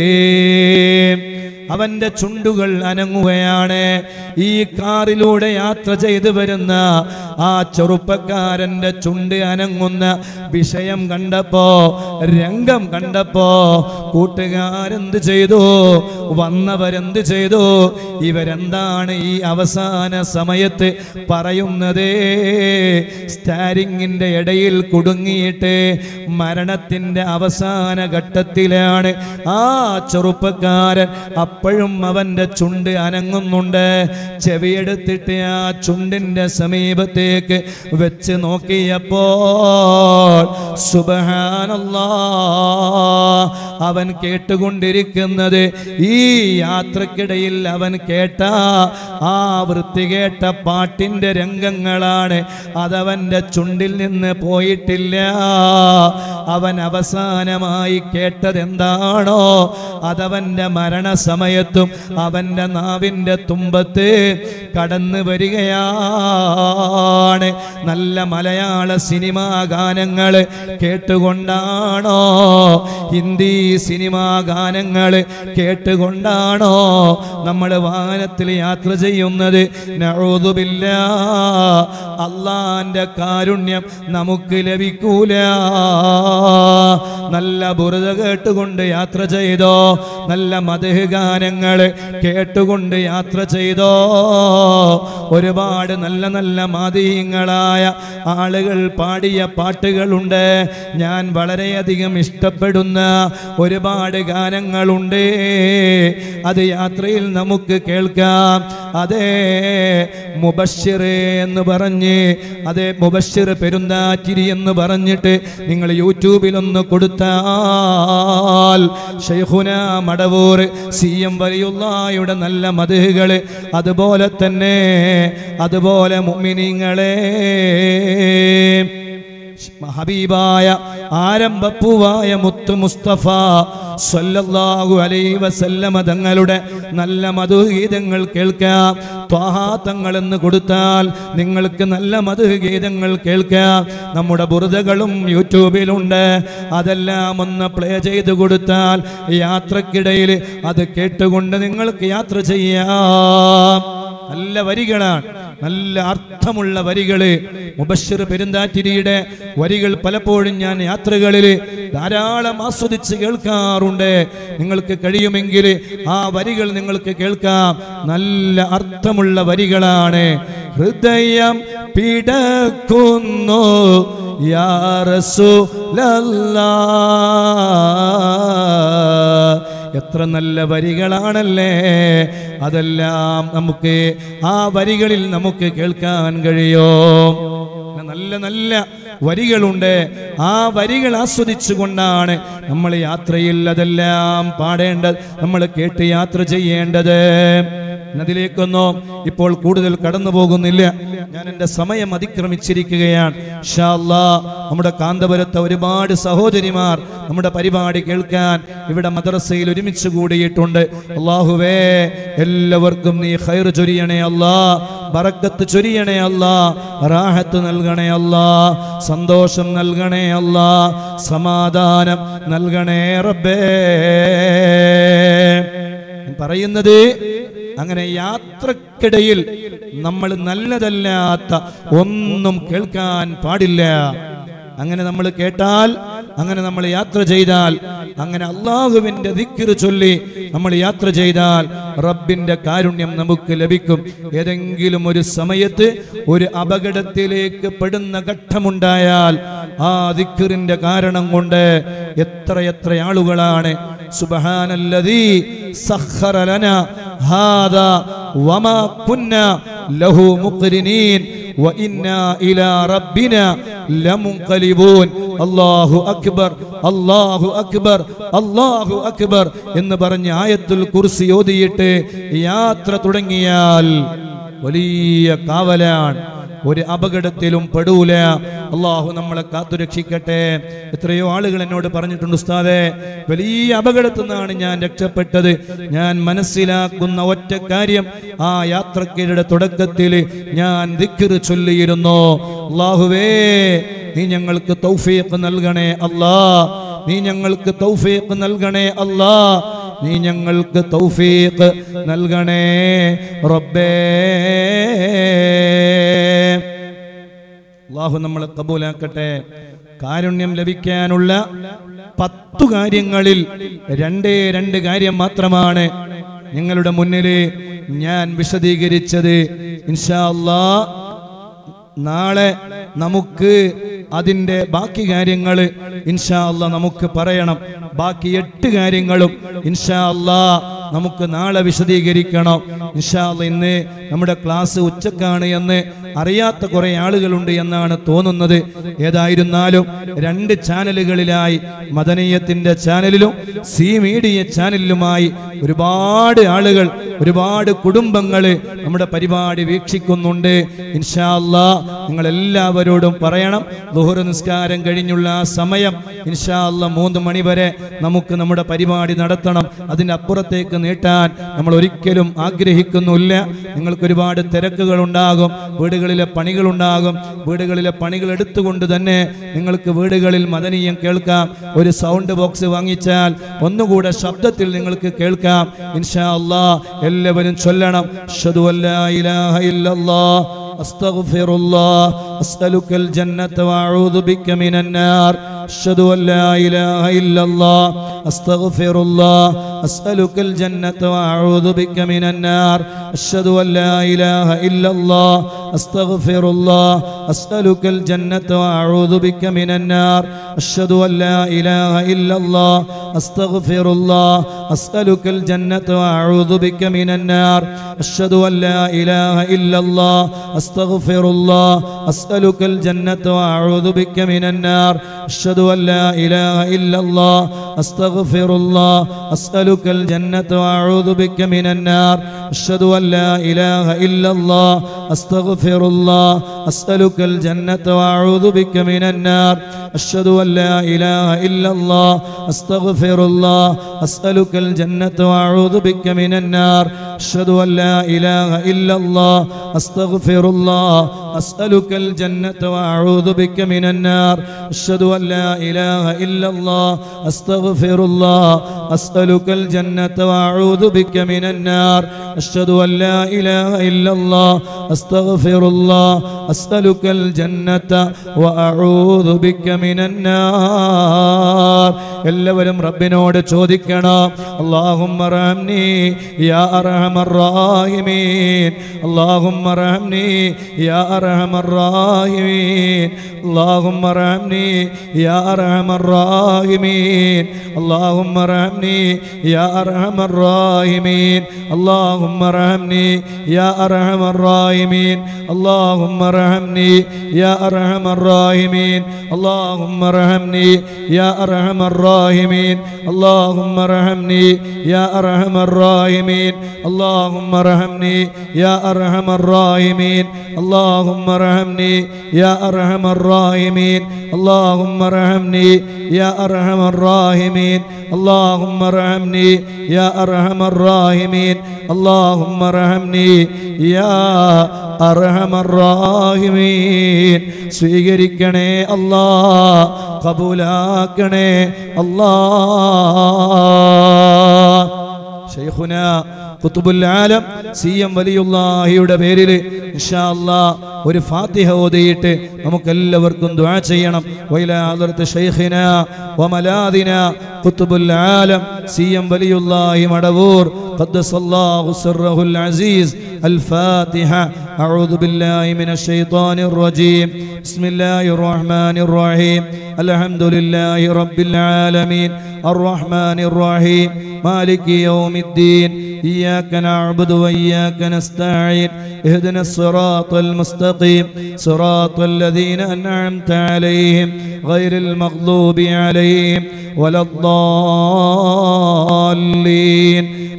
അവന്റെ ചുണ്ടുകൾ അനങ്ങുകയാണ് ഈ കാറിലൂടെ യാത്ര ചെയ്തു വരുന്ന ആ ചെറുപ്പക്കാരന്റെ ചുണ്ട് അനങ്ങുന്ന വിഷയം കണ്ടപ്പോ രംഗം കണ്ടപ്പോ കൂട്ടുകാരെന്ത് ചെയ്തു വന്നവരെന്ത് ചെയ്തു ഇവരെന്താണ് ഈ അവസാന സമയത്ത് പറയുന്നത് സ്റ്റാരിങ്ങിന്റെ ഇടയിൽ കുടുങ്ങിയിട്ട് മരണത്തിന്റെ അവസാന ഘട്ടത്തിലാണ് ആ ചെറുപ്പക്കാരൻ അപ്പോഴും അവന്റെ ചുണ്ട് അനങ്ങുന്നുണ്ട് ചെവിയെടുത്തിട്ട് ആ ചുണ്ടിന്റെ സമീപത്തേക്ക് വെച്ച് നോക്കിയപ്പോൾ സുബഹാനല്ലാ അവൻ കേട്ടുകൊണ്ടിരിക്കുന്നത് ഈ യാത്രക്കിടയിൽ അവൻ കേട്ട ആ വൃത്തികേട്ട പാട്ടിന്റെ രംഗങ്ങളാണ് അതവന്റെ ചുണ്ടിൽ നിന്ന് പോയിട്ടില്ല അവൻ അവസാനമായി കേട്ടത് എന്താണോ അതവന്റെ മരണസമയത്തും അവന്റെ നാവിന്റെ തുമ്പത്ത് കടന്നു വരികയാണ് നല്ല മലയാള സിനിമാ ഗാനങ്ങൾ കേട്ടുകൊണ്ടാണോ ഹിന്ദി സിനിമാ ഗാനങ്ങൾ കേട്ടുകൊണ്ടാണോ നമ്മൾ വാഹനത്തിൽ യാത്ര ചെയ്യുന്നത് നഴുതുമില്ല അള്ളാന്റെ കാരുണ്യം നമുക്ക് ലഭിക്കൂല നല്ല ബുറുത കേട്ടുകൊണ്ട് യാത്ര ചെയ്തോ നല്ല മതഹ് ഗാനങ്ങൾ കേട്ടുകൊണ്ട് യാത്ര ചെയ്തോ ഒരുപാട് നല്ല നല്ല മാതീയങ്ങളായ ആളുകൾ പാടിയ പാട്ടുകളുണ്ട് ഞാൻ വളരെയധികം ഇഷ്ടപ്പെടുന്ന ഒരുപാട് ഗാനങ്ങളുണ്ട് അത് യാത്രയിൽ നമുക്ക് കേൾക്കാം അതേ മുബഷിർ എന്ന് പറഞ്ഞ് അതേ മുബഷിർ പെരുന്താറ്റിരി എന്ന് പറഞ്ഞിട്ട് നിങ്ങൾ യൂട്യൂബിലൊന്ന് കൊടുത്താൽ ഷെയ്ഖുന മടവൂർ സി എം വലിയുള്ളായുടെ നല്ല മതുകള് അതുപോലെ തന്നെ അതുപോലെ മുമിനിങ്ങളെ ഹബീബായ ആരംഭപ്പൂവായ മുത്തു മുസ്തഫ സല്ലല്ലാഹു അലൈഹി വസല്ലമ തങ്ങളുടെ നല്ല മധുഗീതങ്ങൾ കേൾക്കാം ത്വാഹാ തങ്ങൾ എന്ന് കൊടുത്താൽ നിങ്ങൾക്ക് നല്ല മധുഗീതങ്ങൾ കേൾക്കാം നമ്മുടെ ബുറുദകളും യൂട്യൂബിലുണ്ട് അതെല്ലാം ഒന്ന് പ്ലേ ചെയ്ത് കൊടുത്താൽ യാത്രക്കിടയിൽ അത് കേട്ടുകൊണ്ട് നിങ്ങൾക്ക് യാത്ര ചെയ്യാം നല്ല വരികളാണ് നല്ല അർത്ഥമുള്ള വരികള് മുബഷിർ പെരുന്താറ്റിരിയുടെ വരികൾ പലപ്പോഴും ഞാൻ യാത്രകളിൽ ധാരാളം ആസ്വദിച്ച് കേൾക്കാറുണ്ട് നിങ്ങൾക്ക് കഴിയുമെങ്കിൽ ആ വരികൾ നിങ്ങൾക്ക് കേൾക്കാം നല്ല അർത്ഥമുള്ള വരികളാണ് ഹൃദയം പിടക്കുന്നു യാ റസൂലല്ലാ എത്ര നല്ല വരികളാണല്ലേ അതെല്ലാം നമുക്ക് ആ വരികളിൽ നമുക്ക് കേൾക്കാൻ കഴിയോ നല്ല നല്ല വരികളുണ്ട് ആ വരികൾ ആസ്വദിച്ചുകൊണ്ടാണ് നമ്മൾ യാത്രയിൽ അതെല്ലാം പാടേണ്ടത് നമ്മൾ കേട്ട് യാത്ര ചെയ്യേണ്ടത് അതിലേക്കൊന്നോ ഇപ്പോൾ കൂടുതൽ കടന്നു പോകുന്നില്ല ഞാൻ എൻ്റെ സമയം അതിക്രമിച്ചിരിക്കുകയാണ് ഇൻഷാ അല്ലാ, നമ്മുടെ കാന്തപുരത്തെ ഒരുപാട് സഹോദരിമാർ നമ്മുടെ പരിപാടി കേൾക്കാൻ ഇവിടെ മദ്രസയിൽ ഒരുമിച്ച് കൂടിയിട്ടുണ്ട് അള്ളാഹുവേ എല്ലാവർക്കും നീ ഖൈർ ചൊരിയണേ അല്ലാ ബറക്കത്ത് ചൊരിയണേ അല്ലാ റാഹത്ത് നൽകണേ അല്ലാ സന്തോഷം നൽകണേ അല്ലാ സമാധാനം നൽകണേ റബ്ബേ ഞാൻ പറയുന്നത് അങ്ങനെ യാത്രക്കിടയിൽ നമ്മൾ നല്ലതല്ലാത്ത ഒന്നും കേൾക്കാൻ പാടില്ല അങ്ങനെ നമ്മൾ കേട്ടാൽ അങ്ങനെ നമ്മൾ യാത്ര ചെയ്താൽ അങ്ങനെ അള്ളാഹുവിന്റെ ദിക്ർ ചൊല്ലി നമ്മൾ യാത്ര ചെയ്താൽ റബ്ബിന്റെ കാരുണ്യം നമുക്ക് ലഭിക്കും ഏതെങ്കിലും ഒരു സമയത്ത് ഒരു അപകടത്തിലേക്ക് പെടുന്ന ഘട്ടമുണ്ടായാൽ ആ ദിക്റിന്റെ കാരണം കൊണ്ട് എത്ര എത്ര ആളുകളാണ് സുബ്ഹാനല്ലദീ സഖറ ലനാ ഹാദാ വമാ കുന്നാ ലഹു മുഖ്രിനീൻ وإنا إلى ربنا لمنقلبون അല്ലാഹു അക്ബർ അല്ലാഹു അക്ബർ അല്ലാഹു അക്ബർ എന്ന് പറഞ്ഞ് ആയത്തുൽ കുർസി ഓതിയിട്ട് യാത്ര തുടങ്ങിയാൽ വലിയ കാവലാണ് ഒരു അപകടത്തിലും പെടൂല അള്ളാഹു നമ്മളെ കാത്തുരക്ഷിക്കട്ടെ എത്രയോ ആളുകൾ എന്നോട് പറഞ്ഞിട്ടുണ്ട് ഉസ്താദെ വലിയ അപകടത്തിൽ നിന്നാണ് ഞാൻ രക്ഷപ്പെട്ടത് ഞാൻ മനസ്സിലാക്കുന്ന ഒറ്റ കാര്യം ആ യാത്രക്കിടെ തുടക്കത്തിൽ ഞാൻ ദിക്ർ ചൊല്ലിയിരുന്നു അള്ളാഹുവേ നീ ഞങ്ങൾക്ക് തൗഫീഖ് നൽകണേ അല്ലാ നീ ഞങ്ങൾക്ക് തൗഫീഖ് നൽകണേ അല്ലാ നീ ഞങ്ങൾക്ക് തൗഫീഖ് നൽകണേ റബ്ബേ അള്ളാഹു നമ്മളെ കബൂലാക്കട്ടെ കാരുണ്യം ലഭിക്കാനുള്ള പത്തു കാര്യങ്ങളിൽ രണ്ടേ രണ്ട് കാര്യം മാത്രമാണ് നിങ്ങളുടെ മുന്നിൽ ഞാൻ വിശദീകരിച്ചത് ഇൻഷാ അല്ലാ നാളെ നമുക്ക് അതിൻ്റെ ബാക്കി കാര്യങ്ങൾ ഇൻഷാ അല്ലാ നമുക്ക് പറയണം ബാക്കി എട്ട് കാര്യങ്ങളും ഇൻഷാ അല്ലാ നമുക്ക് നാളെ വിശദീകരിക്കണം ഇൻഷാ അല്ലാ ഇന്ന് നമ്മുടെ ക്ലാസ് ഉച്ചക്കാണ് എന്ന് അറിയാത്ത കുറെ ആളുകളുണ്ട് എന്നാണ് തോന്നുന്നത് ഏതായിരുന്നാലും രണ്ട് ചാനലുകളിലായി മദനീയത്തിന്റെ ചാനലിലും സി മീഡിയ ചാനലിലുമായി ഒരുപാട് ആളുകൾ ഒരുപാട് കുടുംബങ്ങൾ നമ്മുടെ പരിപാടി വീക്ഷിക്കുന്നുണ്ട് ഇൻഷാ അല്ലാ നിങ്ങൾ എല്ലാവരോടും പറയണം ലുഹുർ നിസ്കാരം കഴിഞ്ഞുള്ള ആ സമയം ഇൻഷാ അല്ലാ മൂന്ന് മണി വരെ നമുക്ക് നമ്മുടെ പരിപാടി നടത്തണം അതിൻ്റെ അപ്പുറത്തേക്ക് നീട്ടാൻ നമ്മൾ ഒരിക്കലും ആഗ്രഹിക്കുന്നില്ല നിങ്ങൾക്ക് ഒരുപാട് തിരക്കുകൾ ഉണ്ടാകും വീടുകളിലെ പണികളുണ്ടാകും വീടുകളിലെ പണികൾ എടുത്തുകൊണ്ട് തന്നെ നിങ്ങൾക്ക് വീടുകളിൽ മദനീയം കേൾക്കാം ഒരു സൗണ്ട് ബോക്സ് വാങ്ങിച്ചാൽ ഒന്നുകൂടെ ശബ്ദത്തിൽ നിങ്ങൾക്ക് കേൾക്കാം ഇൻഷാ അല്ലാ എല്ലാവരും ചൊല്ലണം അഷ്ഹദു അല്ലാ ഇലാഹ ഇല്ലല്ലാഹ് أستغفر الله أسألك الجنة وأعوذ بك من النار أشهد أن لا إله إلا الله أستغفر الله أسألك الجنة وأعوذ بك من النار أشهد أن لا إله إلا الله أستغفر الله أسألك الجنة وأعوذ بك من النار أشهد أن لا إله إلا الله أستغفر الله أسألك الجنة وأعوذ بك من النار أشهد أن لا إله إلا الله أستغفر الله أسألك الجنة وأعوذ بك من النار أشهد أن لا إله إلا الله أستغفر الله أسألك الجنة وأعوذ بك من النار أشهد أن لا إله إلا الله أستغفر الله أسألك الجنة وأعوذ بك من النار أشهد أن لا إله إلا الله أستغفر الله أسألك الجنة وأعوذ بك من النار أشهد أن لا إله إلا الله أستغفر الله أسألك الجنة وأعوذ بك من النار أشهد أن لا إله إلا الله أستغفر الله أسألك الجنة وأعوذ بك من النار أشهد أن لا إله إلا الله أستغفر الله أسألك الجنة وأعوذ بك من النار എല്ലാവരും റബ്ബിനോട് ചോദിക്കണം اللهم ارحمني يا أرحم الراحمين اللهم ارحمني يا أرحم الراحمين اللهم ارحمني يا أرحم الراحمين اللهم ارحمني يا أرحم الراحمين اللهم ارحمني يا أرحم الراحمين اللهم ارحمني يا أرحم الراحمين اللهم ارحمني يا أرحم الراحمين اللهم ارحمني يا أرحم الراحمين اللهم ارحمني يا أرحم الراحمين اللهم ارحمني يا أرحم الراحمين اللهم ارحمني يا أرحم الراحمين اللهم ارحمني يا أرحم الراحمين اللهم ارحمني يا أرحم الراحمين സ്വീകരിക്കണേ അല്ലാ കബൂലാക്കണേ അല്ലാ ഷെയ്ഖുന കുത്തുബുൽ ആലം സി എം വലിയുള്ളാഹിയുടെ പേരിൽ ഇൻഷാ അല്ലാ ഒരു ഫാത്തിഹ ഓതിയിട്ട് നമുക്കെല്ലാവർക്കും ദുആ ചെയ്യണം വൈലാ ഹദ്റത്ത് ഷെയ്ഖിന വമലാദിന കുത്തുബുൽ ആലം സി എം വലിയുള്ളാഹി മടവൂർ قدس الله سره العزيز الفاتحة أعوذ بالله من الشيطان الرجيم بسم الله الرحمن الرحيم الحمد لله رب العالمين الرحمن الرحيم مالك يوم الدين إياك نعبد وإياك نستعين اهدنا الصراط المستقيم صراط الذين أنعمت عليهم غير المغضوب عليهم ولا الضالين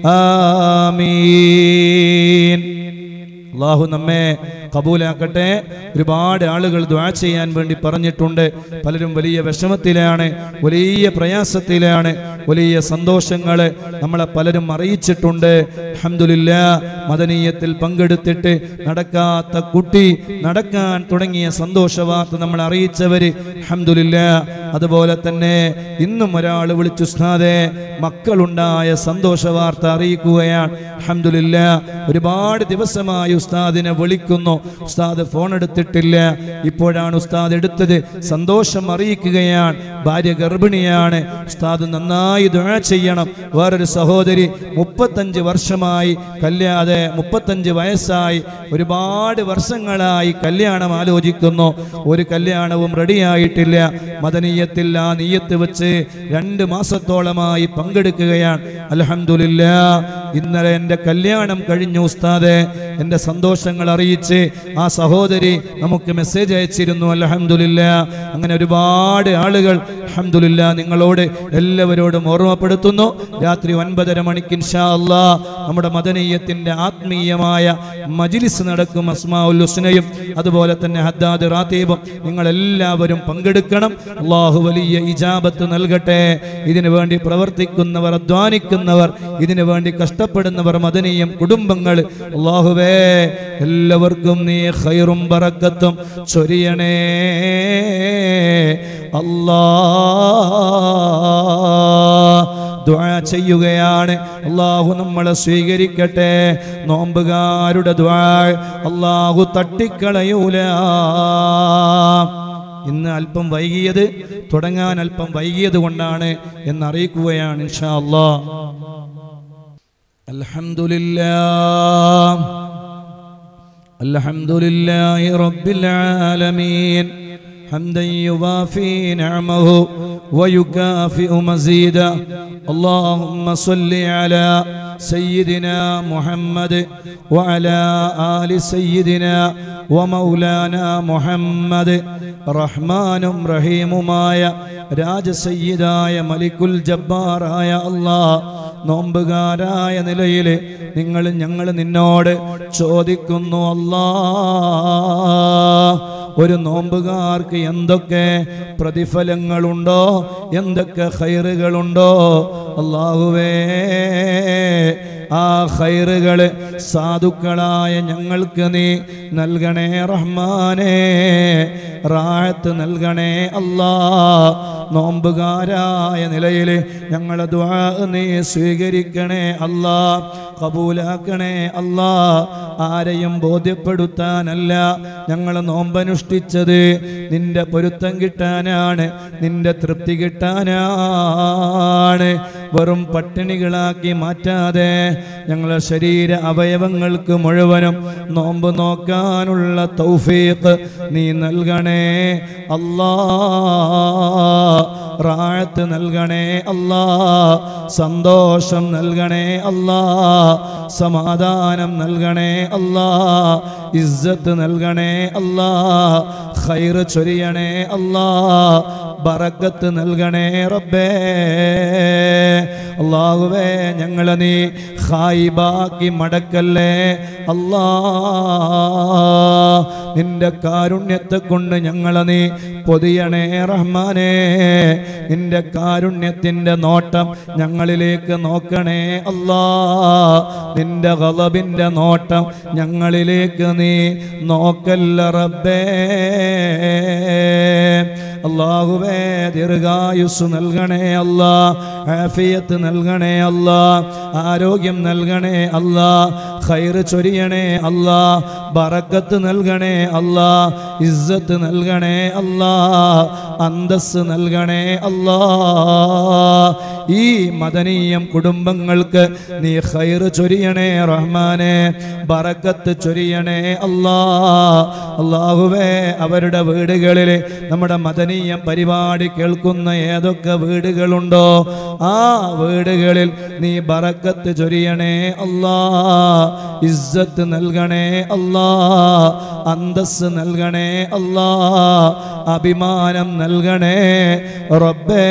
آمين അള്ളാഹു നമ്മെ കബൂലാക്കട്ടെ ഒരുപാട് ആളുകൾ ദ്വാ ചെയ്യാൻ വേണ്ടി പറഞ്ഞിട്ടുണ്ട് പലരും വലിയ വിഷമത്തിലാണ് വലിയ പ്രയാസത്തിലാണ് വലിയ സന്തോഷങ്ങൾ നമ്മളെ പലരും അറിയിച്ചിട്ടുണ്ട് അഹമ്മദില്ല മദനീയത്തിൽ പങ്കെടുത്തിട്ട് നടക്കാത്ത കുട്ടി നടക്കാൻ തുടങ്ങിയ സന്തോഷ വാർത്ത നമ്മൾ അറിയിച്ചവര് അഹമ്മദില്ല അതുപോലെ തന്നെ ഇന്നും ഒരാൾ വിളിച്ചു ഉസ്താദെ മക്കളുണ്ടായ സന്തോഷ വാർത്ത അറിയിക്കുകയാണ് അഹമ്മദില്ല ഒരുപാട് ദിവസമായി ഉസ്താദിനെ വിളിക്കുന്നു ഉസ്താദ് ഫോൺ എടുത്തിട്ടില്ല ഇപ്പോഴാണ് ഉസ്താദ് എടുത്തത് സന്തോഷം അറിയിക്കുകയാണ് ഭാര്യ ഗർഭിണിയാണ് ഉസ്താദ് നന്നായി ദുആ ചെയ്യണം വേറൊരു സഹോദരി മുപ്പത്തഞ്ച് വർഷമായി കല്യാതെ മുപ്പത്തഞ്ച് വയസ്സായി ഒരുപാട് വർഷങ്ങളായി കല്യാണം ആലോചിക്കുന്നു ഒരു കല്യാണവും റെഡിയായിട്ടില്ല മദനീയത്തിൽ ആ നീയത്ത് വെച്ച് രണ്ട് മാസത്തോളമായി പങ്കെടുക്കുകയാണ് അലഹമില്ല ഇന്നലെ എൻ്റെ കല്യാണം കഴിഞ്ഞു ഉസ്താദെ എൻ്റെ സന്തോഷങ്ങൾ അറിയിച്ച് ആ സഹോദരി നമുക്ക് മെസ്സേജ് അയച്ചിരുന്നു അലഹമില്ല അങ്ങനെ ഒരുപാട് ആളുകൾ അലഹമില്ല നിങ്ങളോട് എല്ലാവരോടും ഓർമ്മപ്പെടുത്തുന്നു രാത്രി ഒൻപതര മണിക്ക് ഇൻഷാ അല്ലാ നമ്മുടെ മദനീയത്തിന്റെ ആത്മീയമായ മജിലിസ് നടക്കും അസ്മാഉൽ ഹുസ്നയും അതുപോലെ തന്നെ ഹദ്ദാദ് റാത്തീബും നിങ്ങൾ എല്ലാവരും പങ്കെടുക്കണം അള്ളാഹു വലിയ ഇജാബത്ത് നൽകട്ടെ ഇതിനു വേണ്ടി പ്രവർത്തിക്കുന്നവർ അധ്വാനിക്കുന്നവർ ഇതിനു വേണ്ടി കഷ്ടപ്പെടുന്നവർ മദനീയം കുടുംബങ്ങൾ അള്ളാഹുവേ എല്ലാവർക്കും നീ ഖൈറും ബറക്കത്തും ചൊരിയണേ അല്ലാ ദുആ ചെയ്യുകയാണ് അള്ളാഹു നമ്മളെ സ്വീകരിക്കട്ടെ നോമ്പുകാരുടെ ദ്വാ അള്ളാഹു തട്ടിക്കളയൂല ഇന്ന് അല്പം വൈകിയത് തുടങ്ങാൻ അല്പം വൈകിയത് കൊണ്ടാണ് എന്നറിയിക്കുകയാണ് ഇൻഷാ അല്ലാ അൽഹംദുലില്ലാ الحمد لله رب العالمين حمدا يوافي نعمه ويكافئ مزيدا اللهم صل على سيدنا محمد وعلى آل سيدنا വമൗലാന മുഹമ്മദ് റഹ്മാനും റഹീമുമായ രാജസയ്യിദായ മലിക്കുൽ ജബ്ബാറായ അല്ലാ നോമ്പുകാരായ നിലയിൽ നിങ്ങൾ ഞങ്ങൾ നിന്നോട് ചോദിക്കുന്നു അല്ലാ ഒരു നോമ്പുകാർക്ക് എന്തൊക്കെ പ്രതിഫലങ്ങളുണ്ടോ എന്തൊക്കെ ഹൈറുകളുണ്ടോ അള്ളാഹുവേ ആ ഹൈറുകള് സാധുക്കളായ ഞങ്ങൾക്ക് നീ നൽകണേ റഹ്മാനേ റായത്ത് നൽകണേ അല്ലാ നോമ്പുകാരായ നിലയിൽ ഞങ്ങളെ ദ്വാ നീ സ്വീകരിക്കണേ അല്ലാ കബൂലാക്കണേ അല്ലാ ആരെയും ബോധ്യപ്പെടുത്താനല്ല ഞങ്ങൾ നോമ്പനുഷ്ഠിച്ചത് നിന്റെ പൊരുത്തം കിട്ടാനാണ് നിന്റെ തൃപ്തി കിട്ടാനാണ് വെറും പട്ടിണികളാക്കി മാറ്റാതെ ഞങ്ങളെ ശരീര അവയവങ്ങൾക്ക് മുഴുവനും നോമ്പ് നോക്കാനുള്ള തൗഫീഖ് നീ നൽകണേ അല്ലാ റാഴത്ത് നൽകണേ അല്ലാ സന്തോഷം നൽകണേ അല്ലാ സമാധാനം നൽകണേ അല്ലാ ഇസ്സത്ത് നൽകണേ അല്ലാ ഖൈർ ചൊരിയണേ അല്ലാ ബറക്കത്ത് നൽകണേ റബ്ബേ അള്ളാഹുവേ ഞങ്ങളെ നീ ഖായിബാക്കി മടക്കല്ലേ അല്ലാ നിന്റെ കാരുണ്യത്തെ കൊണ്ട് ഞങ്ങളെ നീ പൊതിയണേ റഹ്മാനേ നിന്റെ കാരുണ്യത്തിന്റെ നോട്ടം ഞങ്ങളിലേക്ക് നോക്കണേ അല്ലാ നിന്റെ ഗളബിന്റെ നോട്ടം ഞങ്ങളിലേക്ക് നീ നോക്കല്ല റബ്ബേ അള്ളാഹുവേ ദീർഘായുസ് നൽകണേ അല്ലാ ആഫിയത്ത് നൽകണേ അല്ലാ ആരോഗ്യം നൽകണേ അല്ലാ ഖൈർ ചൊരിയണേ അല്ലാ ബറക്കത്ത് നൽകണേ അല്ലാ ഇസ്സത്ത് നൽകണേ അല്ലാ അന്തസ് നൽകണേ അല്ലാ ഈ മദനീയം കുടുംബങ്ങൾക്ക് നീ ഖൈർ ചൊരിയണേ റഹ്മാനെ ബറക്കത്ത് ചൊരിയണേ അല്ലാ അള്ളാഹുവേ അവരുടെ വീടുകളിൽ നമ്മുടെ മദനീയം പരിപാടി കേൾക്കുന്ന ഏതൊക്കെ വീടുകളുണ്ടോ ആ വീടുകളിൽ നീ ബറക്കത്ത് ചൊരിയണേ അല്ലാ ഇസ്സത്ത് നൽകണേ അല്ലാ അന്തസ് നൽകണേ അല്ലാ അഭിമാനം നൽകണേ റബ്ബേ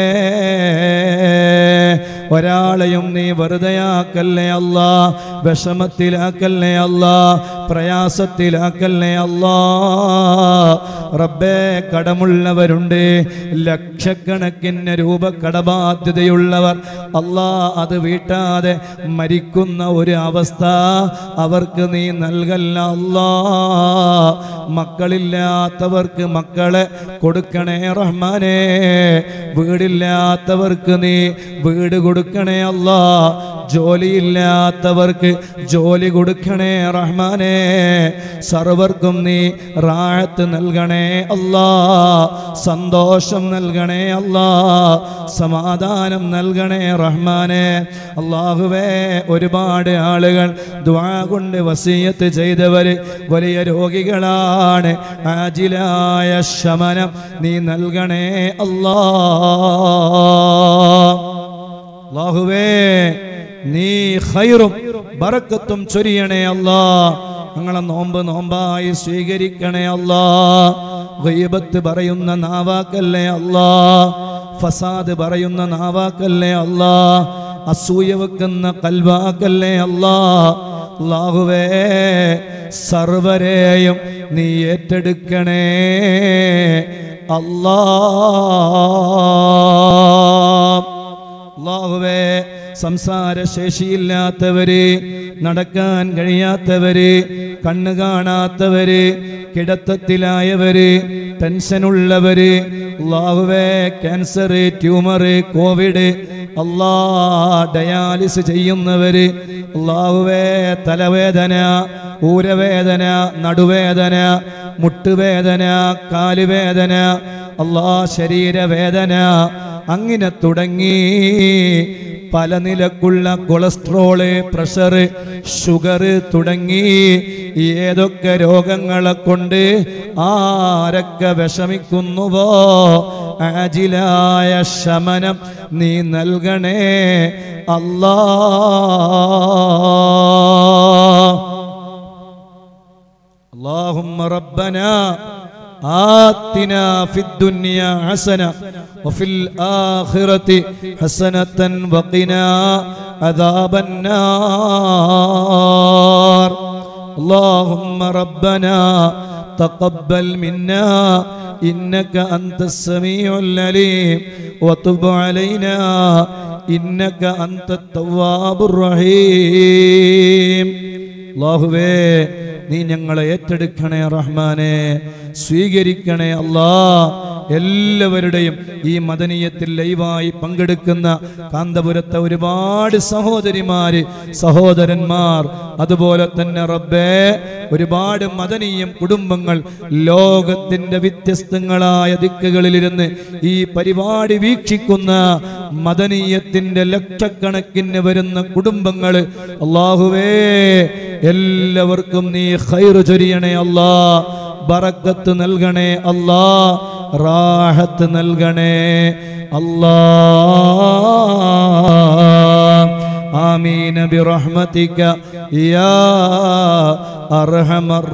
ഒരാളെയും നീ വെറുതെയാക്കല്ലേ അല്ല വിഷമത്തിലാക്കല്ലേ അല്ല പ്രയാസത്തിലാക്കല്ലേ അല്ല റബ്ബേ കടമുള്ളവരുണ്ട് ലക്ഷക്കണക്കിന് രൂപ കടബാധ്യതയുള്ളവർ അല്ലാ അത് വീട്ടാതെ മരിക്കുന്ന ഒരു അവസ്ഥ അവർക്ക് നീ നൽകല്ല അല്ലാ മക്കളില്ലാത്തവർക്ക് മക്കളെ കൊടുക്കണേ റഹ്മാനേ വീടില്ലാത്തവർക്ക് നീ വീട് കൊടുക്കണേ അല്ലാ ജോലിയില്ലാത്തവർക്ക് ജോലി കൊടുക്കണേ റഹ്മാനേ സർവർക്കും നീ റാഴത്ത് നൽകണേ അല്ലാ സന്തോഷം നൽകണേ അല്ലാ സമാധാനം നൽകണേ റഹ്മാനെ അള്ളാഹുവേ ഒരുപാട് ആളുകൾ ദ്വാ കൊണ്ട് വസീയത്ത് ചെയ്തവർ വലിയ രോഗികളാണ് ആജിലായ ശമനം നീ നൽകണേ അല്ലാ അള്ളാഹുവേ നീ ഖൈറും ബറക്കത്തും ചൊരിയണേ അല്ലാ ഞങ്ങളെ നോമ്പ് നോമ്പായി സ്വീകരിക്കണേ അല്ലാ ഗൈബത്ത് പറയുന്ന നാവാക്കല്ലേ അല്ലാ ഫസാദ് പറയുന്ന നാവാക്കല്ലേ അല്ലാ അസൂയ വെക്കുന്ന കൽവാക്കല്ലേ അല്ലാ അല്ലാഹുവേ സർവരെയും നീ ഏറ്റെടുക്കണേ അല്ലാ അള്ളാഹുവേ സംസാരശേഷിയില്ലാത്തവര് നടക്കാൻ കഴിയാത്തവര് കണ്ണു കാണാത്തവര് കിടത്തത്തിലായവര് ടെൻഷനുള്ളവര് അള്ളാഹുവേ ക്യാൻസർ ട്യൂമർ കോവിഡ് അള്ളാ ഡയാലിസ് ചെയ്യുന്നവര് അള്ളാഹുവേ തലവേദന ഊരവേദന നടുവേദന മുട്ടുവേദന കാലുവേദന അള്ളാ ശരീരവേദന അങ്ങനെ തുടങ്ങി പല നിലക്കുള്ള കൊളസ്ട്രോള് പ്രഷർ ഷുഗർ തുടങ്ങി ഏതൊക്കെ രോഗങ്ങളെ കൊണ്ട് ആരൊക്കെ വിഷമിക്കുന്നുവോ ആജിലായ ശമനം നീ നൽകണേ അല്ലാ അള്ളാഹു اللهم ربنا آتنا في الدنيا حسنة وفي الآخرة حسنة وقنا عذاب النار اللهم ربنا تقبل منا إنك أنت السميع العليم وتب علينا إنك أنت التواب الرحيم അള്ളാഹുവേ നീ ഞങ്ങളെ ഏറ്റെടുക്കണേ റഹ്മാനെ സ്വീകരിക്കണേ അല്ലാ എല്ലാവരുടെയും ഈ മദനീയത്തിൽ ലൈവായി പങ്കെടുക്കുന്ന കാന്തപുരത്തെ ഒരുപാട് സഹോദരിമാര് സഹോദരന്മാർ അതുപോലെ തന്നെ റബ്ബേ ഒരുപാട് മദനീയം കുടുംബങ്ങൾ ലോകത്തിന്റെ വ്യത്യസ്തങ്ങളായ ദിക്കുകളിലിരുന്ന് ഈ പരിപാടി വീക്ഷിക്കുന്ന മദനീയത്തിന്റെ ലക്ഷക്കണക്കിന് വരുന്ന കുടുംബങ്ങൾ അള്ളാഹുവേ എല്ലാവർക്കും നീ ഖൈറ് ചൊരിയണേ അല്ലാ ബറക്കത്ത് നൽകണേ അല്ലാ റാഹത്ത് നൽകണേ അല്ലാ ആമീന ബിറഹ്മതിക യാ അർഹമർ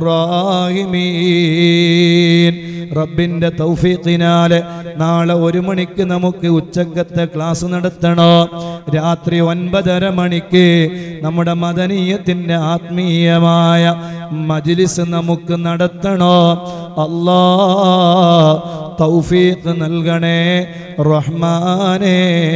റാഹിമീൻ റബ്ബിന്റെ തൗഫീഖിനാലെ നാളെ ഒരു മണിക്ക് നമുക്ക് ഉച്ചക്കത്തെ ക്ലാസ് നടത്തണോ രാത്രി ഒൻപതര മണിക്ക് നമ്മുടെ മദനീയത്തിന്റെ ആത്മീയമായ മജ്ലിസ് നമുക്ക് നടത്തണോ അല്ലാ തൗഫീഖ് നൽകണേ റഹ്മാനേ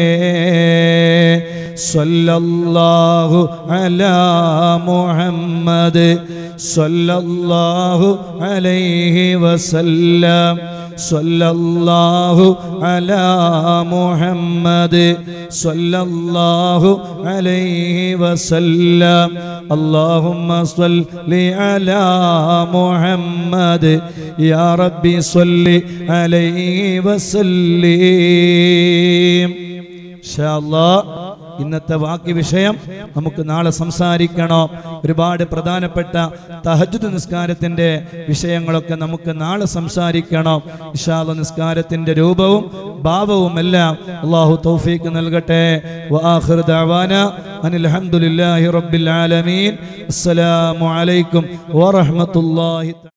സല്ലല്ലാഹു അലാ മുഹമ്മദ് സല്ലല്ലാഹു അലൈഹി വസല്ലം സല്ലല്ലാഹു അലാ മുഹമ്മദ് സല്ലല്ലാഹു അലൈഹി വസല്ലം اللهم صل على محمد يا ربي صل عليه وسلم إن شاء الله ഇന്നത്തെ വാക്യ വിഷയം നമുക്ക് നാളെ സംസാരിക്കണം ഒരുപാട് പ്രധാനപ്പെട്ട തഹജുദ് നിസ്കാരത്തിന്റെ വിഷയങ്ങളൊക്കെ നമുക്ക് നാളെ സംസാരിക്കണം ഇഷാല നിസ്കാരത്തിന്റെ രൂപവും ഭാവവും എല്ലാം അള്ളാഹു തൗഫീക്ക് നൽകട്ടെ വആഖിർ ദഅവാന അനിൽ ഹംദുലില്ലാഹി റബ്ബിൽ ആലമീൻ അസ്സലാമു അലൈക്കും വറഹ്മത്തുള്ളാഹി